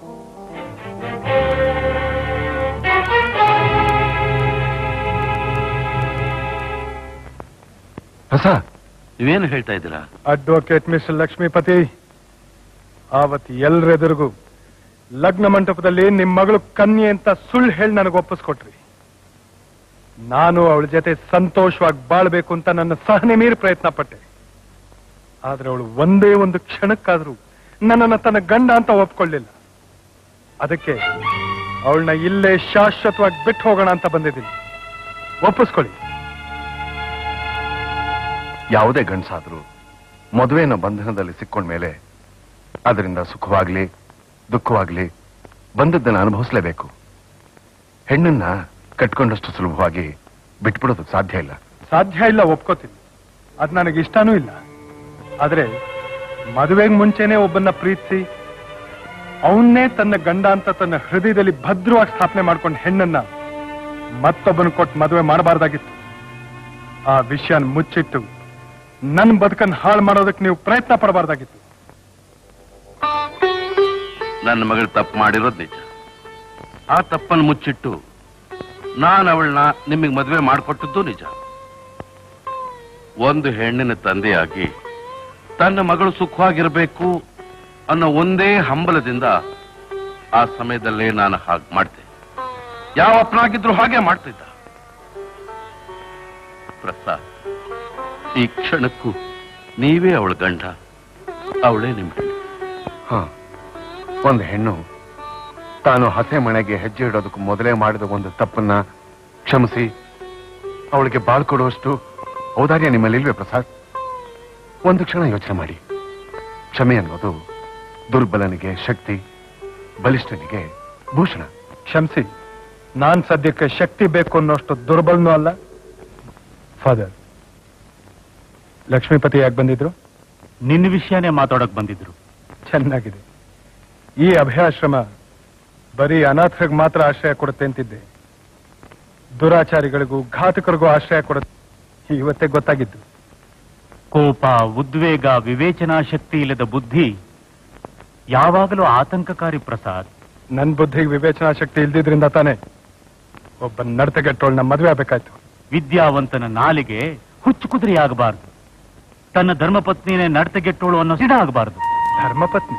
ಹೊಸ ನೀವೇನು ಹೇಳ್ತಾ ಇದ್ದೀರಾ ಅಡ್ವೊಕೇಟ್ ಮಿಸ್ಟರ್ ಲಕ್ಷ್ಮೀಪತಿ ಆವತ್ತು ಎಲ್ರೆದುರಿಗೂ ಲಗ್ನ ಮಂಟಪದಲ್ಲಿ ನಿಮ್ ಮಗಳು ಕನ್ಯೆ ಅಂತ ಸುಳ್ಳು ಹೇಳಿ ನನಗೆ ಒಪ್ಪಿಸ್ಕೊಟ್ರಿ ನಾನು ಅವಳ ಜೊತೆ ಸಂತೋಷವಾಗಿ ಬಾಳ್ಬೇಕು ಅಂತ ನನ್ನ ಸಹನೆ ಮೀರಿ ಪ್ರಯತ್ನ ಪಟ್ಟೆ ಆದ್ರೆ ಅವಳು ಒಂದೇ ಒಂದು ಕ್ಷಣಕ್ಕಾದ್ರೂ ನನ್ನನ್ನ ತನ್ನ ಗಂಡ ಅಂತ ಒಪ್ಕೊಳ್ಳಿಲ್ಲ ಅದಕ್ಕೆ ಅವಳನ್ನ ಇಲ್ಲೇ ಶಾಶ್ವತವಾಗಿ ಬಿಟ್ಟು ಹೋಗೋಣ ಅಂತ ಬಂದಿದ್ದೀನಿ ಒಪ್ಪಿಸ್ಕೊಳ್ಳಿ ಯಾವುದೇ ಗಂಡಸಾದ್ರೂ ಮದುವೆನ ಬಂಧನದಲ್ಲಿ ಸಿಕ್ಕೊಂಡ್ಮೇಲೆ ಅದರಿಂದ ಸುಖವಾಗ್ಲಿ ದುಃಖವಾಗ್ಲಿ ಬಂದದ್ದನ್ನ ಅನುಭವಿಸ್ಲೇಬೇಕು ಹೆಣ್ಣನ್ನ ಕಟ್ಕೊಂಡಷ್ಟು ಸುಲಭವಾಗಿ ಬಿಟ್ಬಿಡೋದಕ್ಕೆ ಸಾಧ್ಯ ಇಲ್ಲ ಸಾಧ್ಯ ಇಲ್ಲ ಒಪ್ಕೋತೀನಿ ಅದ್ ನನಗೆ ಇಷ್ಟನೂ ಇಲ್ಲ ಆದ್ರೆ ಮದುವೆಗೆ ಮುಂಚೆನೆ ಒಬ್ಬನ್ನ ಪ್ರೀತಿಸಿ ಅವನ್ನೇ ತನ್ನ ಗಂಡ ಅಂತ ತನ್ನ ಹೃದಯದಲ್ಲಿ ಭದ್ರವಾಗಿ ಸ್ಥಾಪನೆ ಮಾಡ್ಕೊಂಡ ಹೆಣ್ಣನ್ನ ಮತ್ತೊಬ್ಬನ ಕೊಟ್ಟು ಮದುವೆ ಮಾಡಬಾರ್ದಾಗಿತ್ತು ಆ ವಿಷಯನ ಮುಚ್ಚಿಟ್ಟು ನನ್ನ ಬದುಕನ್ನು ಹಾಳು ಮಾಡೋದಕ್ಕೆ ನೀವು ಪ್ರಯತ್ನ ಪಡಬಾರ್ದಾಗಿತ್ತು ನನ್ನ ಮಗಳು ತಪ್ಪು ಮಾಡಿರೋದು ನಿಜ ಆ ತಪ್ಪನ್ನು ಮುಚ್ಚಿಟ್ಟು ನಾನು ಅವಳನ್ನ ನಿಮಗೆ ಮದುವೆ ಮಾಡಿಕೊಟ್ಟದ್ದು ನಿಜ ಒಂದು ಹೆಣ್ಣಿನ ತಂದೆಯಾಗಿ ತನ್ನ ಮಗಳು ಸುಖವಾಗಿರಬೇಕು ಅನ್ನೋ ಒಂದೇ ಹಂಬಲದಿಂದ ಆ ಸಮಯದಲ್ಲೇ ನಾನು ಹಾಗೆ ಮಾಡ್ತೆ ಯಾವ ಅಪ್ಪನಾಗಿದ್ರು ಹಾಗೆ ಮಾಡ್ತಿದ್ದ ಪ್ರಸಾದ್ ಈ ಕ್ಷಣಕ್ಕೂ ನೀವೇ ಅವಳ ಗಂಡ ಅವಳೇ ನಿಮ್ಮ ಹೆಣ್ಣು. ಹ ಒಂದು ಹೆಣ್ಣು ತಾನು ಹಸೆ ಮನೆಗೆ ಹೆಜ್ಜೆ ಇಡೋದಕ್ಕೂ ಮೊದಲೇ ಮಾಡಿದ ಒಂದು ತಪ್ಪನ್ನ ಕ್ಷಮಿಸಿ ಅವಳಿಗೆ ಬಾಳ್ಕೊಡುವಷ್ಟು ಔದಾರ್ಯ ನಿಮ್ಮಲ್ಲಿಲ್ವೇ ಪ್ರಸಾದ್ ಒಂದು ಕ್ಷಣ ಯೋಚನೆ ಮಾಡಿ ಕ್ಷಮೆ ಅನ್ನೋದು ದುರ್ಬಲನಿಗೆ ಶಕ್ತಿ ಬಲಿಷ್ಠನಿಗೆ ಭೂಷಣ ಕ್ಷಮಿಸಿ ನಾನ್ ಸದ್ಯಕ್ಕೆ ಶಕ್ತಿ ಬೇಕು ಅನ್ನೋಷ್ಟು ದುರ್ಬಲನೂ ಅಲ್ಲ ಫಾದರ್ ಲಕ್ಷ್ಮೀಪತಿ ಯಾಕೆ ಬಂದಿದ್ರು ನಿನ್ನ ವಿಷಯನೇ ಮಾತಾಡಕ್ ಬಂದಿದ್ರು ಚೆನ್ನಾಗಿದೆ ಈ ಅಭಯಾಶ್ರಮ ಬರೀ ಅನಾಥರಿಗೆ ಮಾತ್ರ ಆಶ್ರಯ ಕೊಡುತ್ತೆ ಅಂತಿದ್ದೆ ದುರಾಚಾರಿಗಳಿಗೂ ಘಾತಕರಿಗೂ ಆಶ್ರಯ ಕೊಡುತ್ತೆ ಇವತ್ತೇ ಗೊತ್ತಾಗಿದ್ದು ಕೋಪ ಉದ್ವೇಗ ವಿವೇಚನಾ ಶಕ್ತಿ ಇಲ್ಲದ ಬುದ್ಧಿ ಯಾವಾಗಲೂ ಆತಂಕಕಾರಿ ಪ್ರಸಾದ್ ನನ್ ಬುದ್ಧಿಗೆ ವಿವೇಚನಾ ಶಕ್ತಿ ಇಲ್ದಿದ್ರಿಂದ ತಾನೆ ಒಬ್ಬ ನಡತೆಗೆಟ್ಟೋಳ್ನ ಮದುವೆ ಆಗ್ಬೇಕಾಯ್ತು ವಿದ್ಯಾವಂತನ ನಾಲಿಗೆ ಹುಚ್ಚು ಕುದುರೆ ಆಗಬಾರದು ತನ್ನ ಧರ್ಮಪತ್ನಿನೇ ನಡತೆಗೆಟ್ಟೋಳು ಅನ್ನೋ ಸಿಡ ಆಗಬಾರದು ಧರ್ಮಪತ್ನಿ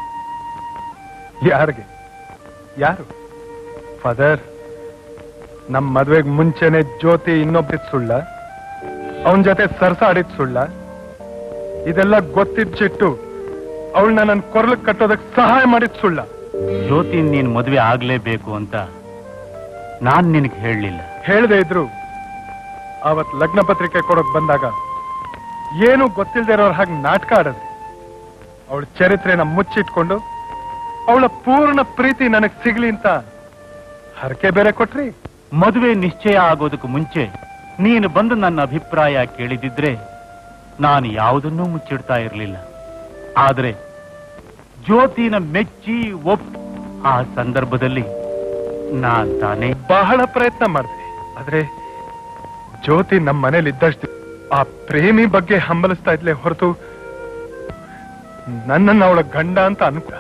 ಯಾರಿಗೆ ಯಾರು ಫಾದರ್ ನಮ್ ಮದ್ವೆಗ್ ಮುಂಚೆನೆ ಜ್ಯೋತಿ ಇನ್ನೊಬ್ಬಿದ್ ಸುಳ್ಳ ಅವನ್ ಜೊತೆ ಸರ್ಸ ಆಡಿದ್ ಸುಳ್ಳ ಇದೆಲ್ಲ ಗೊತ್ತಿಚ್ಚಿಟ್ಟು ಅವಳನ್ನ ನನ್ ಕೊರ್ಲಕ್ ಕಟ್ಟೋದಕ್ ಸಹಾಯ ಮಾಡಿದ್ ಸುಳ್ಳ ಜ್ಯೋತಿ ನೀನ್ ಮದುವೆ ಆಗ್ಲೇಬೇಕು ಅಂತ ನಾನ್ ನಿನಗೆ ಹೇಳಲಿಲ್ಲ ಹೇಳದೆ ಇದ್ರು ಅವತ್ ಲಗ್ನ ಪತ್ರಿಕೆ ಕೊಡೋಕ್ ಬಂದಾಗ ಏನು ಗೊತ್ತಿಲ್ದೇ ಇರೋರ್ ಹಾಗೆ ನಾಟಕ ಆಡದ್ರಿ ಅವಳ ಚರಿತ್ರೆನ ಮುಚ್ಚಿಟ್ಕೊಂಡು ಅವಳ ಪೂರ್ಣ ಪ್ರೀತಿ ನನಗ್ ಸಿಗ್ಲಿ ಅಂತ ಹರಕೆ ಬೇರೆ ಕೊಟ್ರಿ ಮದುವೆ ನಿಶ್ಚಯ ಆಗೋದಕ್ಕೂ ಮುಂಚೆ ನೀನು ಬಂದು ನನ್ನ ಅಭಿಪ್ರಾಯ ಕೇಳಿದಿದ್ರೆ ನಾನು ಯಾವುದನ್ನೂ ಮುಚ್ಚಿಡ್ತಾ ಇರಲಿಲ್ಲ ಆದ್ರೆ ಜ್ಯೋತಿನ ಮೆಚ್ಚಿ ಒಪ್ ಆ ಸಂದರ್ಭದಲ್ಲಿ ನಾನ್ ತಾನೇ ಬಹಳ ಪ್ರಯತ್ನ ಮಾಡಿದೆ ಆದ್ರೆ ಜ್ಯೋತಿ ನಮ್ಮ ಮನೇಲಿ ಇದ್ದಷ್ಟು ಆ ಪ್ರೇಮಿ ಬಗ್ಗೆ ಹಂಬಲಿಸ್ತಾ ಇದ್ಲೆ ಹೊರತು ನನ್ನನ್ನು ಅವಳ ಗಂಡ ಅಂತ ಅನ್ಕ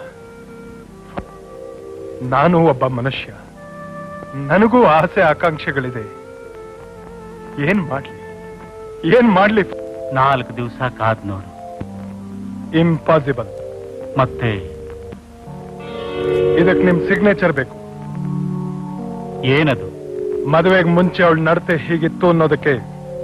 ನಾನು ಒಬ್ಬ ಮನುಷ್ಯ ನನಗೂ ಆಸೆ ಆಕಾಂಕ್ಷೆಗಳಿದೆ ಏನ್ ಮಾಡ್ಲಿ ಏನ್ ಮಾಡ್ಲಿ ನಾಲ್ಕು ದಿವಸ ಕಾದ್ ನೋಡು ಇಂಪಾಸಿಬಲ್ ಮತ್ತೆ ಇದಕ್ ನಿಮ್ ಸಿಗ್ನೇಚರ್ ಬೇಕು ಏನದು ಮದುವೆಗೆ ಮುಂಚೆ ಅವಳ ನಡತೆ ಹೀಗಿತ್ತು ಅನ್ನೋದಕ್ಕೆ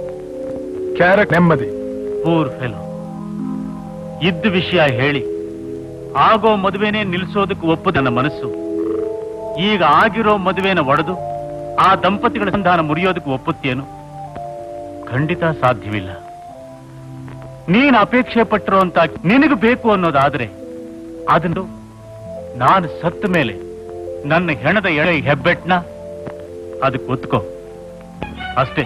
ಕ್ಯಾರೆಟ್ ನೆಮ್ಮದಿ ಪೂರ್ ಫೆಲೋ ಇದ್ದ ವಿಷಯ ಹೇಳಿ ಆಗೋ ಮದುವೆನೇ ನಿಲ್ಲಿಸೋದಕ್ಕೆ ಒಪ್ಪದ ನನ್ನ ಮನಸ್ಸು ಈಗ ಆಗಿರೋ ಮದುವೆನ ಒಡೆದು ಆ ದಂಪತಿಗಳ ಸಂಧಾನ ಮುರಿಯೋದಕ್ಕೆ ಒಪ್ಪುತ್ತೇನು ಖಂಡಿತ ಸಾಧ್ಯವಿಲ್ಲ ನೀನ್ ಅಪೇಕ್ಷೆ ಪಟ್ಟಿರೋ ಅಂತ ನಿನಗೆ ಬೇಕು ಅನ್ನೋದಾದ್ರೆ ಅದನ್ನು ನಾನು ಸತ್ತ ಮೇಲೆ ನನ್ನ ಹೆಣದ ಎಳೆ ಹೆಬ್ಬೆಟ್ನ ಅದಕ್ಕೆ ಒತ್ಕೋ ಅಷ್ಟೇ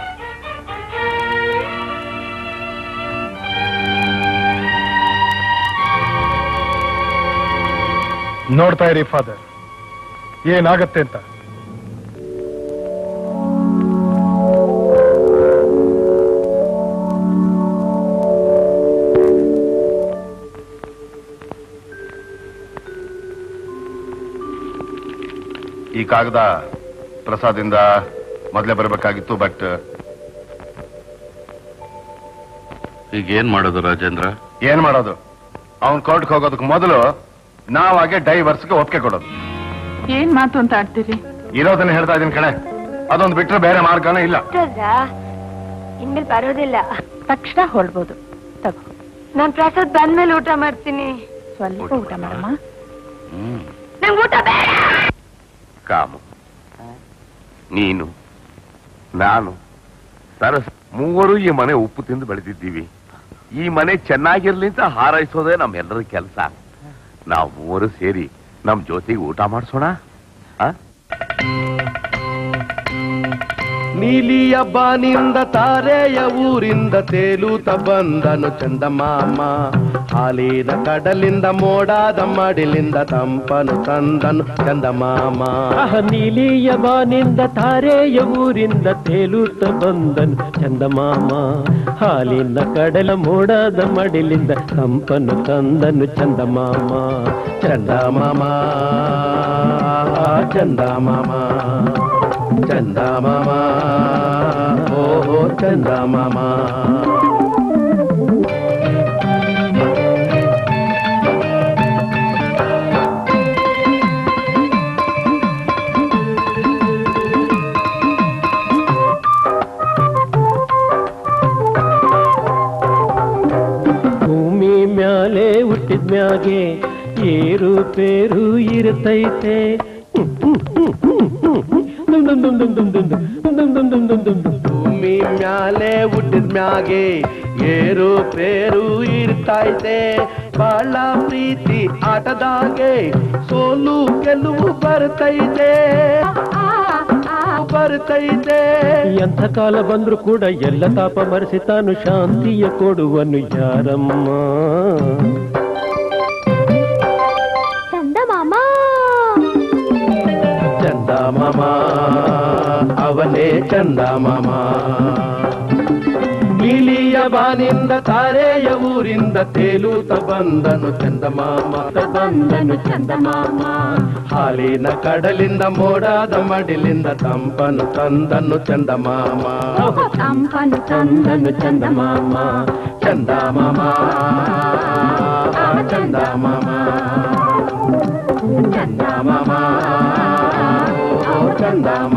ನೋಡ್ತಾ ಇರಿ ಫಾದರ್ ಏನಾಗತ್ತೆ ಅಂತ ಈ ಕಾಗದ ಪ್ರಸಾದಿಂದ ಮೊದಲೇ ಬರಬೇಕಾಗಿತ್ತು ಬಟ್ ಈಗ ಏನ್ ಮಾಡೋದು ರಾಜೇಂದ್ರ ಏನ್ ಮಾಡೋದು ಅವನ್ ಕೋರ್ಟ್ಗೆ ಹೋಗೋದಕ್ಕೆ ಮೊದಲು ನಾವಾಗೆ ಡೈವರ್ಸ್ಗೆ ಒಪ್ಪಿಗೆ ಕೊಡೋದು ಏನ್ ಮಾತು ಅಂತ ಆಡ್ತೀರಿ ಇರೋದನ್ನ ಹೇಳ್ತಾ ಇದೀನಿ ಕಣೆ ಅದೊಂದು ಬಿಟ್ರೆ ಬೇರೆ ಮಾರ್ಗನೇ ಇಲ್ಲ ಇನ್ಮೇಲೆ ಬರೋದಿಲ್ಲ ತಕ್ಷಣ ಹೊರಡ್ಬೋದು ತಗೋ ನಾನ್ ಪ್ರಸಾದ್ ಬಂದ್ಮೇಲೆ ಊಟ ಮಾಡ್ತೀನಿ ಸ್ವಲ್ಪ ಊಟ ಮಾಡಮ್ಮ ನಂಗೆ ಊಟ ಬೇಡ ಕಾಮು ನೀನು ನಾನು ಸರಸ್ ಮೂವರು ಈ ಮನೆ ಉಪ್ಪು ತಿಂದು ಬೆಳೆದಿದ್ದೀವಿ ಈ ಮನೆ ಚೆನ್ನಾಗಿರ್ಲಿ ಅಂತ ಹಾರೈಸೋದೇ ನಮ್ಮೆಲ್ಲರ ಕೆಲಸ ನಾವು ಮೂವರು ಸೇರಿ ನಮ್ ಜೊತೆಗೆ ಊಟ ಮಾಡಿಸೋಣ ನೀಲಿಯ ಬಾನಿಂದ ತಾರೆಯ ಊರಿಂದ ತೇಲೂತ ಬಂದನು ಚಂದಮಾಮ ಹಾಲಿನ ಕಡಲಿಂದ ಮೋಡಾದ ಮಡಿಲಿಂದ ತಂಪನು ತಂದನು ಚಂದಮಾಮ ಆಹ ನೀಲಿಯ ಬಾನಿಂದ ತಾರೆಯ ಊರಿಂದ ತೇಲುತ್ತ ಬಂದನು ಚಂದಮಾಮ ಹಾಲಿನ ಕಡಲ ಮೋಡದ ಮಡಿಲಿಂದ ಕಂಪನು ತಂದನು ಚಂದಮಾಮ ಚಂದಮಾಮ ಚಂದಮಾಮ ಚಂದಮಾಮ ಓಹೋ ಚಂದಮಾಮ ಭೂಮಿ ಮ್ಯಾಲೆ ಹುಟ್ಟಿದ ಮ್ಯಾಗೆ ಏರು ಪೇರು ಇರ್ತೈತೆ ಭೂಮಿ ಮ್ಯಾಲೆ ಹುಟ್ಟಿದ ಮ್ಯಾಗೆ ಏರು ಪೇರು ಇರ್ತೈತೆ ಬಾಳ ಪ್ರೀತಿ ಆಟದಾಗೆ ಸೋಲು ಗೆಲುವು ಬರ್ತೈತೆ ಬರ್ತೈತೆ ಎಂಥ ಕಾಲ ಬಂದ್ರು ಕೂಡ ಎಲ್ಲ ತಾಪ ಮರೆಸಿ ತಾನು ಶಾಂತಿಯ ಕೊಡುವನು ಯಾರಮ್ಮ ಚಂದ ಮಾಮ ಚಂದ ಮಾಮ ಅವನೇ ಚಂದ ಮಾಮ ನೀಲಿಯ ಬಾನಿಂದ ತಾರೆಯ ಊರಿಂದ ತೇಲೂತ ಬಂದನು ಚಂದಮಾಮ ಬಂದನು ಚಂದಮಾಮ ಹಾಲಿನ ಕಡಲಿಂದ ಮೋಡಾದ ಮಡಿಲಿಂದ ತಂಪನು ತಂದನು ಚಂದಮಾಮ ತಂಪನು ತಂದನು ಚಂದಮಾಮ ಚಂದಮಾಮ ಚಂದಮಾಮ ಚಂದಮಾಮ ಓ ಚಂದಮಾಮ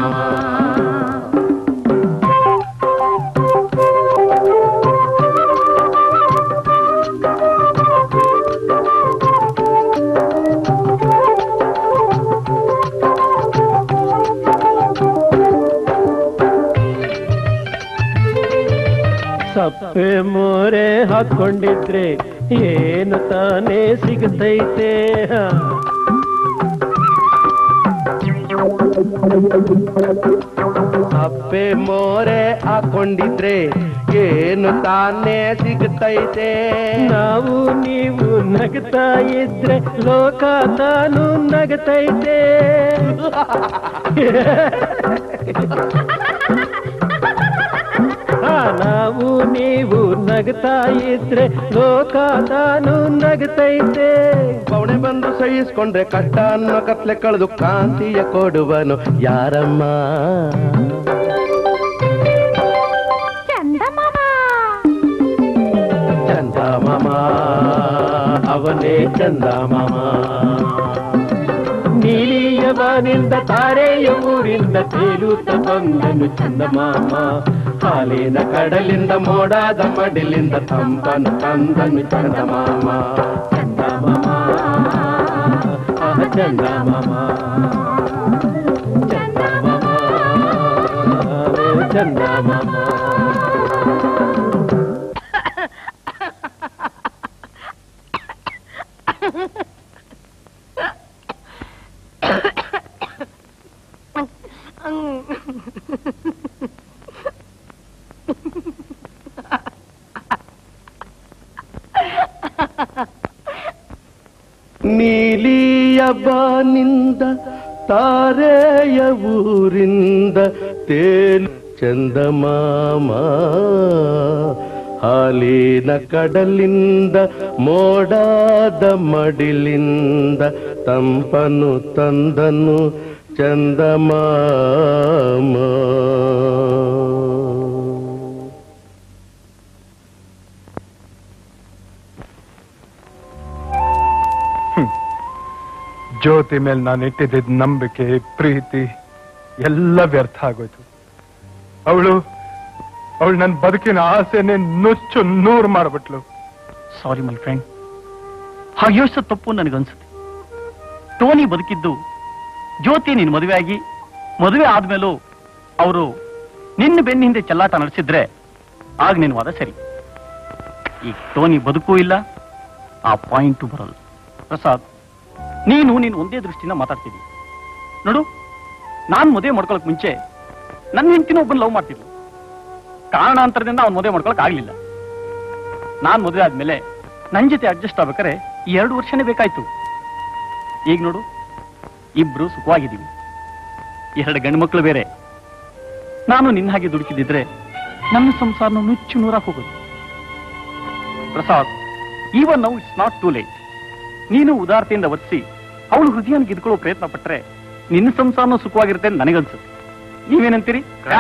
ಸಪ್ಪೆ ಮೋರೆ ಹಾಕೊಂಡಿದ್ರೆ ಏನು ತಾನೇ ಸಿಗತೈತೆ ಅಪ್ಪೆ ಮೋರೆ ಹಾಕೊಂಡಿದ್ರೆ ಏನು ತಾನೇ ಸಿಗ್ತೈತೆ ನಾವು ನೀವು ನಗ್ತಾ ಇದ್ರೆ ಲೋಕ ತಾನು ನಗತೈತೆ ಆ, ನಾವು ನೀವು ನಗ್ತಾ ಇದ್ರೆ ಲೋಕ ತಾನು ನಗತೈತೆ ಪೌಣೆ ಬಂದು ಸಹಿಸ್ಕೊಂಡ್ರೆ ಕಷ್ಟ ಅನ್ನೋ ಕತ್ಲೆ ಕಳೆದು ಕಾಂತಿಯ ಕೊಡುವನು ಯಾರಮ್ಮ ಚಂದ ಮಾಮ ಚಂದ ಮಾಮ ಅವನೇ ಚಂದ ಮಾಮ ನೀಲಿಯ ಬಾನಿಂದ ತಾರೆಯ ಊರಿಂದ ತೇಲುತ್ತ ಬಂದನು ಚಂದಮಾಮ ಹಾಲಿನ ಕಡಲಿಂದ ಮೋಡಾದ ಮಡಿಲಿಂದ ತಂಪನು ತಂದನು ಚಂದ ಮಾಮ ಚಂದ ಮಾಮ ಚಂದಮಾಮ ಚಂದಮಾಮ ಚಂದಮಾಮ ನೀಲಿಯ ಬಾನಿಂದ ತಾರೆಯ ಊರಿಂದ ತೇಲು ಚಂದಮಾಮ ಹಾಲಿನ ಕಡಲಿಂದ ಮೋಡಾದ ಮಡಿಲಿಂದ ತಂಪನು ತಂದನು ಚಂದಮಾಮ ಜ್ಯೋತಿ ಮೇಲೆ ನಾನು ಇಟ್ಟಿದ್ದ ನಂಬಿಕೆ ಪ್ರೀತಿ ಎಲ್ಲ ವ್ಯರ್ಥ ಆಗೋಯ್ತು ಅವಳು ಅವಳು ನನ್ನ ಬದುಕಿನ ಆಸೆನೆ ನುಚ್ಚು ನೂರು ಮಾಡ್ಬಿಟ್ಲು ಸಾರಿ ಮೈ ಫ್ರೆಂಡ್ ಹಾಗೆ ಯೋಚಿಸೋ ತಪ್ಪು ನನಗನ್ಸುತ್ತೆ ಟೋನಿ ಬದುಕಿದ್ದು ಜ್ಯೋತಿ ನೀನು ಮದುವೆ ಆಗಿ ಮದುವೆ ಆದ್ಮೇಲೂ ಅವರು ನಿನ್ನ ಬೆನ್ನ ಹಿಂದೆ ಚೆಲ್ಲಾಟ ನಡೆಸಿದ್ರೆ ಆಗ ನೀನು ವಾದ ಸರಿ ಈ ಟೋನಿ ಬದುಕೂ ಇಲ್ಲ ಆ ಪಾಯಿಂಟು ಬರಲ್ಲ ಪ್ರಸಾದ್ ನೀನು ನೀನು ಒಂದೇ ದೃಷ್ಟಿನ ಮಾತಾಡ್ತಿದ್ದಿ ನೋಡು ನಾನ್ ಮದುವೆ ಮಾಡ್ಕೊಳಕ್ ಮುಂಚೆ ನನ್ನ ಹೆಂಡತಿನ ಒಬ್ಬನ ಲವ್ ಮಾಡ್ತಿದ್ಲು ಕಾರಣಾಂತರದಿಂದ ಅವ್ನು ಮದುವೆ ಮಾಡ್ಕೊಳಕ್ ಆಗ್ಲಿಲ್ಲ ನಾನ್ ಮದುವೆ ಆದ್ಮೇಲೆ ನನ್ ಜೊತೆ ಅಡ್ಜಸ್ಟ್ ಆಗ್ಬೇಕಾದ್ರೆ ಎರಡು ವರ್ಷನೇ ಬೇಕಾಯ್ತು ಈಗ ನೋಡು ಇಬ್ರು ಸುಖವಾಗಿದ್ದೀವಿ ಎರಡು ಗಂಡು ಮಕ್ಕಳು ಬೇರೆ ನಾನು ನಿನ್ನ ಹಾಗೆ ದುಡುಕಿದ್ದಿದ್ರೆ ನನ್ನ ಸಂಸಾರನ ನುಚ್ಚು ನೂರಾಕ್ ಹೋಗೋದು Prasad even now it's not too late ನೀನು ಉದಾರತೆಯಿಂದ ವರ್ತಿಸಿ ಅವಳು ಹೃದಯನ ಗೆದ್ಕೊಳ್ಳೋ ಪ್ರಯತ್ನ ಪಟ್ರೆ ನಿನ್ನ ಸಂಸಾರನೂ ಸುಖವಾಗಿರುತ್ತೆ ಅಂತ ನನಗನ್ಸುತ್ತೆ ನೀವೇನಂತೀರಿ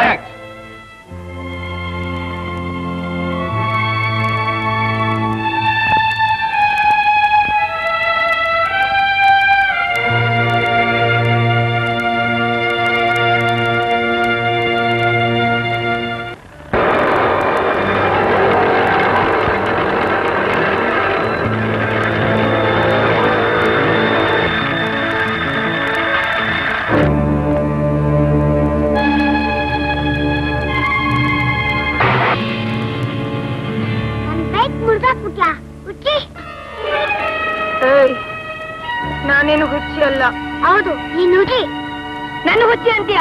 ನನ್ ಬೈಕ್ ಮುರ್ದಾಕ್ಬಿಟ್ಲಾ ಹುಚ್ಚಿ ಏಯ್ ನಾನೇನು ಹುಚ್ಚಿ ಅಲ್ಲ ಹೌದು ನೀನ್ ಹುಚ್ಚಿ ನನ್ನ ಹುಚ್ಚಿ ಅಂತೀಯ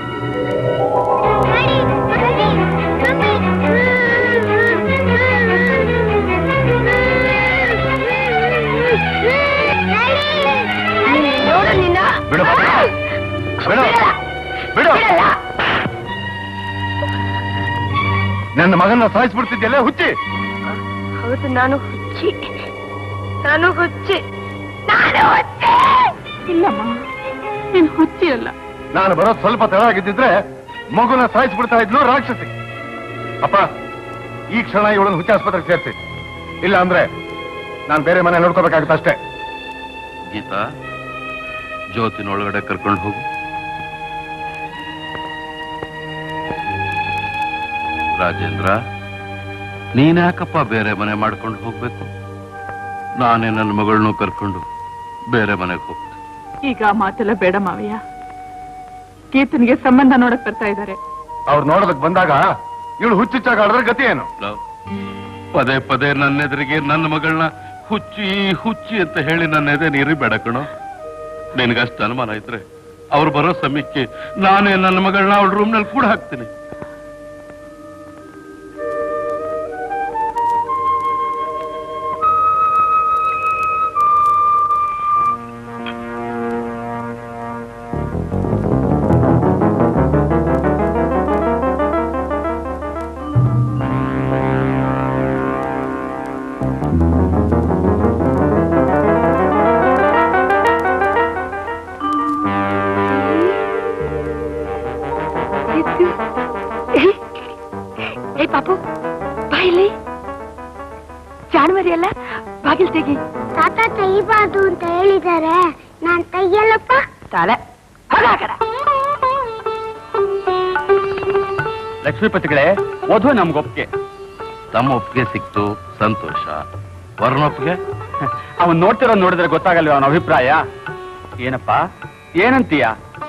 ನೋಡು ನಿನ್ನ ಬಿಡು ಬಿಡು ಬಿಡು ನನ್ನ ಮಗನ ಸಾಯಿಸ್ಬಿಡ್ತಿದ್ಯಲ್ಲ ಹುಚ್ಚಿ ಹೌದು ನಾನು ಹುಚ್ಚಿ ನಾನು ಹುಚ್ಚಿ ನಾನು ಹುಚ್ಚಿ ಇಲ್ಲಮ್ಮ ನೀನ್ ಹುಚ್ಚಿ ಅಲ್ಲ ನಾನು ಬರೋದು ಸ್ವಲ್ಪ ತಡ ಆಗಿದ್ದಿದ್ರೆ ಮಗುನ ಸಾಯಿಸ್ಬಿಡ್ತಾ ಇದ್ಲು ರಾಕ್ಷಸಿ ಅಪ್ಪ ಈ ಕ್ಷಣ ಇವಳನ್ನು ಹುಚ್ಚ ಆಸ್ಪತ್ರೆಗೆ ಸೇರ್ಸಿ ಇಲ್ಲ ಅಂದ್ರೆ ನಾನು ಬೇರೆ ಮನೆ ನೋಡ್ಕೋಬೇಕಾಗುತ್ತೆ ಅಷ್ಟೇ ಗೀತಾ ಜ್ಯೋತಿನ ಒಳಗಡೆ ಕರ್ಕೊಂಡು ಹೋಗು ರಾಜೇಂದ್ರ ನೀನ್ಯಾಕಪ್ಪ ಬೇರೆ ಮನೆ ಮಾಡ್ಕೊಂಡು ಹೋಗ್ಬೇಕು ನಾನೇ ನನ್ನ ಮಗಳನ್ನೂ ಕರ್ಕೊಂಡು ಬೇರೆ ಮನೆಗೆ ಹೋಗ್ತೀನಿ ಈಗ ಆ ಮಾತೆಲ್ಲ ಬೇಡ ಮಾವಯ್ಯ ಕೀರ್ತನ್ಗೆ ಸಂಬಂಧ ನೋಡಕ್ ಬರ್ತಾ ಇದ್ದಾರೆ ಅವ್ರು ನೋಡೋದಕ್ ಬಂದಾಗ ಇವಳು ಹುಚ್ಚುಚ್ಚಾಗಾಡಿದ್ರೆ ಗತಿ ಏನು ಲವ್, ಪದೇ ಪದೇ ನನ್ನ ಎದುರಿಗೆ ನನ್ನ ಮಗಳನ್ನ ಹುಚ್ಚಿ ಹುಚ್ಚಿ ಅಂತ ಹೇಳಿ ನನ್ನ ಎದೆ ನೀರಿ ಬೇಡ ಕಣೋ ನಿನಗಷ್ಟು ಅನುಮಾನ ಇದ್ರೆ ಅವ್ರು ಬರೋ ಸಮಯಕ್ಕೆ ನಾನೇ ನನ್ನ ಮಗಳನ್ನ ಅವಳ ರೂಮ್ನಲ್ಲಿ ಕೂಡ ಹಾಕ್ತೀನಿ ಏ ಪಾಪು ಬಾಯಿಲಿ ಜಾಣ್ಮರಿ ಅಲ್ಲ ಬಾಗಿಲ್ ತೆಗಿ ತಾತ ತೆಗಿಬಾರ್ದು ಅಂತ ಹೇಳಿದ್ದಾರೆ ನಾನ್ ತೆಗಿಯಲ್ಲಪ್ಪ ತಲೆ ಲಕ್ಷ್ಮೀಪತಿಗಳೇ ವಧು ನಮ್ಗೊಪ್ಪಿಗೆ ತಮ್ಮ ಒಪ್ಪಿಗೆ ಸಿಕ್ತು ಸಂತೋಷ ವರ್ಣೊಪ್ಪಿಗೆ ಅವನ್ ನೋಡ್ತಿರೋ ನೋಡಿದ್ರೆ ಗೊತ್ತಾಗಲ್ವ ಅವನ ಅಭಿಪ್ರಾಯ ಏನಪ್ಪ ಏನಂತೀಯ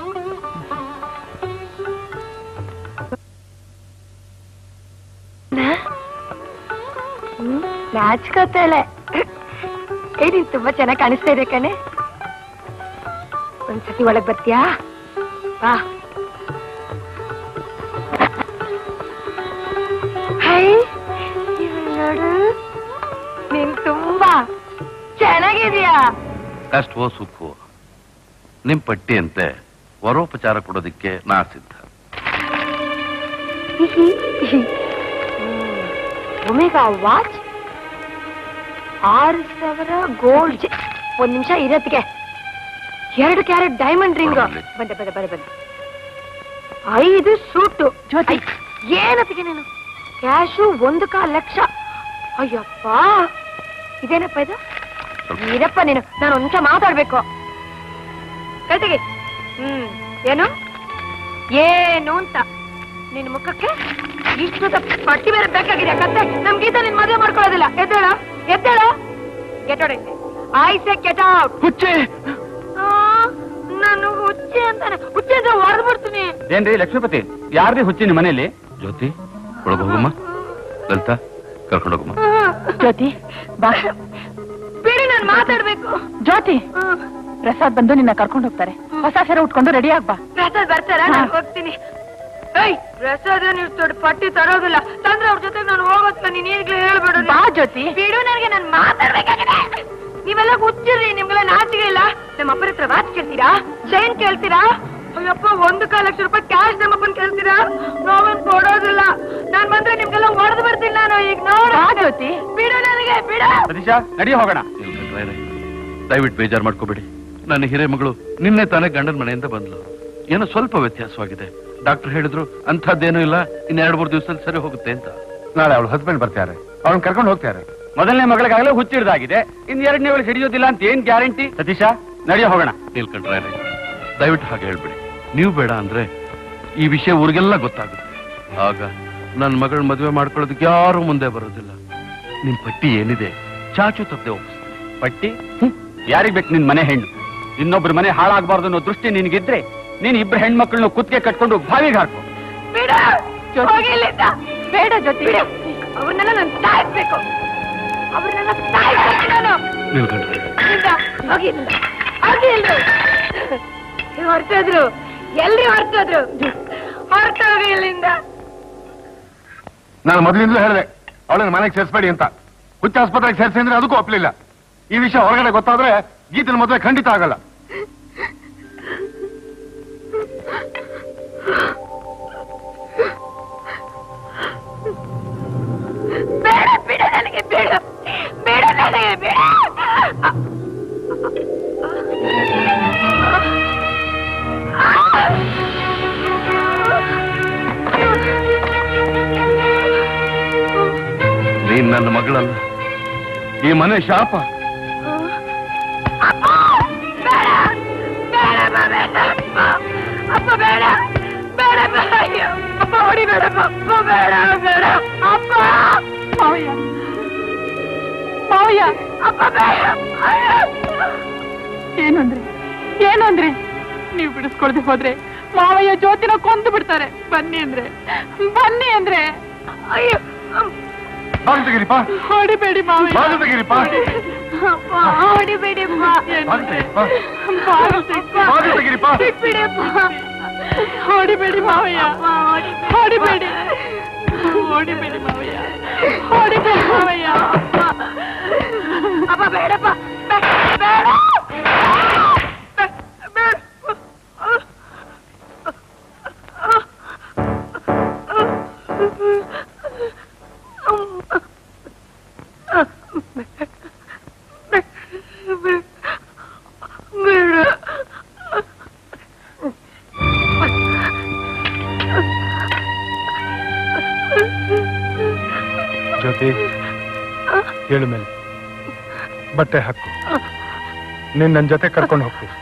ನಾಚ್ಕೋತಾಳೆ ಏ ನೀನ್ ತುಂಬಾ ಚೆನ್ನಾಗಿ ಕಾಣಿಸ್ತಾ ಇದೆ ಕಣೆ ಒಂದ್ಸತಿ ಒಳಗ್ ಬರ್ತೀಯಾ ಬಾ ಹೈ ಇವ್ಳ್ ನೋಡು ನೀನ್ ತುಂಬಾ ಚೆನ್ನಾಗಿದ್ಯಾ ಕಷ್ಟವೋ ಸುಖವೋ ನಿಮ್ ಪಟ್ಟಿಯಂತೆ ವರೋಪಚಾರ ಕೊಡೋದಿಕ್ಕೆ ನಾ ಸಿದ್ಧ ಒಮೆಗಾ ವಾಚ್ ಆರು ಸಾವಿರ ಗೋಲ್ಡ್ ಒಂದ್ ನಿಮಿಷ ಇರತ್ತಿಗೆ ಎರಡು ಕ್ಯಾರೆಟ್ ಡೈಮಂಡ್ ರಿಂಗ್ ಬಂದೆ ಬಂದೆ ಬಂದೆ ಬಂದೆ ಐದು ಸೂಟು ಜೊತೆ ಏನತ್ತಿಗೆ ನೀನು ಕ್ಯಾಶು ಒಂದು ಕಾಲ್ ಲಕ್ಷ ಅಯ್ಯಪ್ಪ ಇದೇನಪ್ಪ ಇದು ಇದಪ್ಪ ನೀನು ನಾನು ಒಂದ್ ನಿಮಿಷ ಮಾತಾಡ್ಬೇಕು ಕತೆಗೆ ಹ್ಮ್ ಏನು ಏನು ಅಂತ ನಿನ್ ಮುಖಕ್ಕೆ ಇಷ್ಟು ಪಟ್ಟಿ ಬೇರೆ ಬೇಕಾಗಿದೆ ಕತ್ತೆ ನಮ್ ಗೀತ ನಿನ್ ಮದುವೆ ಮಾಡ್ಕೊಳ್ಳೋದಿಲ್ಲ ಎದ್ದೇಳ ಎದ್ದೇಳ get out I say get out ಹುಚ್ಚೆ ನಾನು ಹುಚ್ಚೆ ಅಂತಾನೆ ಹುಚ್ಚೆ ಅಂತ ಹೊಡೆದು ಬಿಡ್ತೀನಿ ಏನ್ರಿ ಲಕ್ಷ್ಮೀಪತಿ ಯಾರ್ರಿ ಹುಚ್ಚಿ ನಿಮ್ಮ ಮನೇಲಿ ಜ್ಯೋತಿ ಒಳಗೆ ಹೋಗಮ್ಮ ಲಲಿತಾ ಕರ್ಕೊಂಡೋಗಮ್ಮ ಜ್ಯೋತಿ ಬಾ ಬಿಡಿ ನಾನು ಮಾತಾಡ್ಬೇಕು ಜ್ಯೋತಿ ಪ್ರಸಾದ್ ಬಂದು ನಿನ್ನ ಕರ್ಕೊಂಡು ಹೋಗ್ತಾರೆ ಹೊಸ ಸೀರೆ ಉಟ್ಕೊಂಡು ರೆಡಿ ಆಗ್ಬಾ ಪ್ರಸಾದ್ ಬರ್ತಾರ ನಾನು ಹೋಗ್ತೀನಿ ಏಯ್ ಪ್ರಸಾದ್ ನೀವು ದೊಡ್ಡ ಪಟ್ಟಿ ತರೋದಿಲ್ಲ ತಂದ್ರೆ ಅವ್ರ ಜೊತೆ ನಾನು ಹೋಗೋದಿಲ್ಲ ನೀನ್ ಈಗ್ಲೇ ಹೇಳ್ಬೇಡ ಬಾ ಜ್ಯೋತಿ ಬಿಡು ನನಗೆ ನಾನು ಮಾತಾಡ್ಬೇಕಾಗಿದೆ ನೀವೆಲ್ಲ ಹುಚ್ಚಿರಿ ನಿಮ್ಗೆಲ್ಲ ನಾಚಿಕೆ ಇಲ್ಲ ನಮ್ಮ ಅಪ್ಪನ ಹತ್ರ ವಾಚ್ ಕೇಳ್ತೀರಾ ಚೈನ್ ಕೇಳ್ತೀರಾ ಅಯ್ಯಪ್ಪ ಒಂದು ಕಾಲ್ ಲಕ್ಷ ರೂಪಾಯಿ ಕ್ಯಾಶ್ ನಮ್ಮಪ್ಪನ್ ಕೇಳ್ತೀರಾ ನಾವೇನ್ ಕೊಡೋದಿಲ್ಲ ನಾನ್ ಬಂದ್ರೆ ನಿಮ್ಗೆಲ್ಲ ಹೊಡೆದು ಬರ್ತೀನಿ ನಾನು ಈಗ ನೋಡ ಜ್ಯೋತಿ ಬಿಡು ನನಗೆ ಬಿಡು ಸತೀಶ ನಡಿ ಹೋಗೋಣ ದಯವಿಟ್ಟು ಬೇಜಾರು ಮಾಡ್ಕೋಬೇಡಿ ನನ್ನ ಹಿರೇಮಗಳು ನಿನ್ನೆ ತಾನೇ ಗಂಡನ ಮನೆಯಿಂದ ಬಂದ್ಲು ಏನೋ ಸ್ವಲ್ಪ ವ್ಯತ್ಯಾಸವಾಗಿದೆ ಡಾಕ್ಟರ್ ಹೇಳಿದ್ರು ಅಂಥದ್ದೇನೂ ಇಲ್ಲ ಇನ್ನು ಎರಡು ಮೂರು ದಿವಸದಲ್ಲಿ ಸರಿ ಹೋಗುತ್ತೆ ಅಂತ ನಾಳೆ ಅವಳು ಹಸ್ಬೆಂಡ್ ಬರ್ತಾರೆ ಅವಳನ್ನ ಕರ್ಕೊಂಡು ಹೋಗ್ತಾರೆ ಮೊದಲನೇ ಮಗಳಿಗಾಗಲೇ ಹುಚ್ಚಿಡ್ದಾಗಿದೆ ಇನ್ ಎರಡನೇ ವೇಳೆ ಹಿಡಿಯೋದಿಲ್ಲ ಅಂತ ಏನ್ ಗ್ಯಾರಂಟಿ ಸತೀಶ ನಡಿ ಹೋಗೋಣ ನೀಲ್ಕಂಡ್ರೆ ದಯವಿಟ್ಟು ಹಾಗೆ ಹೇಳ್ಬಿಡಿ ನೀವು ಬೇಡ ಅಂದ್ರೆ ಈ ವಿಷಯ ಊರಿಗೆಲ್ಲ ಗೊತ್ತಾಗುತ್ತೆ ಆಗ ನನ್ನ ಮಗಳ ಮದುವೆ ಮಾಡ್ಕೊಳ್ಳೋದಕ್ಕೆ ಯಾರು ಮುಂದೆ ಬರೋದಿಲ್ಲ ನಿಮ್ ಪಟ್ಟಿ ಏನಿದೆ ಚಾಚು ತಪ್ಪದೆ ಒಪ್ಪಿಸ್ತೀನಿ ಪಟ್ಟಿ ಯಾರಿಗ್ ಬೇಕು ನಿನ್ ಮನೆ ಹೆಣ್ಣು ಇನ್ನೊಬ್ರ ಮನೆ ಹಾಳಾಗಬಾರ್ದು ಅನ್ನೋ ದೃಷ್ಟಿ ನಿನಗಿದ್ರೆ ನೀನ್ ಇಬ್ರು ಹೆಣ್ಮಕ್ಳನ್ನ ಕುತ್ತಿಗೆ ಕಟ್ಕೊಂಡು ಬಾವಿಗೆ ಹಾಕು ಬಿಡು ಹೋಗಿ ಇಲ್ಲಿಂದ. ಬೇಡ ಜೊತೆ ಬಿಡು ಅವ್ರನ್ನೆಲ್ಲ ನಾನು ಸಾಯಿಸ್ಬೇಕು ಅವ್ರನ್ನೆಲ್ಲ ಸಾಯಿಸ್ಬೇಕು ನಾನು ನೀಲ್ಕಂಡ್ರೆ ಇಲ್ಲಿಂದ, ಹೋಗಿ ಇಲ್ಲಿಂದ. ಹೋಗಿ ಇಲ್ರಿ ಹೊರಟೋದ್ರು ಎಲ್ಲಿ ಹೊರಟೋದ್ರು ಹೊರಟೋಗಿ ಇಲ್ಲಿಂದ ನಾನು ಮೊದಲಿಂದಲೂ ಹೇಳಿದೆ ಅವಳನ್ನ ಮನೆಗೆ ಸೇರಿಸಬೇಡಿ ಅಂತ ಹುಚ್ಚ ಆಸ್ಪತ್ರೆಗೆ ಸೇರಿಸಿ ಅಂದ್ರೆ ಅದಕ್ಕೂ ಒಪ್ಪಲಿಲ್ಲ ಈ ವಿಷಯ ಹೊರಗಡೆ ಗೊತ್ತಾದ್ರೆ ಗೀತನ ಮದುವೆ ಖಂಡಿತ ಆಗಲ್ಲ ಬೇಡ ಬಿಡು ನನಗೆ ಬಿಡು ಬಿಡು ನನಗೆ ಬಿಡು ನೀನ್ ನನ್ನ ಮಗಳಲ್ಲ ಈ ಮನೆ ಶಾಪ ಅಪ್ಪ ಬೇಡ ಬೇಡ ಬೇಡ ಅಯ್ಯೋ. ಅಪ್ಪ ಹೊಡಿಬೇಡಪ್ಪ ಅಪ್ಪ ಬೇಡ ಬೇಡ ಅಪ್ಪ ಮಾವಯ್ಯ ಮಾವಯ್ಯ ಅಪ್ಪ ಬೇಡ ಅಯ್ಯೋ. ಏನು ಅಂದ್ರೆ ಏನು ಅಂದ್ರೆ ನೀವು ಬಿಡಿಸ್ಕೊಳ್ದೆ ಹೋದ್ರೆ ಮಾವಯ್ಯ ಜ್ಯೋತಿನ ಕೊಂದು ಬಿಡ್ತಾರೆ ಬನ್ನಿ ಅಂದ್ರೆ ಬನ್ನಿ ಅಂದ್ರೆ ಅಯ್ಯೋ ಬಾಗಿಲು ತೆಗೀರಿಪ್ಪ ಹೊಡಿಬೇಡಿ ಮಾವಯ್ಯ ಬಾಗಿಲು ತೆಗೀರಿಪ್ಪ ಅಪ್ಪ ಹೊಡಿಬೇಡಿಪ್ಪ ಬಾಗಿಲು ತೆಗೀರಿಪ್ಪ ಬಾಗಿಲು ತೆಗ್ದು- ಬಾಗಿಲು ತೆಗೀರಿಪ್ಪ ಬಿಡಪ್ಪ ಹೊಡಿಬೇಡಿ ಮಾವಯ್ಯ ಹೊಡಿಬೇಡಿ ಹೊಡಿಬೇಡಿ ಮಾವಯ್ಯ ಹೊಡಿಬೇಡಿ ಮಾವಯ್ಯ ಅಪ್ಪ ಬೇಡಪ್ಪ ಬೇ- ಬೇಡ ಬೇಡ ಬೇಡ ಜ್ಯೋತಿ ಹೇಳು ಮೇಲೆ ಬಟ್ಟೆ ಹಾಕು ನೀನ್ ನನ್ನ ಜೊತೆ ಕರ್ಕೊಂಡು ಹೋಗ್ತೀನಿ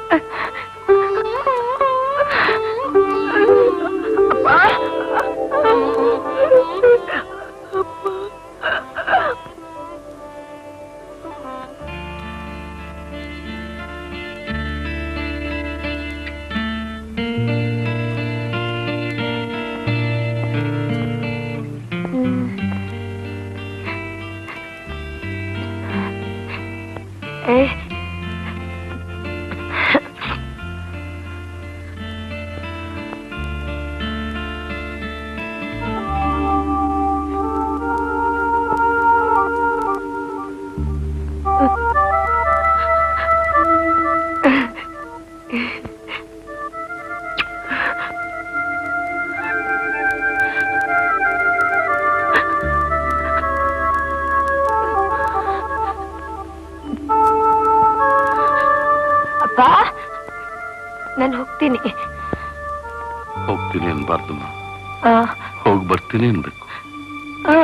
ಅಪ್ಪ ನಾನು ಹೋಗ್ತೀನಿ ಹೋಗ್ತೀನಿ ಅನ್ಬಾರ್ದಮ್ಮ ಆ, ಹೋಗಿ ಬರ್ತೀನಿ ಅನ್ಬೇಕು ಆ.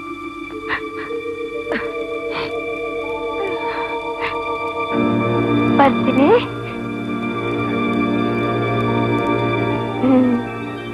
ಬರ್ತೀನಿ ಹ್ಮ್.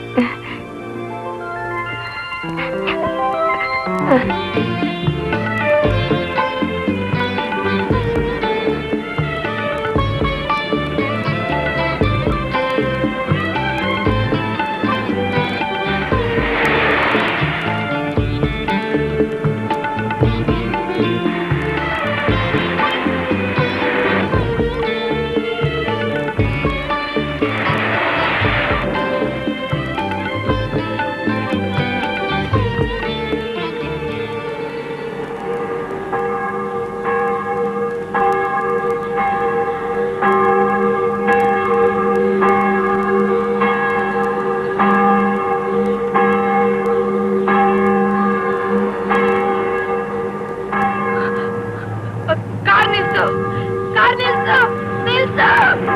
ಕಾರ್ ನಿಲ್ಸು ಕಾರ್ ನಿಲ್ಸು ನಿಲ್ಸು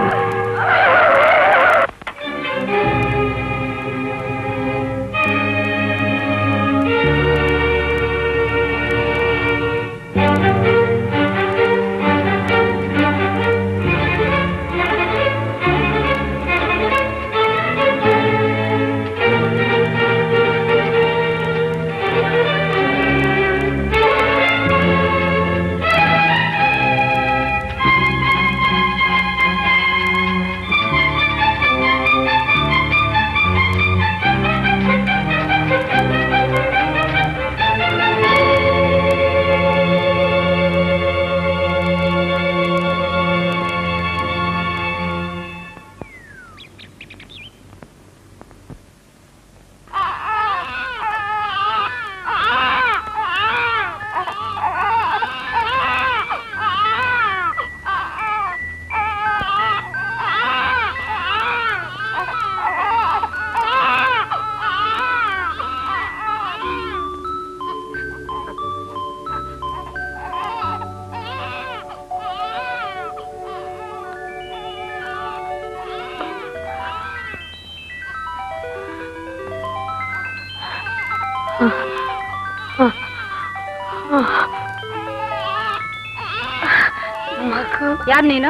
ಯಾರ್ ನೀನು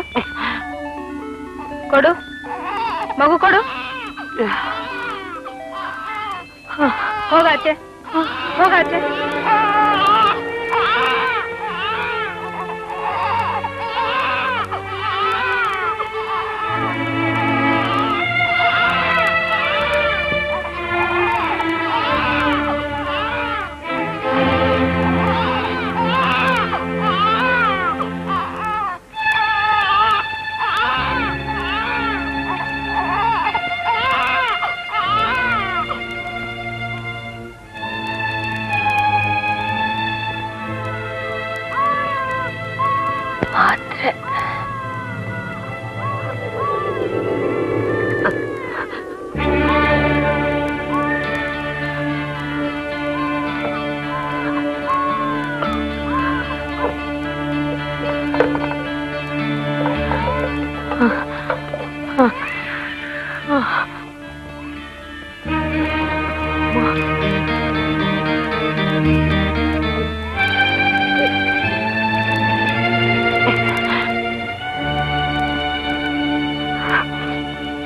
ಕೊಡು ಮಗು ಕೊಡು ಹೋಗಾಚೆ ಹೋಗಾಚೆ ಮಾತ್ರೆ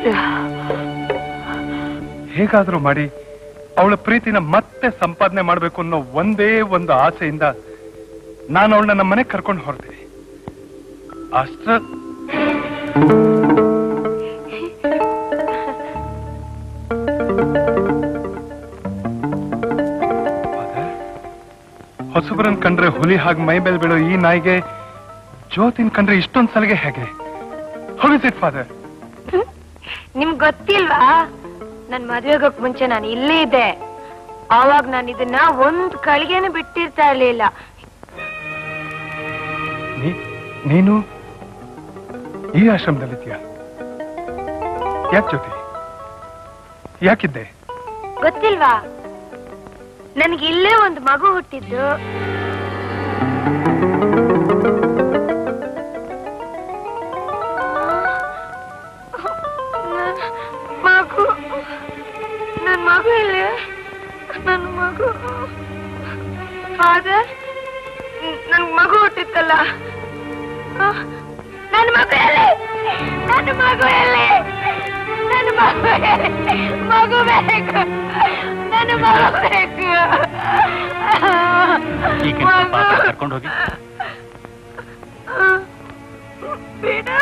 ಹೇಗಾದ್ರೂ ಮಾಡಿ ಅವಳ ಪ್ರೀತಿನ ಮತ್ತೆ ಸಂಪಾದನೆ ಮಾಡ್ಬೇಕು ಅನ್ನೋ ಒಂದೇ ಒಂದು ಆಸೆಯಿಂದ ನಾನು ಅವಳನ್ನ ನಮ್ಮ ಮನೆಗೆ ಕರ್ಕೊಂಡು ಹೊರಟೆ ಅಷ್ಟ್ರ ಹೊಸಬ್ರನ್ ಕಂಡ್ರೆ ಹುಲಿ ಹಾಗೆ ಮೈ ಮೇಲೆ ಬೀಳೋ ಈ ನಾಯಿಗೆ ಜ್ಯೋತಿನ್ ಕಂಡ್ರೆ ಇಷ್ಟೊಂದ್ ಸಲಿಗೆ ಹೇಗೆ ಹೌ ಇಸ್ ಇಟ್ ಫಾದರ್ ನಿಮ್ಗ್ ಗೊತ್ತಿಲ್ವಾ ನನ್ ಮದ್ವೆಗೋಕ್ ಮುಂಚೆ ನಾನು ಇಲ್ಲೇ ಇದ್ದೆ ಆವಾಗ ನಾನು ಇದನ್ನ ಒಂದ್ ಕಳಿಗೆನೂ ಬಿಟ್ಟಿರ್ತಾ ಇರ್ಲಿಲ್ಲ ನೀನು ಈ ಆಶ್ರಮದಲ್ಲಿದ್ಯಾ ಯಾಕೆ ಜ್ಯೋತಿ ಯಾಕಿದ್ದೆ ಗೊತ್ತಿಲ್ವಾ ನನ್ಗೆ ಇಲ್ಲೇ ಒಂದು ಮಗು ಹುಟ್ಟಿದ್ದು ಮಗು ನನ್ ಮಗು ಇಲ್ಲಿ ನನ್ ಮಗು ಫಾದರ್ ನನ್ ಮಗು ಹುಟ್ಟಿತ್ತಲ್ಲ ಆ, ನನ್ ಮಗು ಎಲ್ಲಿ ನನ್ ಮಗು ಎಲ್ಲಿ ನನ್ ಮಗು ಎಲ್ಲಿ? ಮಗು ಬೇಕು ನನ್ ಮಗು ಬೇಕು ಈಗ ಕರ್ಕೊಂಡು ಹೋಗಿ ಬಿಡು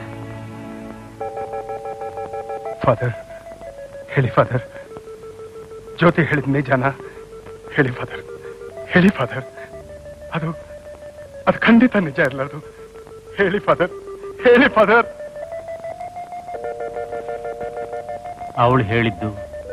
ಫಾದರ್ ಹೇಳಿ ಫಾದರ್ ಜ್ಯೋತಿ ಹೇಳಿದ ನಿಜಾನ ಹೇಳಿ ಫಾದರ್ ಹೇಳಿ ಫಾದರ್ ಅದು ಅದು ಖಂಡಿತ ನಿಜ ಇರಲಾರ್ದು ಹೇಳಿ ಫಾದರ್ ಹೇಳಿ ಫಾದರ್ ಅವಳು ಹೇಳಿದ್ದು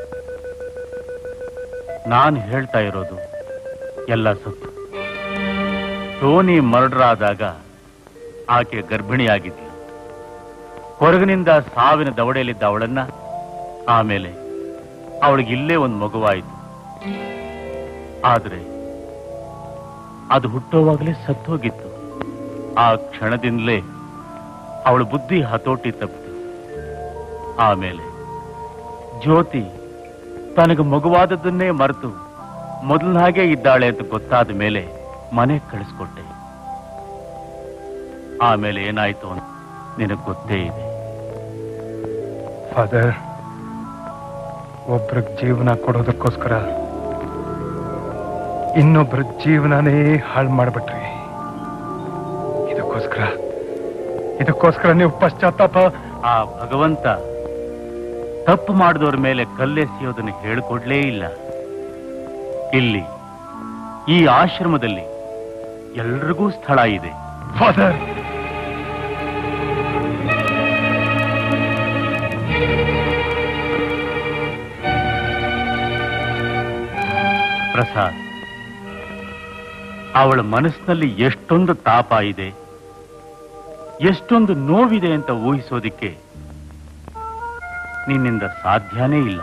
ನಾನು ಹೇಳ್ತಾ ಇರೋದು ಎಲ್ಲ ಸತ್ತು ಟೋನಿ ಮರ್ಡರ್ ಆದಾಗ ಆಕೆ ಗರ್ಭಿಣಿಯಾಗಿದ್ಲು ಹೊರಗಿನಿಂದ ಸಾವಿನ ದವಡೆಯಲ್ಲಿದ್ದ ಅವಳನ್ನ ಆಮೇಲೆ ಅವಳಿಗೆ ಇಲ್ಲೇ ಒಂದು ಮಗುವಾಯಿತು ಆದ್ರೆ ಅದು ಹುಟ್ಟುವಾಗಲೇ ಸತ್ತೋಗಿತ್ತು ಆ ಕ್ಷಣದಿಂದಲೇ ಅವಳ ಬುದ್ಧಿ ಹತೋಟಿ ತಪ್ಪಿತು ಆಮೇಲೆ ಜ್ಯೋತಿ ತನಗೆ ಮಗುವಾದದ್ದನ್ನೇ ಮರೆತು ಮೊದಲಿನ ಹಾಗೆ ಇದ್ದಾಳೆ ಅಂತ ಗೊತ್ತಾದ ಮೇಲೆ ಮನೆ ಕಳಿಸ್ಕೊಟ್ಟೆ ಆಮೇಲೆ ಏನಾಯ್ತು ಅಂತ ನಿನಗೆ ಗೊತ್ತೇ ಇದೆ ಫಾದರ್ ಒಬ್ರಿಗೆ ಜೀವನ ಕೊಡೋದಕ್ಕೋಸ್ಕರ ಇನ್ನೊಬ್ರ ಜೀವನನೇ ಹಾಳು ಮಾಡ್ಬಿಟ್ರಿ ಇದಕ್ಕೋಸ್ಕರ ಇದಕ್ಕೋಸ್ಕರ ನೀವು ಪಶ್ಚಾತ್ತಾಪ ಆ ಭಗವಂತ ತಪ್ಪು ಮಾಡಿದವ್ರ ಮೇಲೆ ಕಲ್ಲೆಸೆಯೋದನ್ನು ಹೇಳಿಕೊಡ್ಲೇ ಇಲ್ಲ ಇಲ್ಲಿ ಈ ಆಶ್ರಮದಲ್ಲಿ ಎಲ್ರಿಗೂ ಸ್ಥಳ ಇದೆ ಫಾದರ್ ಪ್ರಸಾದ್ ಅವಳ ಮನಸ್ಸಿನಲ್ಲಿ ಎಷ್ಟೊಂದು ತಾಪ ಇದೆ ಎಷ್ಟೊಂದು ನೋವಿದೆ ಅಂತ ಊಹಿಸೋದಿಕ್ಕೆ ನಿನ್ನಿಂದ ಸಾಧ್ಯನೇ ಇಲ್ಲ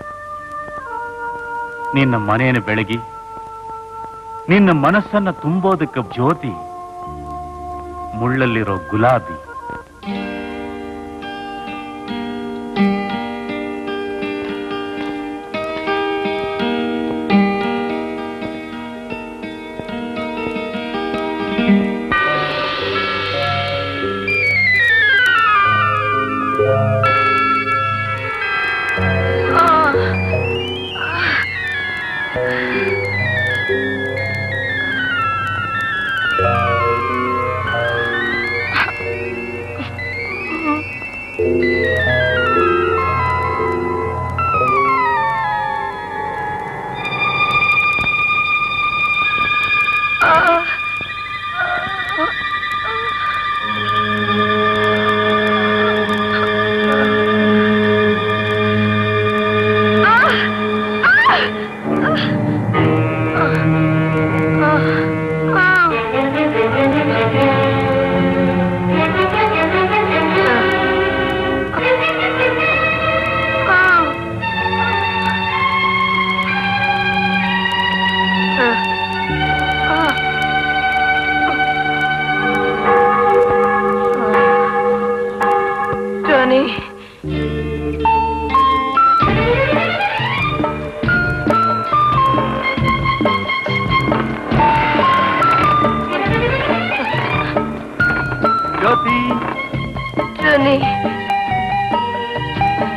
ನಿನ್ನ ಮನೆಯನ್ನು ಬೆಳಗಿ ನಿನ್ನ ಮನಸ್ಸನ್ನ ತುಂಬೋದಕ್ಕೆ ಜ್ಯೋತಿ ಮುಳ್ಳಲ್ಲಿರೋ ಗುಲಾಬಿ ಟೋನಿ ಜ್ಯೋತಿ ಟೋನಿ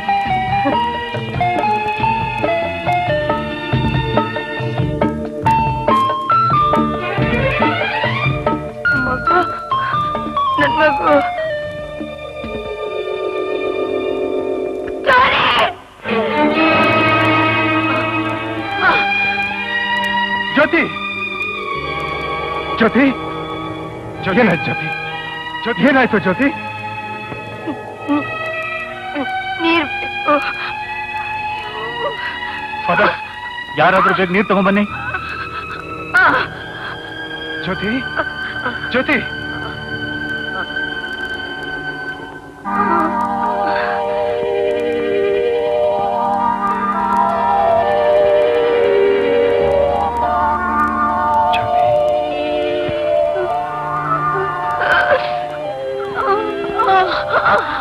ಮಗು ಜ್ಯೋತಿ ಜ್ಯೋತಿ ಜ್ಯೋತಿ ಏನಾಯ್ತು ಜ್ಯೋತಿ ಜ್ಯೋತಿ ಏನಾಯ್ತು ಜ್ಯೋತಿ ನೀರ್ ಫಾದರ್ ಯಾರಾದ್ರೂ ಬೇಗ ನೀರು ತಗೊಂಬನ್ನಿ ಜ್ಯೋತಿ ಜ್ಯೋತಿ ಆ